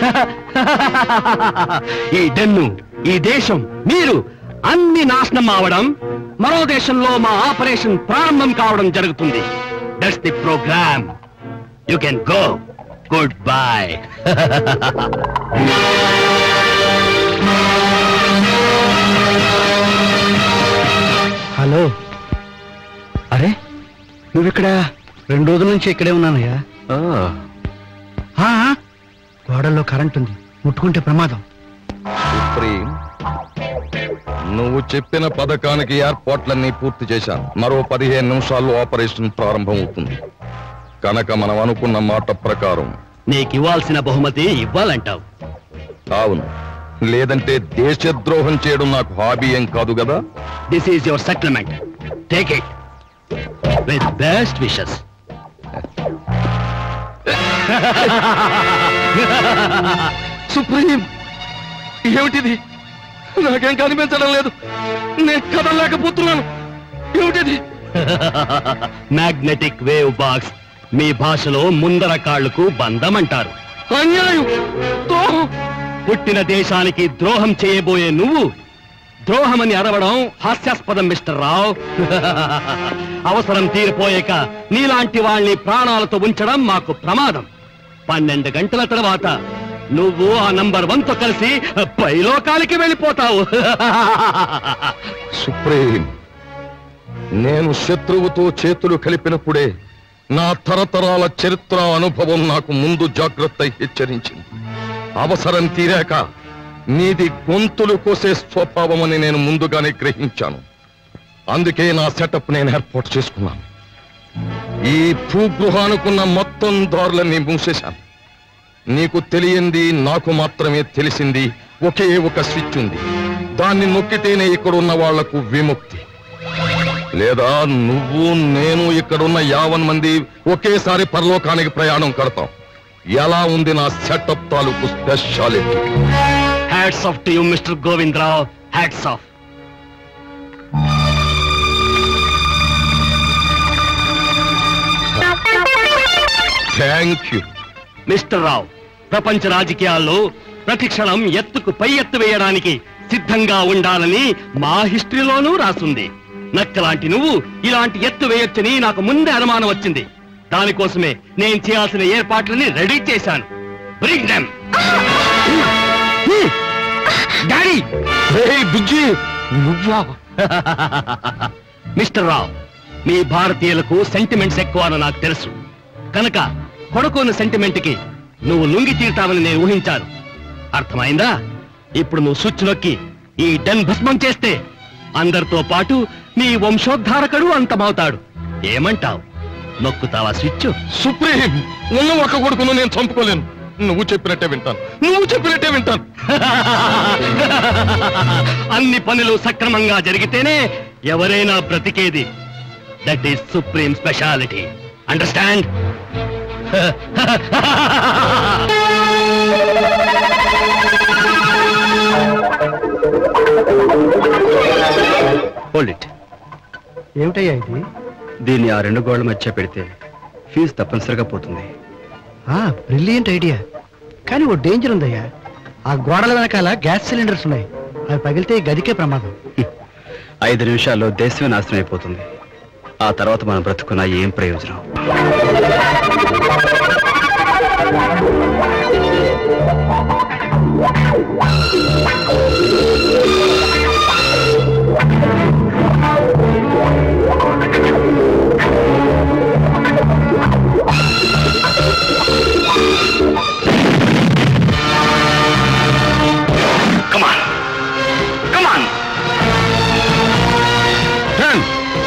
ఈ డెన్ను ఈ దేశం మీరు అన్ని నాశనం అవడం మరో దేశంలో మా ఆపరేషన్ ప్రారంభం కావడం జరుగుతుంది that's the program you can go goodbye hello అరే నువ్విక్కడ రెండు రోజుల నుంచి ఇక్కడే ఉన్నానయ్యా ఆ, గోడల్లో కరెంట్ ఉంది ముట్టుకుంటే ప్రమాదం సుప్రీం నువ్వు చెప్పిన పథకానికి ఏర్పాట్లన్నీ పూర్తి చేశాను మరో పదిహేను నిమిషాల్లో ఆపరేషన్ ప్రారంభం అవుతుంది కనుక మనం అనుకున్న మాట ప్రకారం నీకు ఇవ్వాల్సిన బహుమతి ఇవ్వాలంటావు అవును లేదంటే దేశద్రోహం చేయడం నాకు హాబీ ఏం కాదు కదా this is your settlement take it with best wishes supreme ఏమిటిది నాకేం కనిపించడం లేదు నేను కదలలేకపోతున్నాను ఏమిటిది మ్యాగ్నెటిక్ వేవ్ బాక్స్ మీ భాషలో ముందర కాళ్లకు బంధం అంటారు అన్యాయం ద్రోహం పుట్టిన దేశానికి ద్రోహం చేయబోయే నువ్వు ద్రోహమని అరవడం హాస్యాస్పదం మిస్టర్ రావు అవసరం తీరిపోయాక నీలాంటి వాళ్ళని ప్రాణాలతో ఉంచడం మాకు ప్రమాదం పన్నెండు గంటల తర్వాత నువ్వు ఆ నంబర్ వన్ తో కలిసి పైలోకాలకి వెళ్ళిపోతావు సుప్రీం నేను శత్రువుతో చేతులు కలిపినప్పుడే నా తరతరాల చరిత్ర అనుభవం నాకు ముందు జాగ్రత్త హెచ్చరించింది అవసరం తీరాక నీది గొంతులు కోసే స్వభావం అని నేను ముందుగానే గ్రహించాను అందుకే నా సెటప్ నేను ఏర్పాటు చేసుకున్నాను ఈ భూగృహానుకున్న మొత్తం దారులన్నీ మూసేశాను నీకు తెలియంది నాకు మాత్రమే తెలిసింది ఒకే ఒక స్విచ్ ఉంది దాన్ని నొక్కితేనే ఇక్కడున్న వాళ్లకు విముక్తి లేదా నువ్వు నేను ఇక్కడున్న యావన్ మంది ఒకేసారి పరలోకానికి ప్రయాణం కడతాం ఎలా ఉంది నా సెటప్ తాలూకు speciality hats off to you mister Govindarao hats off thank you mister Rao ప్రపంచ రాజకీయాల్లో ప్రతి క్షణం ఎత్తుకు పై ఎత్తు వేయడానికి సిద్ధంగా ఉండాలని మా హిస్టరీలోనూ రాసుంది నక్కలాంటి నువ్వు ఇలాంటి ఎత్తు వేయొచ్చని నాకు ముందే అనుమానం వచ్చింది దానికోసమే నేను చేయాల్సిన ఏర్పాట్లని రెడీ చేశాను Bring them. డాడీ బుజ్జి నువ్వా మిస్టర్ రావు మీ భారతీయులకు సెంటిమెంట్స్ ఎక్కువ అని నాకు తెలుసు కనుక కొడుకున్న సెంటిమెంట్ కి నువ్వు లొంగి తీరుతావని నేను ఊహించాను అర్థమైందా ఇప్పుడు నువ్వు స్విచ్ నొక్కి ఈ డన్ భస్మం చేస్తే అందరితో పాటు నీ వంశోద్ధారకుడు అంతమవుతాడు ఏమంటావు నొక్కుతావా స్విచ్ సుప్రీం ఉన్న ఒక కొడుకును నేను చంపుకోలేను నువ్వు చెప్పినట్టే వింటాను నువ్వు చెప్పినట్టే వింటాను అన్ని పనులు సక్రమంగా జరిగితేనే ఎవరైనా బ్రతికేది that is supreme speciality understand hold it ఏమిటయ్యా ఇది దీన్ని ఆ రెండు గోళ్ల మధ్య పెడితే ఫీజు తప్పనిసరిగా పోతుంది బ్రిలియంట్ ఐడియా కానీ ఓ డేంజర్ ఉందయ్యా ఆ గోడల వెనకాల గ్యాస్ సిలిండర్స్ ఉన్నాయి అవి పగిలితే ఈ గదికే ప్రమాదం ఐదు నిమిషాల్లో దేశమే నాశనం అయిపోతుంది ఆ తర్వాత మనం బ్రతుకున్న ఏం ప్రయోజనం Come on. Come on. Ten.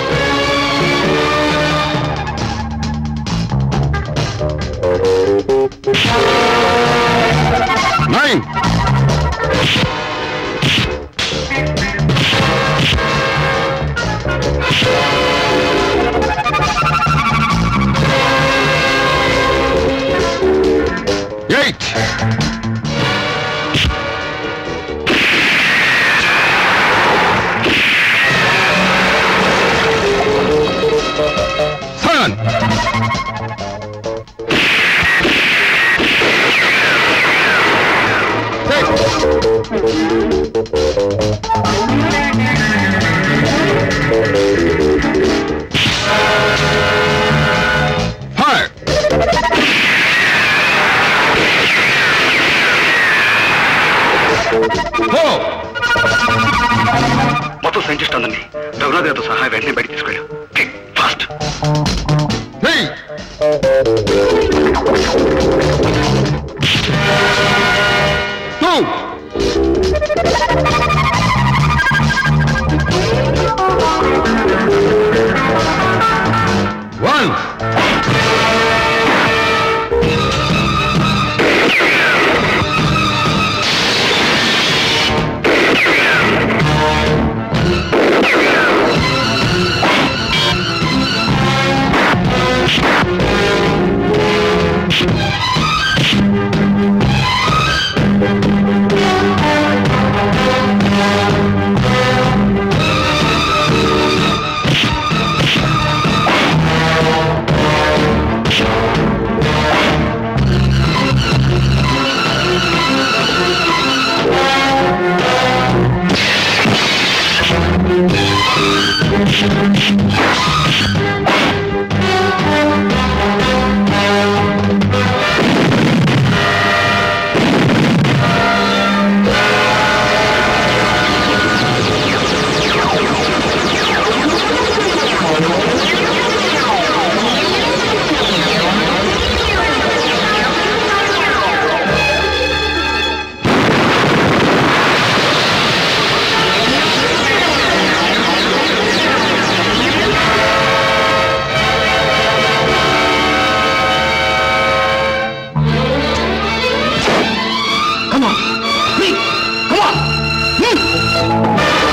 Nine. Eight. Seven. Five. సహా వెంటనే బయట తీసుకెళ్ళు fast one Come on. Quick. Come on. Hmm.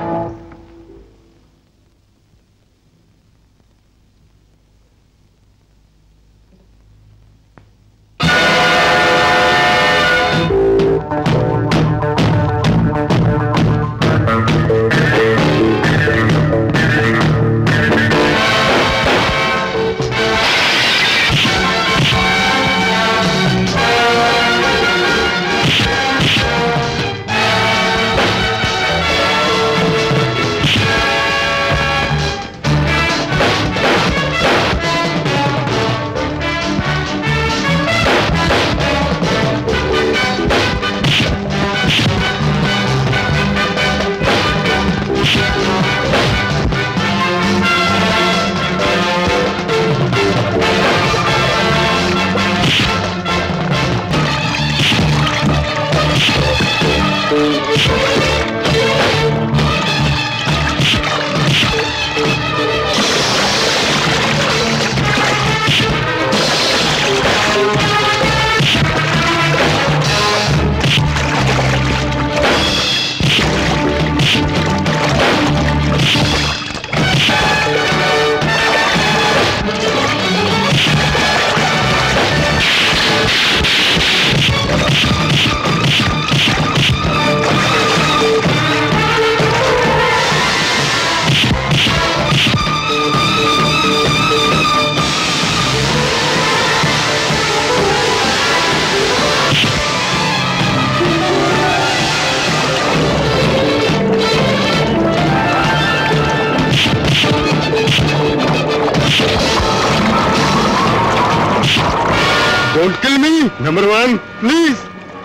Don't kill me number one please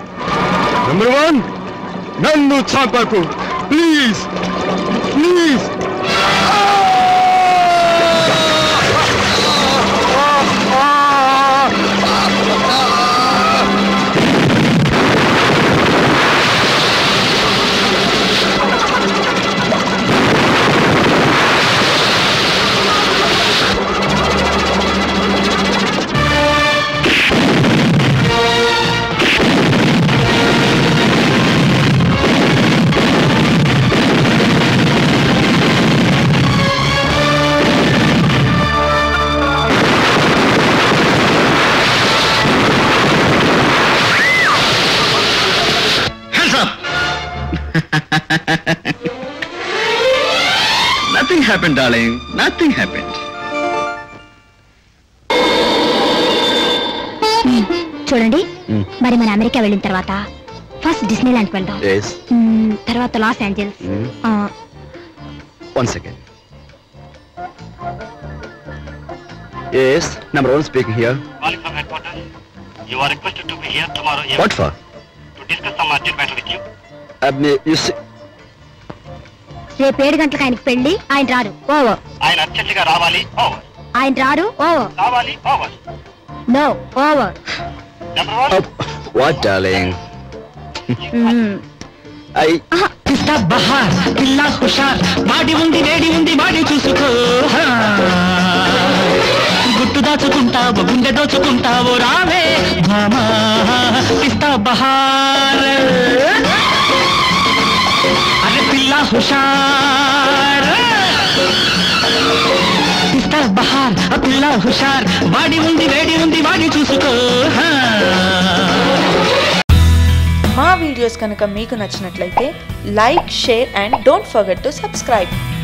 number one నన్ను చంపకు please please Hands up! Nothing happened, darling. Nothing happened. చూడండి Hmm. మరి మన America వెళ్ళిన తర్వాత ఫస్ట్ డిస్నీ ల్యాండ్కి వెళ్దాం Yes. మ్మ్, తర్వాత లాస్ ఏంజల్స్ Hmm. ఆ, One second. Yes, number one speaking here. Calling from headquarters. You are requested to be here tomorrow evening What for? to discuss some urgent matter with you. Uh, you see, రేపు ఏడు గంటలకు ఆయనకి పెళ్లి ఆయన రారు over ఆయన అర్జెంటుగా రావాలి ఓవర్ ఆయన రారు ఓవర్ కావాలి over no over what darling I పిస్తా బహార్ పిల్ల హుషార్ మాడి ఉంది వేడి ఉంది మాడి చూసుకో హా. గుట్టు దాచుకుంటావు గుండె దోచుకుంటావు రావే భామా పిస్తా బహార్ అరే పిల్ల హుషార్ పిస్తా బహార్ ఆ పిల్ల హుషార్ వాడి ఉంది వేడి ఉంది వాడి చూసుకో హా. మా వీడియోస్ కనుక మీకు నచ్చినట్లయితే like share and don't forget to subscribe